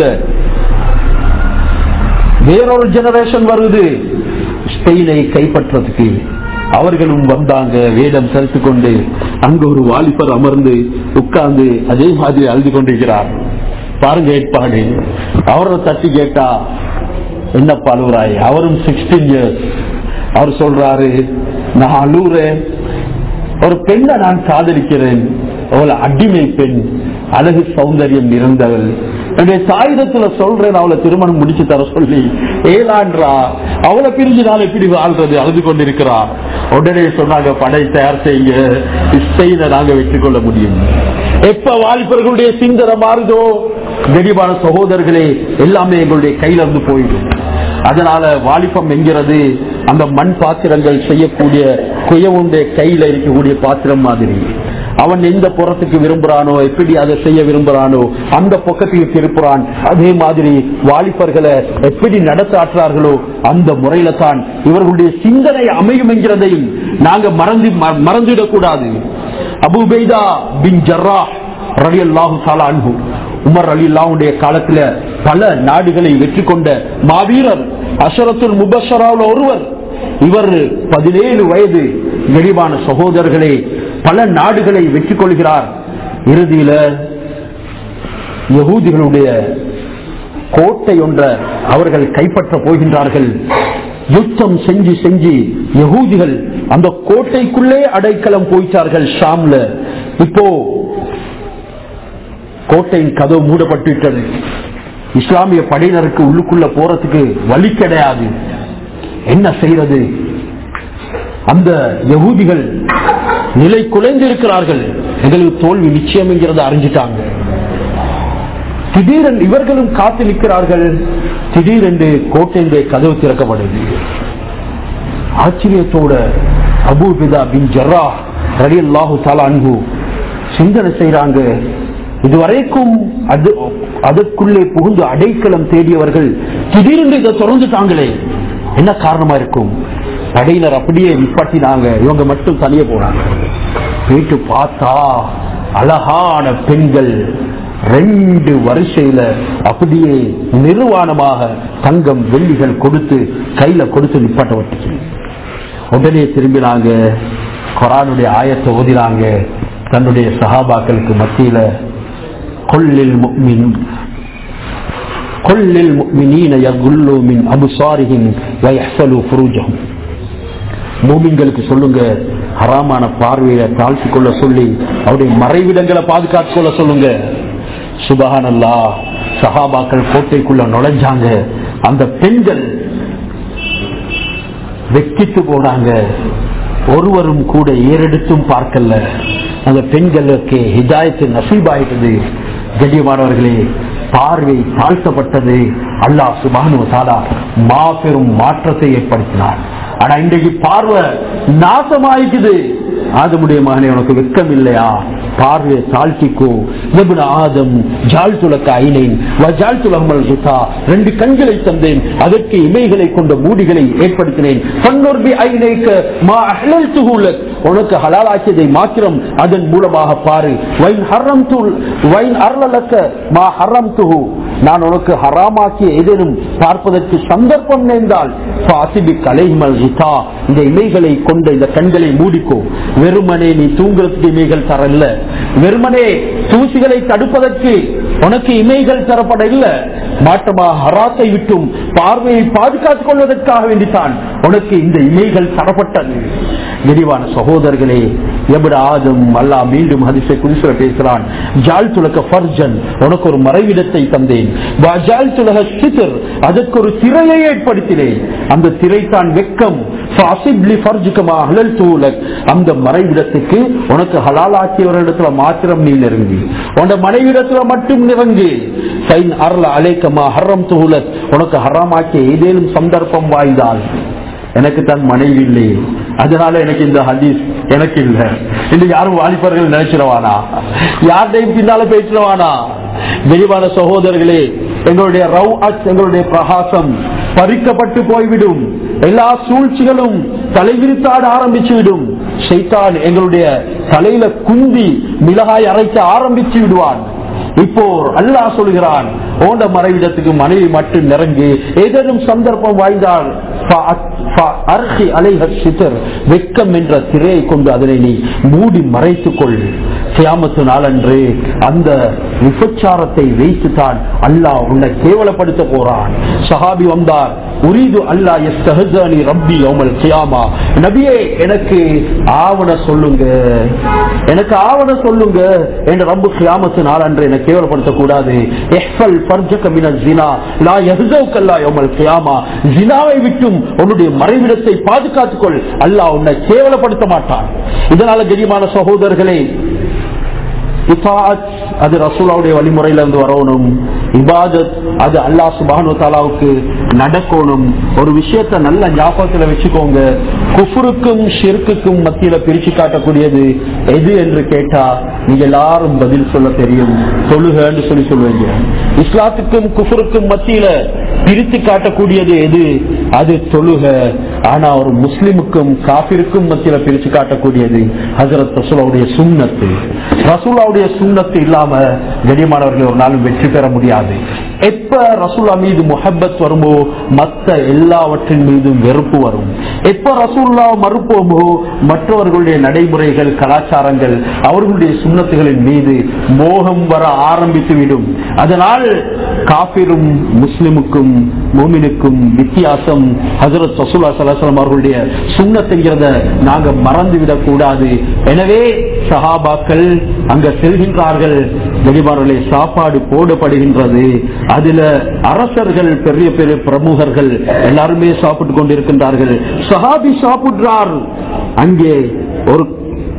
வேறொரு ஜெனரேஷன் வருது ஸ்பெயினை கைப்பற்றதுக்கு அவர்களும் வந்தாங்க வேடம் செலுத்து கொண்டு அங்க ஒரு வாலிபர் அமர்ந்து உட்கார்ந்து அதே மாதிரி அழுது கொண்டிருக்கிறார் பாருங்க ஏற்பாடு அவரை தட்டி கேட்டா என்ன பழுவராய் அவரும் சிக்ஸ்டீன் இயர்ஸ் அவர் சொல்றாரு நான் அழுறேன் ஒரு பெண்ணை நான் காதலிக்கிறேன் அவள் அடிமை பெண் அழகு சௌந்தரியம் நிறைந்தவள் என்னுடைய தாயுதத்துல சொல்றேன் அவளை திருமணம் முடிச்சு தர சொல்லி ஏலான்றா அவளை பிரிஞ்சு நான் எப்படி வாழ்றது அழுது கொண்டிருக்கிறா உடனே சொன்னாங்க படை தயார் செய்யுங்க இஸ்பெயினை நாங்க வெற்றி கொள்ள முடியும் எப்ப வாலிபர்களுடைய சிந்தனை மாறுதோ கடிவான சகோதரர்களே எல்லாமே எங்களுடைய கையில இருந்து போயிடும் அதனால வாலிபம் என்கிறது அந்த மண் பாத்திரங்கள் செய்யக்கூடிய குயவுடைய கையில இருக்கக்கூடிய பாத்திரம் மாதிரி அவன் எந்த புறத்துக்கு விரும்புறானோ எப்படி அதை செய்ய விரும்புறானோ அந்த பக்கத்துக்கு திருப்புறான் அதே மாதிரி வாலிபர்களை எப்படி நடத்தாற்றார்களோ அந்த முறையில தான் இவர்களுடைய சிந்தனை அமையும் என்கிறதையும் நாங்க மறந்து மறந்துவிடக் கூடாது அபுபைதா பின் ஜர்ரா ரலி அல்லாஹு அன்பு உமர் அலி அல்லாவுடைய காலத்துல பல நாடுகளை வெற்றி கொண்ட மாவீரர் அஷரத்துல் முபஷராவில் ஒருவர் இவர் பதினேழு வயது நெளிவான சகோதரர்களே பல நாடுகளை வெற்றி கொள்கிறார் இறுதியில யகூதிகளுடைய கோட்டை ஒன்ற அவர்கள் கைப்பற்ற போகின்றார்கள் யுத்தம் செஞ்சு செஞ்சு யகூதிகள் அந்த கோட்டைக்குள்ளே அடைக்கலம் போயிட்டார்கள் ஷாம்ல இப்போ கோட்டையின் கதவு மூடப்பட்டுவிட்டது இஸ்லாமிய படையினருக்கு உள்ளுக்குள்ள போறதுக்கு வழி கிடையாது என்ன செய்யறது அந்த யகூதிகள் நிலை குலைந்து இருக்கிறார்கள் எங்களுக்கு தோல்வி நிச்சயம்ங்கிறத அறிஞ்சிட்டாங்க திடீரென்று இவர்களும் காத்து நிற்கிறார்கள் திடீரென்று கோட்டையுடைய கதவு திறக்கப்படுது ஆச்சரியத்தோட அபூபிதா பின் ஜர்ரா ரலி அல்லாஹு அன்பு சிந்தனை செய்யறாங்க இதுவரைக்கும் அது அதற்குள்ளே புகுந்து அடைக்கலம் தேடியவர்கள் திடீரென்று இதை தொடர்ந்துட்டாங்களே என்ன காரணமா இருக்கும் படையினர் அப்படியே நிப்பாட்டினாங்க இவங்க மட்டும் தனியே போனாங்க போயிட்டு பார்த்தா அழகான பெண்கள் ரெண்டு வரிசையில அப்படியே நிர்வாணமாக தங்கம் வெள்ளிகள் கொடுத்து கையில கொடுத்து நிப்பாட்டப்பட்டுச்சு உடனே திரும்பினாங்க கொரானுடைய ஆயத்தை ஓதினாங்க தன்னுடைய சகாபாக்களுக்கு மத்தியில கொள்ளில் முக்மின் கொள்ளில் முக்மினீன யகுல்லு மின் அபுசாரிஹிம் வயஹ்சலு ஃபுரூஜஹும் மூமின்களுக்கு சொல்லுங்க ஹராமான பார்வையை தாழ்த்தி கொள்ள சொல்லி அவருடைய மறைவிடங்களை பாதுகாத்து கொள்ள சொல்லுங்க சுபஹானல்லா சஹாபாக்கள் கோட்டைக்குள்ள நுழைஞ்சாங்க அந்த பெண்கள் வெக்கிட்டு போனாங்க ஒருவரும் கூட ஏறெடுத்தும் பார்க்கல அந்த பெண்களுக்கு ஹிதாயத்து நசீபாயிட்டது கண்ணியமானவர்களே பார்வை தாழ்த்தப்பட்டது அல்லாஹ் சுபானு தாலா மாபெரும் மாற்றத்தை ஏற்படுத்தினார் ஆனா இன்றைக்கு பார்வை நாசமாயிக்குது ஆதமுடைய மகனே உனக்கு வெக்கம் இல்லையா பார்வையை தாழ்த்திக்கோ எபுன ஆதம் ஜால் துலக்க ஐனேன் ஜால் துலகமல் ஹிதா ரெண்டு கண்களை தந்தேன் அதற்கு இமைகளை கொண்ட மூடிகளை ஏற்படுத்தினேன் பன்னொருபி ஐநேக்க மா அஹ்லல் துகுலக் உனக்கு ஹலாலாக்கியதை மாத்திரம் அதன் மூலமாக பாரு வைன் ஹர்ரம் தூள் வைன் அர்லலக்க மா ஹர்ரம் துகு நான் உனக்கு ஹராமாக்கிய ஏதேனும் பார்ப்பதற்கு சந்தர்ப்பம் நேர்ந்தால் கலைமல் இந்த இமைகளை கொண்ட இந்த கண்களை மூடிக்கோ வெறுமனே நீ தூங்குறதுக்கு இமைகள் தரல வெறுமனே தூசிகளை தடுப்பதற்கு உனக்கு இமைகள் தரப்பட இல்ல மாற்றமா ஹராத்தை விட்டும் பார்வையை பாதுகாத்துக் கொள்வதற்காக வேண்டித்தான் உனக்கு இந்த இமைகள் தரப்பட்டது விரிவான சகோதரர்களே எபட ஆதம் அல்லா மீண்டும் ஹதிசை குறிப்பிட பேசுகிறான் ஜால் துலக ஃபர்ஜன் உனக்கு ஒரு மறைவிடத்தை தந்தேன் ஜால் துலக சித்தர் அதற்கு ஒரு திரையை ஏற்படுத்தினேன் அந்த திரை தான் வெக்கம் அந்த மறைவிடத்துக்கு உனக்கு ஹலாலாக்கியவரிடத்துல மாத்திரம் நீ நெருங்கி உன் மனைவிடத்துல மட்டும் நெருங்கி அருள அலைக்கமா ஹர்ரம் துகுலத் உனக்கு ஹராமாக்கிய ஏதேனும் சந்தர்ப்பம் வாய்ந்தால் எனக்கு தன் மனைவி இல்லையே அதனால எனக்கு இந்த ஹதீஸ் எனக்கு இல்ல இன்னும் யாரும் வாலிபர்கள் நினைச்சிருவானா யார்டையும் பின்னால பேசிடுவானா விரிவான சகோதரர்களே எங்களுடைய ரவ் எங்களுடைய பிரகாசம் பறிக்கப்பட்டு போய்விடும் எல்லா சூழ்ச்சிகளும் தலைவிரித்தாட ஆரம்பிச்சு விடும் சைத்தான் எங்களுடைய தலையில குந்தி மிளகாய் அரைக்க ஆரம்பிச்சு விடுவான் இப்போ அல்லாஹ் சொல்கிறான் ஓண்ட மறைவிடத்துக்கு மனைவி மட்டும் நிறங்கி ஏதேனும் சந்தர்ப்பம் வாய்ந்தால் வெக்கம் என்ற திரையை கொண்டு அதனை நீ மூடி மறைத்துக் கொள் சியாமத்து நாளன்று அந்த விபச்சாரத்தை வைத்துத்தான் அல்லாஹ் உன்னை கேவலப்படுத்த போறான் சஹாபி வந்தார் உரிது அல்லா எஸ்தஹனி ரப்பி ஓமல் சியாமா நபியே எனக்கு ஆவண சொல்லுங்க எனக்கு ஆவண சொல்லுங்க என்று ரப்பு சியாமத்து நாளன்று என்னை கேவலப்படுத்த கூடாது எஹ்ஃபல் ஃபர்ஜக மின ஜினா லா யஹ்ஸவுக்கல்லா யௌமல் கியாமா ஜினாவை விட்டும் உன்னுடைய மறைவிடத்தை பாதுகாத்துக் கொள் அல்லாஹ் உன்னை கேவலப்படுத்த மாட்டான் இதனால கரிமான சகோதரர்களே இஃபாத் அது ரசூலாவுடைய வழிமுறையில இருந்து வரணும் இபாதத் அது அல்லாஹ் சுபானு தாலாவுக்கு நடக்கணும் ஒரு விஷயத்த நல்ல ஞாபகத்துல வச்சுக்கோங்க குஃபுருக்கும் ஷிர்க்குக்கும் மத்தியில பிரிச்சு காட்டக்கூடியது எது என்று கேட்டா நீங்க எல்லாரும் பதில் சொல்ல தெரியும் தொழுகன்னு சொல்லி சொல்லுவீங்க இஸ்லாத்துக்கும் குஃபுருக்கும் மத்தியில பிரித்து காட்டக்கூடியது எது அது தொழுக ஆனா ஒரு முஸ்லிமுக்கும் காபிருக்கும் மத்தியில பிரிச்சு காட்டக்கூடியது ஹசரத் ரசூலாவுடைய சுண்ணத்து ரசூலாவுடைய சுண்ணத்து இல்லாம கண்ணியமானவர்கள் ஒரு நாளும் வெற்றி பெற முடியாது எப்ப ரசூலா மீது முஹப்பத் வருமோ மத்த எல்லாவற்றின் மீதும் வெறுப்பு வரும் எப்ப ரசூல்லா மறுப்போமோ மற்றவர்களுடைய நடைமுறைகள் கலாச்சாரங்கள் அவர்களுடைய சுண்ணத்துகளின் மீது மோகம் வர ஆரம்பித்து விடும் அதனால் காபிரும் முஸ்லிமுக்கும் மோமினுக்கும் வித்தியாசம் ஹசரத் ரசூல்லா சலாசலம் அவர்களுடைய சுண்ணத்துங்கிறத நாங்க மறந்து விடக் கூடாது எனவே சஹாபாக்கள் அங்க செல்கின்றார்கள் வெளிமாறலே சாப்பாடு போடப்படுகின்றது அதுல அரசர்கள் பெரிய பெரிய பிரமுகர்கள் எல்லாருமே சாப்பிட்டு கொண்டிருக்கின்றார்கள் சஹாபி சாப்பிடுறார் அங்கே ஒரு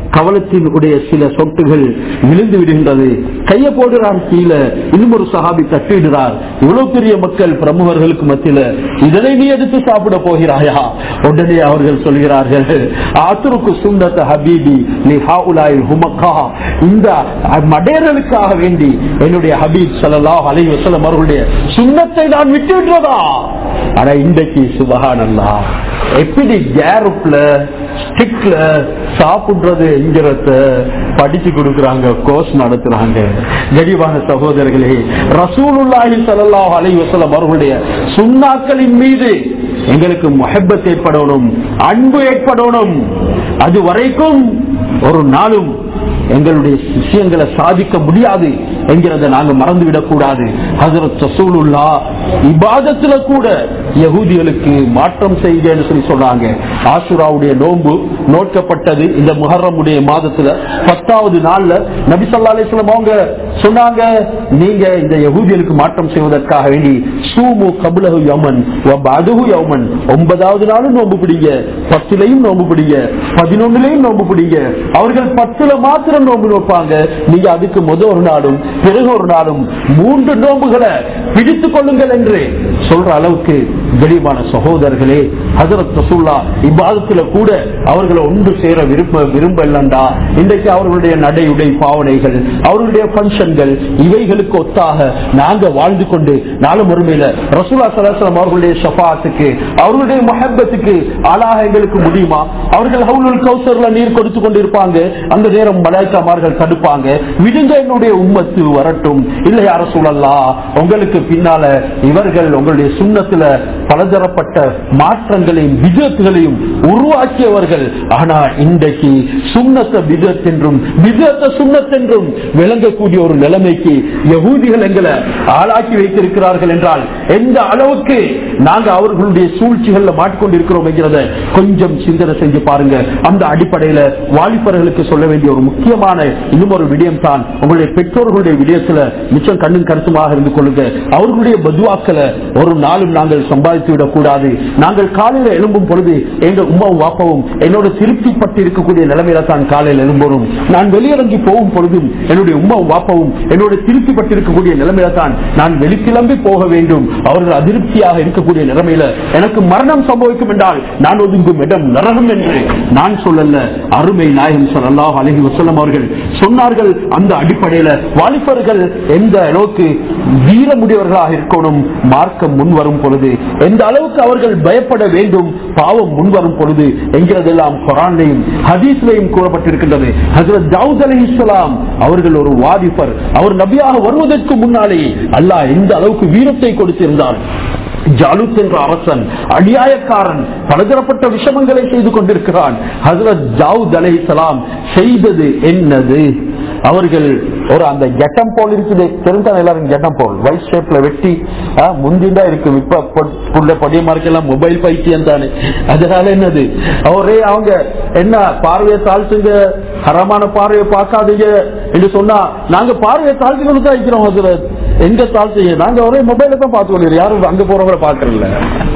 கவலத்தினுடைய சில சொட்டுகள் விழுந்து விடுகின்றது கையை போடுறார் கீழே இன்னும் ஒரு சஹாபி தட்டிடுறார் இவ்வளவு பெரிய மக்கள் பிரமுகர்களுக்கு மத்தியில இதனை நீ எடுத்து சாப்பிட போகிறாயா உடனே அவர்கள் சொல்கிறார்கள் ஆத்துருக்கு சுந்தத்த ஹபீபி நீ ஹாவுலாய் ஹுமக்கா இந்த மடேரலுக்காக வேண்டி என்னுடைய ஹபீப் ஸல்லல்லாஹு அலைஹி வஸல்லம் அவர்களுடைய சுண்ணத்தை நான் விட்டு விடுறதா ஆனா இன்றைக்கு சுபஹானல்லா எப்படி கேரப்ல ஸ்டிக்ல சாப்பிடுறது என்கிறத படிச்சு கொடுக்கறாங்க கோர்ஸ் நடத்துறாங்க கடிவான சகோதரர்களே ரசூலுல்லாஹி ஸல்லல்லாஹு அலைஹி வஸல்லம் அவர்களுடைய சுண்ணாக்களின் மீது எங்களுக்கு முஹப்பத் ஏற்படணும் அன்பு ஏற்படணும் அது வரைக்கும் ஒரு நாளும் எங்களுடைய விஷயங்களை சாதிக்க முடியாது என்கிறத நாங்க மறந்துவிடக் கூடாது ஹசரத் ரசூலுல்லா இபாதத்துல கூட யகூதிகளுக்கு மாற்றம் செய்யுங்கன்னு சொல்லி சொல்றாங்க ஆசுராவுடைய நோன்பு நோக்கப்பட்டது இந்த முஹர்ரமுடைய மாதத்துல பத்தாவது நாள்ல நபி சொல்லா அலிஸ்லாம் அவங்க சொன்னாங்க நீங்க இந்த யகூதிகளுக்கு மாற்றம் செய்வதற்காக வேண்டி சூமு கபுலகு யமன் அதுகு யமன் ஒன்பதாவது நாளும் நோன்பு பிடிங்க பத்திலையும் நோன்பு பிடிங்க பதினொன்னுலையும் நோன்பு பிடிங்க அவர்கள் பத்துல மாத்திரம் நோன்பு நோப்பாங்க நீங்க அதுக்கு முதல் ஒரு நாளும் பிறகு ஒரு நாளும் மூன்று நோன்புகளை பிடித்துக் கொள்ளுங்கள் என்று சொல்ற அளவுக்கு கடிமான சகோதரர்களே ஹசரத் ரசூல்லா இவ்வாதத்துல கூட அவர்களை ஒன்று சேர விரும்ப விரும்பலண்டா இன்றைக்கு அவர்களுடைய நடை உடை பாவனைகள் அவர்களுடைய பங்கன்கள் இவைகளுக்கு ஒத்தாக நாங்க வாழ்ந்து கொண்டு நாளும் ஒருமையில ரசூலா சலாசலம் அவர்களுடைய ஷபாத்துக்கு அவர்களுடைய மஹப்பத்துக்கு ஆளாக எங்களுக்கு முடியுமா அவர்கள் ஹவுலுல் கௌசர்ல நீர் கொடுத்து கொண்டிருப்பாங்க அந்த நேரம் மலாய்க்காமார்கள் தடுப்பாங்க விடுங்க என்னுடைய உம்மத்து வரட்டும் இல்லை யார சூழல்லா உங்களுக்கு பின்னால இவர்கள் உங்களுடைய சுண்ணத்துல பலதரப்பட்ட மாற்றங்களையும் விதத்துகளையும் உருவாக்கியவர்கள் ஆனா இன்றைக்கு சுண்ணத்த விதத் என்றும் விதத்த சுண்ணத் என்றும் விளங்கக்கூடிய ஒரு நிலைமைக்கு யகூதிகள் எங்களை ஆளாக்கி வைத்திருக்கிறார்கள் என்றால் எந்த அளவுக்கு நாங்க அவர்களுடைய சூழ்ச்சிகள்ல மாட்டிக்கொண்டிருக்கிறோம் என்கிறத கொஞ்சம் சிந்தனை செஞ்சு பாருங்க அந்த அடிப்படையில வாலிபர்களுக்கு சொல்ல வேண்டிய ஒரு முக்கியமான இன்னும் ஒரு விடயம் தான் உங்களுடைய பெற்றோர்களுடைய விடயத்துல மிச்சம் கண்ணும் கருத்துமாக இருந்து கொள்ளுங்க அவர்களுடைய பதுவாக்களை ஒரு நாளும் நாங்கள் சம்பாதித்து விடக் கூடாது நாங்கள் காலையில எழும்பும் பொழுது எங்க உமாவும் வாப்பவும் என்னோட திருப்திப்பட்டு இருக்கக்கூடிய நிலைமையில தான் காலையில் எழும்புறோம் நான் வெளியிறங்கி போகும் பொழுதும் என்னுடைய உமாவும் வாப்பவும் என்னோட திருப்திப்பட்டு இருக்கக்கூடிய நிலைமையில தான் நான் வெளிக்கிளம்பி போக வேண்டும் அவர்கள் அதிருப்தியாக இருக்கக்கூடிய நிலைமையில எனக்கு மரணம் சம்பவிக்கும் என்றால் நான் ஒதுங்கும் இடம் நரகம் என்று நான் சொல்லல அருமை நாயகம் சொல்லலாம் அழகி வசல்லம் அவர்கள் சொன்னார்கள் அந்த அடிப்படையில வாலிபர்கள் எந்த அளவுக்கு வீரமுடையவர்களாக இருக்கணும் மார்க்கம் முன் வரும் பொழுது எந்த அளவுக்கு அவர்கள் பயப்பட வேண்டும் பாவம் முன் வரும் பொழுது என்கிறதெல்லாம் குரான்லையும் ஹதீஸ்லையும் கூறப்பட்டிருக்கின்றது ஹசரத் தாவூத் அலி இஸ்லாம் அவர்கள் ஒரு வாதிபர் அவர் நபியாக வருவதற்கு முன்னாலே அல்லாஹ் எந்த அளவுக்கு வீரத்தை கொடுத்திருந்தார் ஜாலுத் என்ற அரசன் அநியாயக்காரன் பலதரப்பட்ட விஷமங்களை செய்து கொண்டிருக்கிறான் ஹசரத் ஜாவுத் அலை செய்தது என்னது அவர்கள் ஒரு அந்த கெட்டம் போல் இருக்குது தெரிஞ்சா எல்லாரும் கெட்டம் போல் வைட் ஷேப்ல வெட்டி முந்திண்டா இருக்கு இப்ப புள்ள படியமாருக்கெல்லாம் மொபைல் பைத்தியம் தானே அதனால என்னது அவரே அவங்க என்ன பார்வையை தாழ்த்துங்க ஹரமான பார்வையை பார்க்காதீங்க என்று சொன்னா நாங்க பார்வையை தாழ்த்தி கொண்டு தான் இருக்கிறோம் ஹசரத் எங்க தாழ்த்தீங்க நாங்க ஒரே மொபைல தான் பார்த்து கொண்டிருக்கோம் யாரும் அங்க போறவங்கள பாக்குறல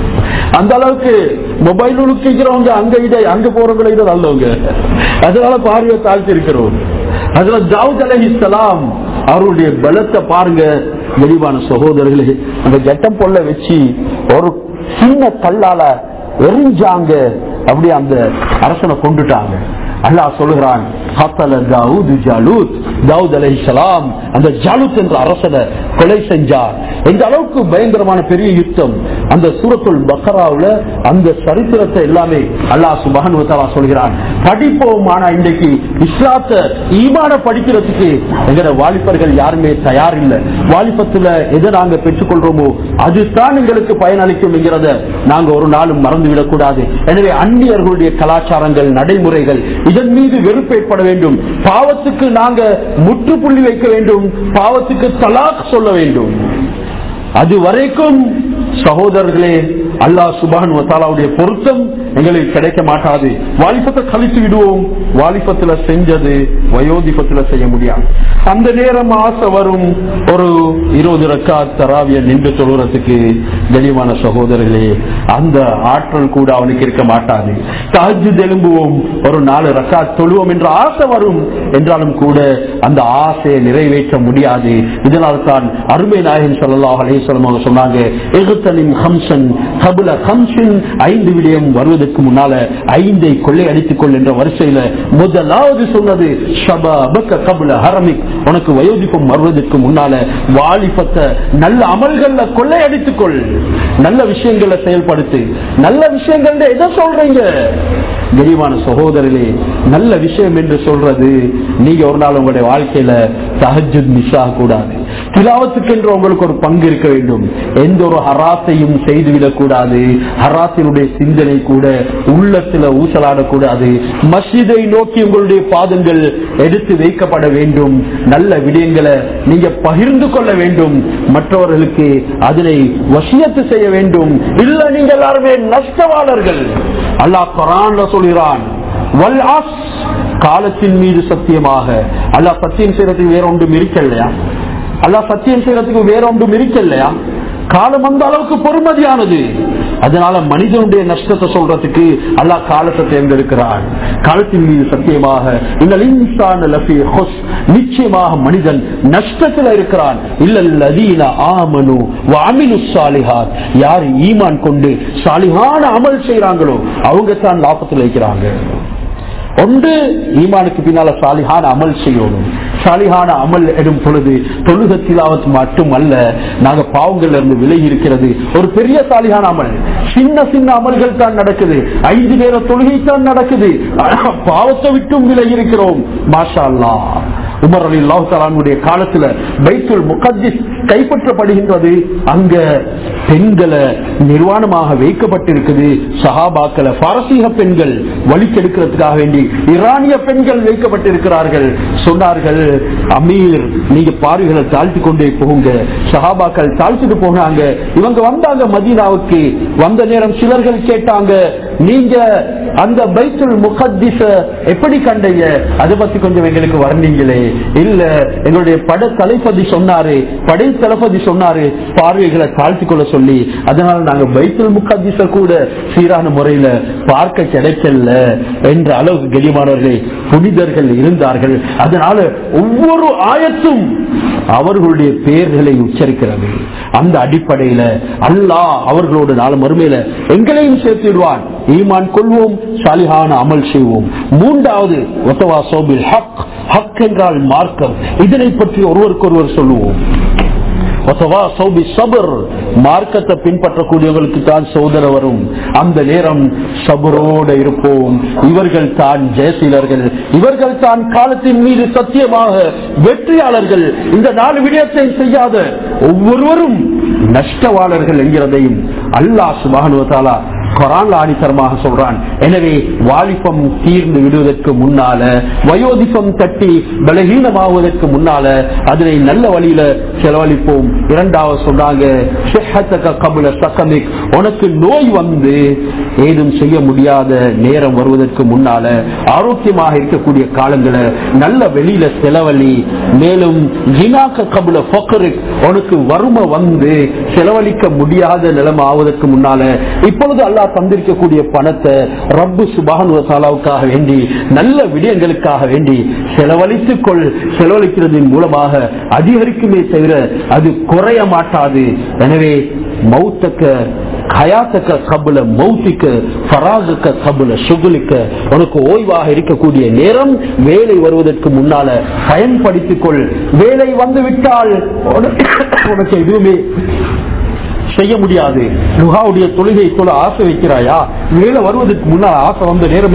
அந்த அளவுக்கு மொபைல் உழுக்கிறவங்க அங்க இதை அங்க போறவங்களை இதை நல்லவங்க அதனால பார்வையை தாழ்த்தி இருக்கிறோம் அதுல தாவூத் அலஹி இஸ்லாம் அவருடைய பலத்தை பாருங்க வெளிவான சகோதரர்களே அந்த கெட்டம் பொல்ல வச்சு ஒரு சின்ன கல்லால எரிஞ்சாங்க அப்படி அந்த அரசனை கொண்டுட்டாங்க அல்லாஹ் சொல்லுகிறான் தாவூத் அலைஹிஸ்ஸலாம் அந்த ஜாலுத் என்ற அரசனை கொலை செஞ்சார் இந்த அளவுக்கு பயங்கரமான பெரிய யுத்தம் அந்த சூரத்துல் பக்கராவுல அந்த சரித்திரத்தை எல்லாமே அல்லாஹ் சுபஹன் சொல்கிறான் படிப்போம் ஆனா இன்றைக்கு இஸ்லாத்த ஈமான படிக்கிறதுக்கு எங்கட வாலிபர்கள் யாருமே தயார் இல்லை வாலிபத்துல எதை நாங்க பெற்றுக்கொள்றோமோ அதுதான் எங்களுக்கு பயனளிக்கும் என்கிறத நாங்க ஒரு நாளும் மறந்து விடக்கூடாது எனவே அந்நியர்களுடைய கலாச்சாரங்கள் நடைமுறைகள் இதன் மீது வெறுப்பு ஏற்பட வேண்டும் பாவத்துக்கு நாங்க முற்றுப்புள்ளி வைக்க வேண்டும் பாவத்துக்கு தலாக் சொல்ல வேண்டும் அது வரைக்கும் சகோதரர்களே அல்லாஹ் சுபான் வத்தாலாவுடைய பொருத்தம் எங்களுக்கு கிடைக்க மாட்டாது வாலிபத்தை கழித்து விடுவோம் வாலிபத்துல செஞ்சது வயோதிபத்துல செய்ய முடியாது அந்த நேரம் ஆசை வரும் ஒரு இருபது ரக்கா தராவிய நின்று தொழுறதுக்கு கனிமான சகோதரர்களே அந்த ஆற்றல் கூட அவனுக்கு இருக்க மாட்டாது தாஜு எழும்புவோம் ஒரு நாலு ரக்கா தொழுவோம் என்ற ஆசை வரும் என்றாலும் கூட அந்த ஆசையை நிறைவேற்ற முடியாது இதனால் தான் அருமை நாயகன் சொல்லலாம் அலேஸ்வரம் அவங்க சொன்னாங்க எகுத்தலின் ஹம்சன் கபுல ஹம்சின் ஐந்து விடயம் வருவதற்கு முன்னால ஐந்தை கொள்ளை அடித்துக் கொள் என்ற வரிசையில முதலாவது சொன்னது ஷபக கபுல ஹரமிக் உனக்கு வயோதிப்பம் வருவதற்கு முன்னால வாலிபத்தை நல்ல அமல்கள்ல கொள்ளை அடித்துக் கொள் நல்ல விஷயங்களை செயல்படுத்து நல்ல விஷயங்கள் எதை சொல்றீங்க கரிமான சகோதரர்களே நல்ல விஷயம் என்று சொல்றது நீங்க ஒரு நாள் உங்களுடைய வாழ்க்கையில தஹஜுத் மிஸ் ஆகக்கூடாது திலாவத்துக்கு என்று உங்களுக்கு ஒரு பங்கு இருக்க வேண்டும் எந்த ஒரு ஹராத்தையும் செய்துவிடக் கூடாது ஹராத்தினுடைய சிந்தனை கூட உள்ளத்துல ஊசலாடக்கூடாது மஸ்ஜிதை நோக்கி உங்களுடைய பாதங்கள் எடுத்து வைக்கப்பட வேண்டும் நல்ல விடயங்களை நீங்க பகிர்ந்து கொள்ள வேண்டும் மற்றவர்களுக்கு அதனை வசியத்து செய்ய வேண்டும் இல்ல நீங்க எல்லாருமே நஷ்டவாளர்கள் அல்லாஹ் குரான்ல சொல்கிறான் வல் அஸ் காலத்தின் மீது சத்தியமாக அல்லாஹ் சத்தியம் செய்யறதுக்கு வேற ஒன்றும் இருக்கலையா அல்லாஹ் சத்தியம் செய்யறதுக்கு வேற ஒன்றும் இருக்கலையா காலம் அந்த அளவுக்கு பொறுமதியானது அதனால மனிதனுடைய நஷ்டத்தை சொல்றதுக்கு அல்லாஹ் காலத்தை தேர்ந்தெடுக்கிறான் காலத்தின் மீது சத்தியமாக இன்னல் இன்சான லஃபி ஹுஸ் நிச்சயமாக மனிதன் நஷ்டத்தில் இருக்கிறான் இல்லல்லதீன ஆமனு வஅமிலு ஸாலிஹாத் யார் ஈமான் கொண்டு சாலிஹான அமல் செய்றாங்களோ அவங்க தான் லாபத்தில் இருக்கிறாங்க ஒன்று ஈமானுக்கு பின்னால சாலிஹான அமல் செய்யணும் சாலிஹான அமல் எடும் பொழுது தொழுக திலாவத் மட்டுமல்ல நாங்க பாவங்கள்ல இருந்து விலகி இருக்கிறது ஒரு பெரிய சாலிஹான அமல் சின்ன சின்ன அமல்கள் தான் நடக்குது ஐந்து பேர தொழுகை தான் நடக்குது ஆனா பாவத்தை விட்டும் விலகி இருக்கிறோம் மாஷா அல்லா உமர் அலி அல்லாஹாலுடைய காலத்துல பைத்துல் முகத்திஸ் கைப்பற்றப்படுகின்றது அங்க பெண்களை நிர்வாணமாக வைக்கப்பட்டிருக்குது சஹாபாக்களை பாரசீக பெண்கள் வழிக்கெடுக்கிறதுக்காக வேண்டி ஈரானிய பெண்கள் வைக்கப்பட்டிருக்கிறார்கள் சொன்னார்கள் அமீர் நீங்க பாருகளை தாழ்த்தி கொண்டே போங்க சஹாபாக்கள் தாழ்த்திட்டு போனாங்க இவங்க வந்தாங்க மதீனாவுக்கு வந்த நேரம் சிலர்கள் கேட்டாங்க நீங்க அந்த பைத்துல் முகத்திச எப்படி கண்டீங்க அதை பத்தி கொஞ்சம் எங்களுக்கு வர்ணீங்களே இல்ல எங்களுடைய பட தளபதி சொன்னாரு படை தளபதி சொன்னாரு பார்வைகளை தாழ்த்தி கொள்ள சொல்லி அதனால நாங்க பைத்துல் முகத்திச கூட சீரான முறையில பார்க்க கிடைக்கல என்ற அளவுக்கு கெளியமானவர்களே புனிதர்கள் இருந்தார்கள் அதனால ஒவ்வொரு ஆயத்தும் அவர்களுடைய பெயர்களை உச்சரிக்கிறது அந்த அடிப்படையில அல்லாஹ் அவர்களோடு நாலு மறுமையில எங்களையும் சேர்த்திடுவான் ஈமான் கொள்வோம் சாலிஹான அமல் செய்வோம் மூன்றாவது ஒத்தவா சோபில் ஹக் ஹக் என்றால் மார்க்கம் இதனை பற்றி ஒருவருக்கொருவர் சொல்லுவோம் மார்க்கத்தை பின்பற்றக்கூடியவர்களுக்கு தான் சோதனை வரும் அந்த நேரம் சபரோட இருப்போம் இவர்கள் தான் ஜெயசீலர்கள் இவர்கள் தான் காலத்தின் மீது சத்தியமாக வெற்றியாளர்கள் இந்த நாலு விடயத்தை செய்யாத ஒவ்வொருவரும் நஷ்டவாளர்கள் என்கிறதையும் அல்லாஹ் சுபானுவத்தாலா கொரான் ஆணித்தரமாக சொல்றான் எனவே வாலிபம் தீர்ந்து விடுவதற்கு முன்னால வயோதிபம் தட்டி பலகீனமாவதற்கு முன்னால அதனை நல்ல வழியில செலவழிப்போம் இரண்டாவது சொன்னாங்க உனக்கு நோய் வந்து ஏதும் செய்ய முடியாத நேரம் வருவதற்கு முன்னால ஆரோக்கியமாக இருக்கக்கூடிய காலங்களை நல்ல வெளியில செலவழி மேலும் கபுல உனக்கு வறுமை வந்து செலவழிக்க முடியாத நிலைமை ஆவதற்கு முன்னால இப்பொழுது அல்லா தந்திருக்கக்கூடிய பணத்தை ரப்பு சுபானுவசாலாவுக்காக வேண்டி நல்ல விடயங்களுக்காக வேண்டி செலவழித்துக் கொள் செலவழிக்கிறதின் மூலமாக அதிகரிக்குமே தவிர அது குறைய மாட்டாது எனவே மௌத்தக்க ஹயாத்தக்க கபுல மௌத்திக்க ஃபராகுக்க கபுல சுகுலிக்க உனக்கு ஓய்வாக இருக்கக்கூடிய நேரம் வேலை வருவதற்கு முன்னால பயன்படுத்திக் கொள் வேலை வந்து விட்டால் உனக்கு எதுவுமே செய்ய முடியாது லுகாவுடைய தொழுகை தொழ ஆசை வைக்கிறாயா வேலை வருவதற்கு முன்னால் ஆசை வந்த நேரமே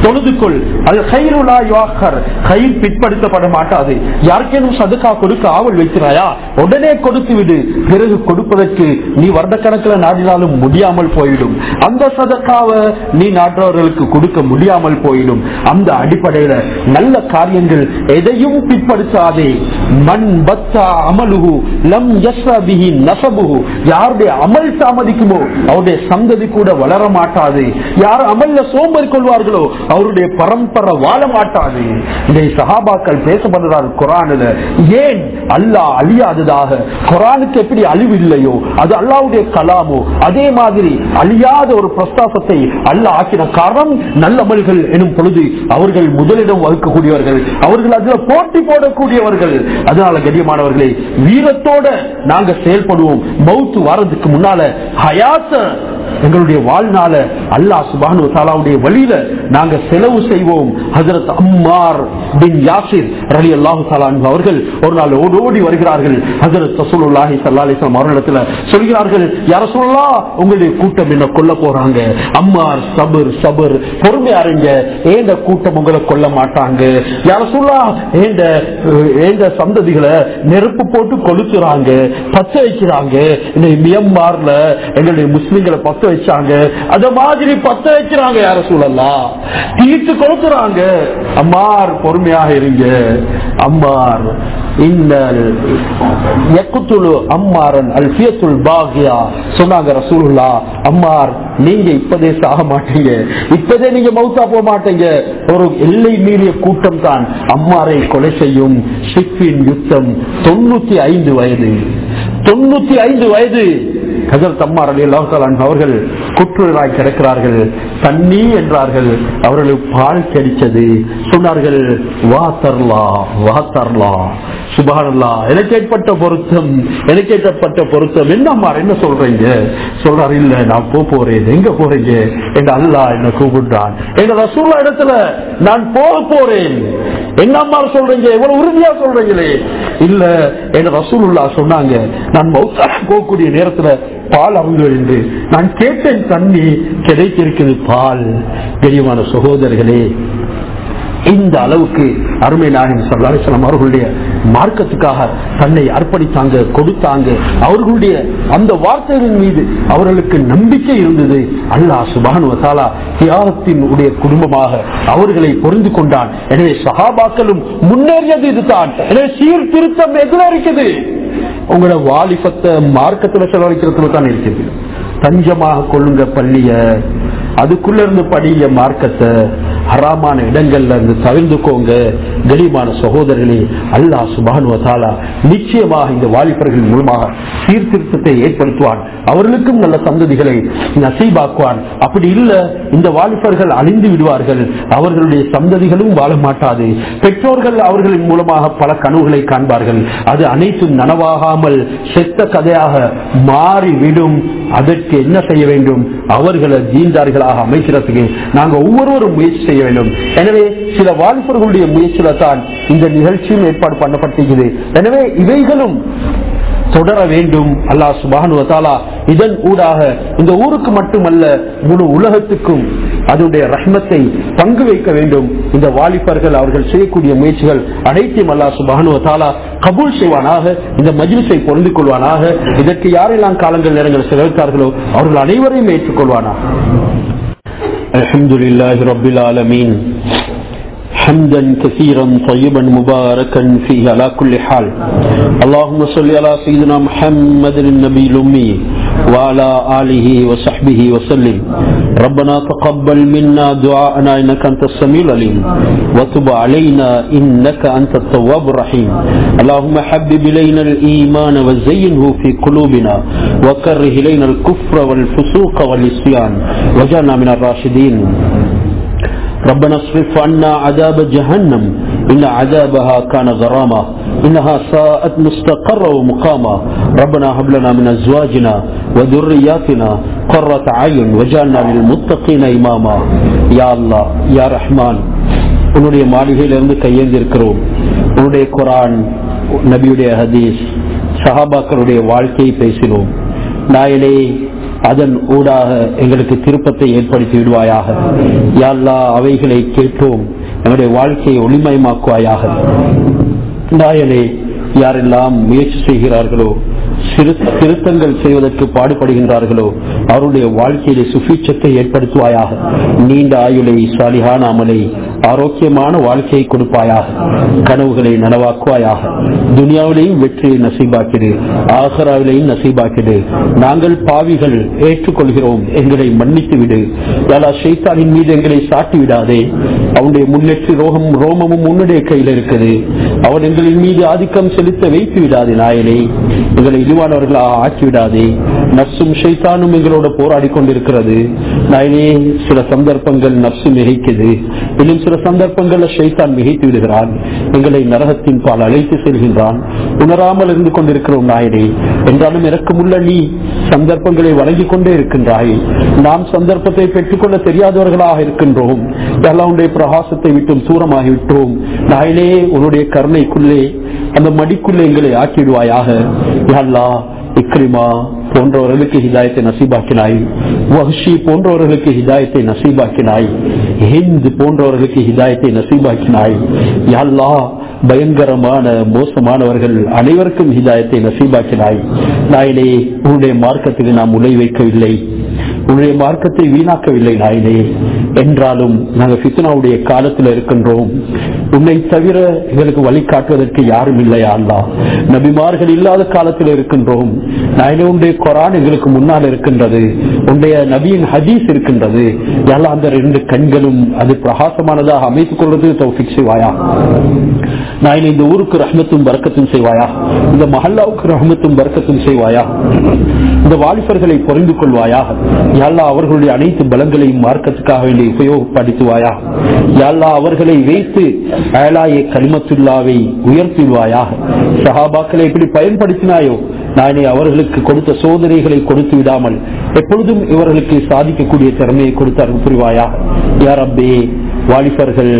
தொழுது கொள் அது கயிறுலா யுவாக்கர் கயிர் பிற்படுத்தப்பட மாட்டாது யாருக்கேனும் சதுக்கா கொடுக்க ஆவல் வைக்கிறாயா உடனே கொடுத்து விடு பிறகு கொடுப்பதற்கு நீ வருடக்கணக்கில் நாடினாலும் முடியாமல் போயிடும் அந்த சதக்காவை நீ நாட்டவர்களுக்கு கொடுக்க முடியாமல் போயிடும் அந்த அடிப்படையில நல்ல காரியங்கள் எதையும் பிற்படுத்தாதே மண் பத்தா அமலுகு லம் யஸ்ரபிஹி நசபுகு யாருடைய அமல் தாமதிக்குமோ அவருடைய சந்ததி கூட வளர மாட்டாது யார் அமல்ல சோம்பல் கொள்வார்களோ அவருடைய பரம்பரை வாழ மாட்டாது இதை சஹாபாக்கள் பேசப்படுறார் குரானில் ஏன் அல்லாஹ் அழியாததாக குரானுக்கு எப்படி அழிவு இல்லையோ அது அல்லாவுடைய கலாமோ அதே மாதிரி அழியாத ஒரு பிரஸ்தாபத்தை அல்லாஹ் ஆக்கின காரணம் நல்லமல்கள் எனும் பொழுது அவர்கள் முதலிடம் வகுக்கக்கூடியவர்கள் அவர்கள் அதுல போட்டி போடக்கூடியவர்கள் அதனால கண்ணியமானவர்களே வீரத்தோட நாங்க செயல்படுவோம் மவுத்து வாரத்துக்கு முன்னால ஹயாத்த எங்களுடைய வாழ்நாள அல்லாஹ் சுபானு தாலாவுடைய வழியில நாங்க செலவு செய்வோம் ஹசரத் அம்மார் பின் யாசிர் ரலி அல்லாஹு தாலான் அவர்கள் ஒரு நாள் ஓடி ஓடி வருகிறார்கள் ஹசரத் ரசூலுல்லாஹி ஸல்லல்லாஹு அலைஹி வஸல்லம் அவர்களிடத்துல சொல்கிறார்கள் யார சொல்லலாம் உங்களுடைய கூட்டம் என்ன கொல்ல போறாங்க அம்மார் சபர் சபர் பொறுமையா இருங்க ஏண்ட கூட்டம் உங்களை கொல்ல மாட்டாங்க யார சொல்லலாம் ஏண்ட ஏண்ட சந்ததிகளை நெருப்பு போட்டு கொளுத்துறாங்க பச்சை வைக்கிறாங்க இன்னைக்கு மியன்மார்ல எங்களுடைய முஸ்லிம்களை பத்த வச்சாங்க அத மாதிரி பத்த வைக்கிறாங்க யார சூழலாம் தீர்த்து கொடுக்குறாங்க அம்மார் பொறுமையாக இருங்க அம்மார் இந்த அம்மாரன் அல்பியத்துல் பாகியா சொன்னாங்க ரசூலுல்லா அம்மார் நீங்க இப்பதே சாக மாட்டீங்க இப்பதே நீங்க மௌத்தா போக மாட்டீங்க ஒரு எல்லை மீறிய கூட்டம் தான் அம்மாரை கொலை செய்யும் ஷிப்பின் யுத்தம் தொண்ணூத்தி ஐந்து வயது தொண்ணூத்தி ஐந்து வயது ஹசரத் அம்மார் அலி அல்லாஹான் அவர்கள் குற்றுயிராய் கிடக்கிறார்கள் தண்ணி என்றார்கள் அவர்களுக்கு பால் கிடைச்சது சொன்னார்கள் வா தர்லா வா தர்லா சுபானல்லா எனக்கு ஏற்பட்ட பொருத்தம் எனக்கு ஏற்பட்ட பொருத்தம் என்ன அம்மா என்ன சொல்றீங்க சொல்றாரு இல்ல நான் போ போறேன் எங்க போறீங்க எங்க அல்லா என்ன கூப்பிடுறான் எங்க ரசூல்லா இடத்துல நான் போக போறேன் என்ன அம்மா சொல்றீங்க இவ்வளவு உறுதியா சொல்றீங்களே இல்ல எங்க ரசூலுல்லா சொன்னாங்க நான் மௌத்தா போகக்கூடிய நேரத்துல பால் அவங்க என்று நான் கேட்டேன் தண்ணி கிடைத்திருக்கிறது பால் பெரியமான சகோதரர்களே இந்த அளவுக்கு அருமை நாயகம் சல்லாசலம் அவர்களுடைய மார்க்கத்துக்காக தன்னை அர்ப்பணித்தாங்க கொடுத்தாங்க அவர்களுடைய அந்த வார்த்தைகளின் மீது அவர்களுக்கு நம்பிக்கை இருந்தது அல்லாஹ் சுபானு வசாலா தியாகத்தின் உடைய குடும்பமாக அவர்களை பொருந்து கொண்டான் எனவே சகாபாக்களும் முன்னேறியது இதுதான் எனவே சீர்திருத்தம் எதுல இருக்குது உங்களோட வாலிபத்தை மார்க்கத்துல செலவழிக்கிறதுல தான் இருக்குது தஞ்சமாக கொள்ளுங்க பள்ளிய அதுக்குள்ள இருந்து படிய மார்க்கத்தை ஹராமான இடங்கள்ல இருந்து தவிர்த்துக்கோங்க கனிமான சகோதரர்களே அல்லாஹ் சுபானுவதாலா நிச்சயமாக இந்த வாலிபர்கள் மூலமாக சீர்திருத்தத்தை ஏற்படுத்துவான் அவர்களுக்கும் நல்ல சந்ததிகளை நசீபாக்குவான் அப்படி இல்ல இந்த வாலிபர்கள் அழிந்து விடுவார்கள் அவர்களுடைய சந்ததிகளும் வாழ மாட்டாது பெற்றோர்கள் அவர்களின் மூலமாக பல கனவுகளை காண்பார்கள் அது அனைத்தும் நனவாகாமல் செத்த கதையாக மாறிவிடும் அதற்கு என்ன செய்ய வேண்டும் அவர்களை ஜீந்தார்களாக அமைக்கிறதுக்கு நாங்க ஒவ்வொருவரும் முயற்சி செய்ய வேண்டும் எனவே சில வாலிபர்களுடைய முயற்சியில தான் இந்த நிகழ்ச்சியும் ஏற்பாடு பண்ணப்பட்டிருக்கிறது எனவே இவைகளும் தொடர வேண்டும் அல்லாஹ் சுபானுவத்தாலா இதன் ஊடாக இந்த ஊருக்கு மட்டுமல்ல முழு உலகத்துக்கும் அதனுடைய ரஹ்மத்தை பங்கு வைக்க வேண்டும் இந்த வாலிபர்கள் அவர்கள் செய்யக்கூடிய முயற்சிகள் அனைத்தையும் அல்லாஹ் சுபானுவத்தாலா கபூல் செய்வானாக இந்த மஜ்லிஸை பொருந்து கொள்வானாக இதற்கு யாரெல்லாம் காலங்கள் நேரங்கள் செலவிட்டார்களோ அவர்கள் அனைவரையும் ஏற்றுக்கொள்வானா الحمد لله رب العالمين حمدا كثيرا طيبا مباركا فيه على كل حال اللهم صل على سيدنا محمد النبي الأمي وعلى آله وصحبه وسلم ربنا تقبل منا دعاءنا إنك أنت السميع العليم وتب علينا إنك أنت التواب الرحيم اللهم حبب إلينا الإيمان وزينه في قلوبنا وكره إلينا الكفر والفسوق والعصيان وجعلنا من الراشدين ربنا اصرف عنا عذاب جهنم إن عذابها كان غراما إنها ساءت مستقرا ومقاما ربنا هب لنا من أزواجنا وذرياتنا قرة عين وجعلنا للمتقين إماما يا الله يا رحمن உன்னுடைய மாளிகையிலிருந்து கையேந்தி இருக்கிறோம் உன்னுடைய குரான் நபியுடைய ஹதீஸ் சஹாபாக்களுடைய வாழ்க்கையை பேசினோம் நாயனே அதன் ஊடாக எங்களுக்கு திருப்பத்தை ஏற்படுத்தி விடுவாயாக யாழ்லா அவைகளை கேட்டோம் எங்களுடைய வாழ்க்கையை ஒளிமயமாக்குவாயாக நாயனே யாரெல்லாம் முயற்சி செய்கிறார்களோ திருத்தங்கள் செய்வதற்கு பாடுபடுகின்றார்களோ அவருடைய வாழ்க்கையிலே சுபீட்சத்தை ஏற்படுத்துவாயாக நீண்ட ஆயுளை சாலிகான அமலை ஆரோக்கியமான வாழ்க்கையை கொடுப்பாயாக கனவுகளை நனவாக்குவாயாக துனியாவிலையும் வெற்றியை நசீபாக்கிடு ஆசராவிலையும் நசீபாக்கிடு நாங்கள் பாவிகள் ஏற்றுக்கொள்கிறோம் எங்களை மன்னித்து விடு யாரா ஷைத்தானின் மீது எங்களை சாட்டி விடாதே அவனுடைய முன்னேற்றி ரோகம் ரோமமும் உன்னுடைய கையில் இருக்குது அவன் எங்களின் மீது ஆதிக்கம் செலுத்த வைத்து விடாதே நாயனே எங்களை இழிவானவர்களாக ஆக்கிவிடாதே நப்சும் ஷைத்தானும் எங்களோட போராடி கொண்டிருக்கிறது நாயனே சில சந்தர்ப்பங்கள் நப்சு மிகைக்குது இன்னும் சில சந்தர்ப்பங்கள்ல ஷைத்தான் மிகைத்து விடுகிறான் எங்களை நரகத்தின் பால் அழைத்து செல்கின்றான் உணராமல் இருந்து கொண்டிருக்கிறோம் நாயனே என்றாலும் இறக்கமுள்ள நீ சந்தர்ப்பங்களை வழங்கிக் கொண்டே இருக்கின்றாய் நாம் சந்தர்ப்பத்தை பெற்றுக்கொள்ள தெரியாதவர்களாக இருக்கின்றோம் உன்னுடைய பிரகாசத்தை விட்டும் தூரமாகிவிட்டோம் நாயனே உன்னுடைய கருணைக்குள்ளே அந்த மடிக்குள்ளே எங்களை ஆக்கிடுவாயாக அல்லா இக்ரிமா போன்றவர்களுக்கு ஹிதாயத்தை நசீபாக்கினாய் வஹ்ஷி போன்றவர்களுக்கு ஹிதாயத்தை நசீபாக்கினாய் ஹிந்த் போன்றவர்களுக்கு ஹிதாயத்தை நசீபாக்கினாய் யாழ்லா பயங்கரமான மோசமானவர்கள் அனைவருக்கும் ஹிதாயத்தை நசீபாக்கினாய் நாயனே உன்னுடைய மார்க்கத்துக்கு நாம் உலை வைக்கவில்லை உன்னுடைய மார்க்கத்தை வீணாக்கவில்லை நாயனே என்றாலும் நாங்கள் ஃபித்னாவுடைய காலத்தில் இருக்கின்றோம் உன்னை தவிர எங்களுக்கு வழிகாட்டுவதற்கு யாரும் இல்லையா அல்லா நபிமார்கள் இல்லாத காலத்தில் இருக்கின்றோம் நாயனே உன்னுடைய கொரான் எங்களுக்கு முன்னால் இருக்கின்றது உன்னுடைய நபியின் ஹதீஸ் இருக்கின்றது எல்லாம் அந்த ரெண்டு கண்களும் அது பிரகாசமானதாக அமைத்துக் கொள்வது தௌஃபிக் செய்வாயா நாயனை இந்த ஊருக்கு ரஹ்மத்தும் பறக்கத்தும் செய்வாயா இந்த மஹல்லாவுக்கு ரஹ்மத்தும் பறக்கத்தும் செய்வாயா இந்த வாலிபர்களை புரிந்து கொள்வாயா யாழ்லா அவர்களுடைய அனைத்து பலங்களையும் மார்க்கத்துக்காக வேண்டி உபயோகப்படுத்துவாயா யாழ்லா அவர்களை வைத்து அயலாய கலிமத்துல்லாவை உயர்த்திடுவாயாக சஹாபாக்களை எப்படி பயன்படுத்தினாயோ நானே அவர்களுக்கு கொடுத்த சோதனைகளை கொடுத்து விடாமல் எப்பொழுதும் இவர்களுக்கு சாதிக்கக்கூடிய திறமையை கொடுத்து அருள் புரிவாயா யார் அப்பே வாலிபர்கள்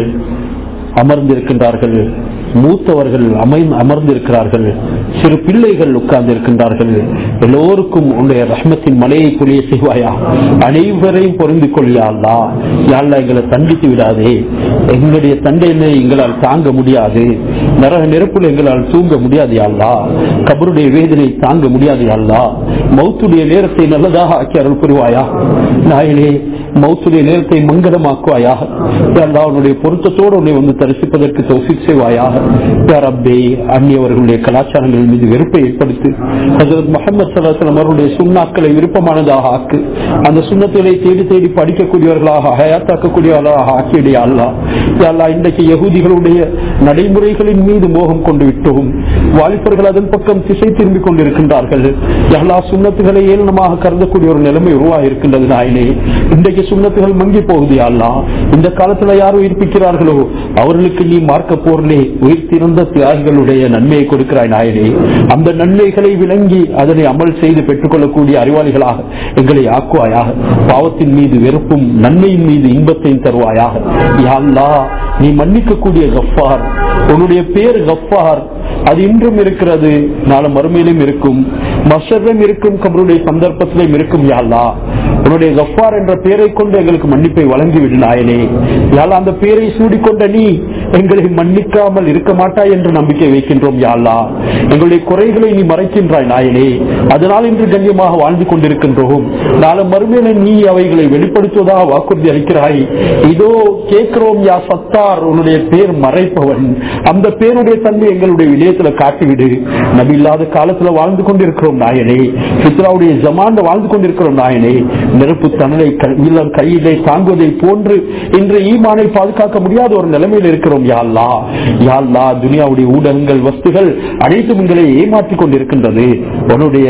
அமர்ந்திருக்கின்றார்கள் மூத்தவர்கள் அமை அமர்ந்திருக்கிறார்கள் சிறு பிள்ளைகள் உட்கார்ந்து இருக்கின்றார்கள் எல்லோருக்கும் உன்னுடைய ரஹ்மத்தின் மலையை புரிய செய்வாயா அனைவரையும் பொருந்து கொள்ளியாள்லா யாழ்லா எங்களை தண்டித்து விடாதே எங்களுடைய தண்டையினை எங்களால் தாங்க முடியாது நரக நெருப்புல எங்களால் தூங்க முடியாது யாழ்லா கபருடைய வேதனை தாங்க முடியாது யாழ்லா மௌத்துடைய நேரத்தை நல்லதாக ஆக்கி அருள் புரிவாயா நாயனே மௌத்துடைய நேரத்தை மங்களமாக்குவாயாக யாழ்லா உன்னுடைய பொருத்தத்தோடு உன்னை வந்து தரிசிப்பதற்கு தௌசிக் செய்வாயாக யார் அப்பே அந்நியவர்களுடைய கலாச்சாரங்கள் மீது வெறுப்பை ஏற்படுத்தி ஹசரத் முகமது சலாசலம் அவருடைய சுண்ணாக்களை விருப்பமானதாக ஆக்கு அந்த சுண்ணத்துகளை தேடி தேடி படிக்கக்கூடியவர்களாக ஹயாத்தாக்கக்கூடியவர்களாக ஆக்கியடைய அல்லா அல்லா இன்றைக்கு யகுதிகளுடைய நடைமுறைகளின் மீது மோகம் கொண்டு விட்டோம் வாலிபர்கள் அதன் பக்கம் திசை திரும்பிக் கொண்டிருக்கின்றார்கள் எல்லா சுண்ணத்துகளை ஏளனமாக கருதக்கூடிய ஒரு நிலைமை உருவாக இருக்கின்றது நாயனே இன்றைக்கு சுண்ணத்துகள் மங்கி போகுது அல்லா இந்த காலத்துல யார் உயிர்ப்பிக்கிறார்களோ அவர்களுக்கு நீ மார்க்க போர்லே உயிர்த்திருந்த தியாகிகளுடைய நன்மையை கொடுக்கிறாய் நாயனே அந்த நன்மைகளை விளங்கி அதனை அமல் செய்து பெற்றுக்கொள்ளக்கூடிய அறிவாளிகளாக எங்களை ஆக்குவாயாக பாவத்தின் மீது வெறுப்பும் நன்மையின் மீது இன்பத்தையும் தருவாயாக யாழ்லா நீ மன்னிக்கக்கூடிய கஃபார் உன்னுடைய பேர் கஃபார் அது இன்றும் இருக்கிறது நாளை மறுமையிலும் இருக்கும் மஷரும் இருக்கும் கபருடைய சந்தர்ப்பத்திலும் இருக்கும் யாழ்லா உன்னுடைய கஃபார் என்ற பெயரை கொண்டு எங்களுக்கு மன்னிப்பை வழங்கிவிடு நாயனே யாழ்லா அந்த பெயரை சூடிக்கொண்ட நீ எங்களை மன்னிக்காமல் இருக்க மாட்டாய் என்று நம்பிக்கை வைக்கின்றோம் யாழ்லா எங்களுடைய குறைகளை நீ மறைக்கின்றாய் நாயனே அதனால் இன்று கண்ணியமாக வாழ்ந்து கொண்டிருக்கின்றோம் நாளை மறுமையில நீ அவைகளை வெளிப்படுத்துவதாக வாக்குறுதி அளிக்கிறாய் இதோ கேட்கிறோம் யா சத்தார் உன்னுடைய பேர் மறைப்பவன் அந்த பேருடைய தன்மை எங்களுடைய விடயத்துல காட்டிவிடு நபி இல்லாத காலத்துல வாழ்ந்து கொண்டிருக்கிறோம் நாயனே சித்ராவுடைய ஜமாண்ட வாழ்ந்து கொண்டிருக்கிறோம் நாயனே நெருப்பு தனலை கையிலே தாங்குவதை போன்று இன்று ஈமானை பாதுகாக்க முடியாத ஒரு நிலைமையில் இருக்கிறோம் யாழ்லா யாழ்லா துனியாவுடைய ஊடகங்கள் வஸ்துகள் அனைத்தும் உங்களை ஏமாற்றிக் கொண்டிருக்கின்றது உன்னுடைய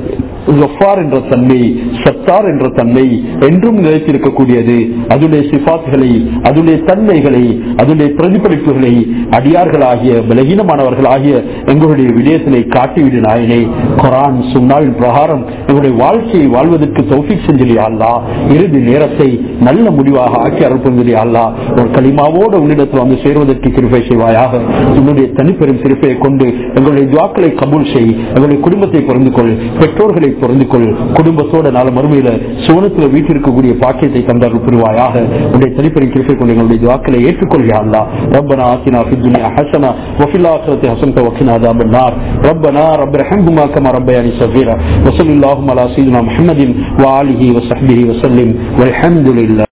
கஃபார் என்ற தன்மை சத்தார் என்ற தன்மை என்றும் நிலைத்திருக்கக்கூடியது அதுடைய சிபாத்துகளை அதுடைய தன்மைகளை அதுடைய பிரதிபலிப்புகளை அடியார்களாகிய பலகீனமானவர்களாகிய எங்களுடைய விடயத்தினை காட்டிவிடு நாயனே குரான் சுன்னாவின் பிரகாரம் எங்களுடைய வாழ்க்கையை வாழ்வதற்கு தௌஃபிக் செஞ்சிலியா அல்லா இறுதி நேரத்தை நல்ல முடிவாக ஆக்கி அருள்புரிந்திலே அல்லா ஒரு களிமாவோடு உன்னிடத்தில் வந்து சேருவதற்கு கிருப்பை செய்வாயாக உன்னுடைய தனிப்பெரும் சிறுப்பையை கொண்டு எங்களுடைய துவாக்களை கபூல் செய் எங்களுடைய குடும்பத்தை பொருந்து கொள் பெற்றோர்களை பொருந்து கொள் குடும்பத்தோட நாள மறுமையில சுவனத்துல வீட்டிருக்கக்கூடிய பாக்கியத்தை தந்தார்கள் புரிவாயாக உடைய தனிப்பெரும் கிருப்பை கொண்டு எங்களுடைய வாக்களை ஏற்றுக்கொள்கியா அல்லா ربنا آتنا في الدنيا حسنة وفي الآخرة حسنة وقنا عذاب النار ربنا رب ارحمهما كما ربياني صغيرا وصل اللهم على سيدنا محمد وآله وصحبه وسلم والحمد لله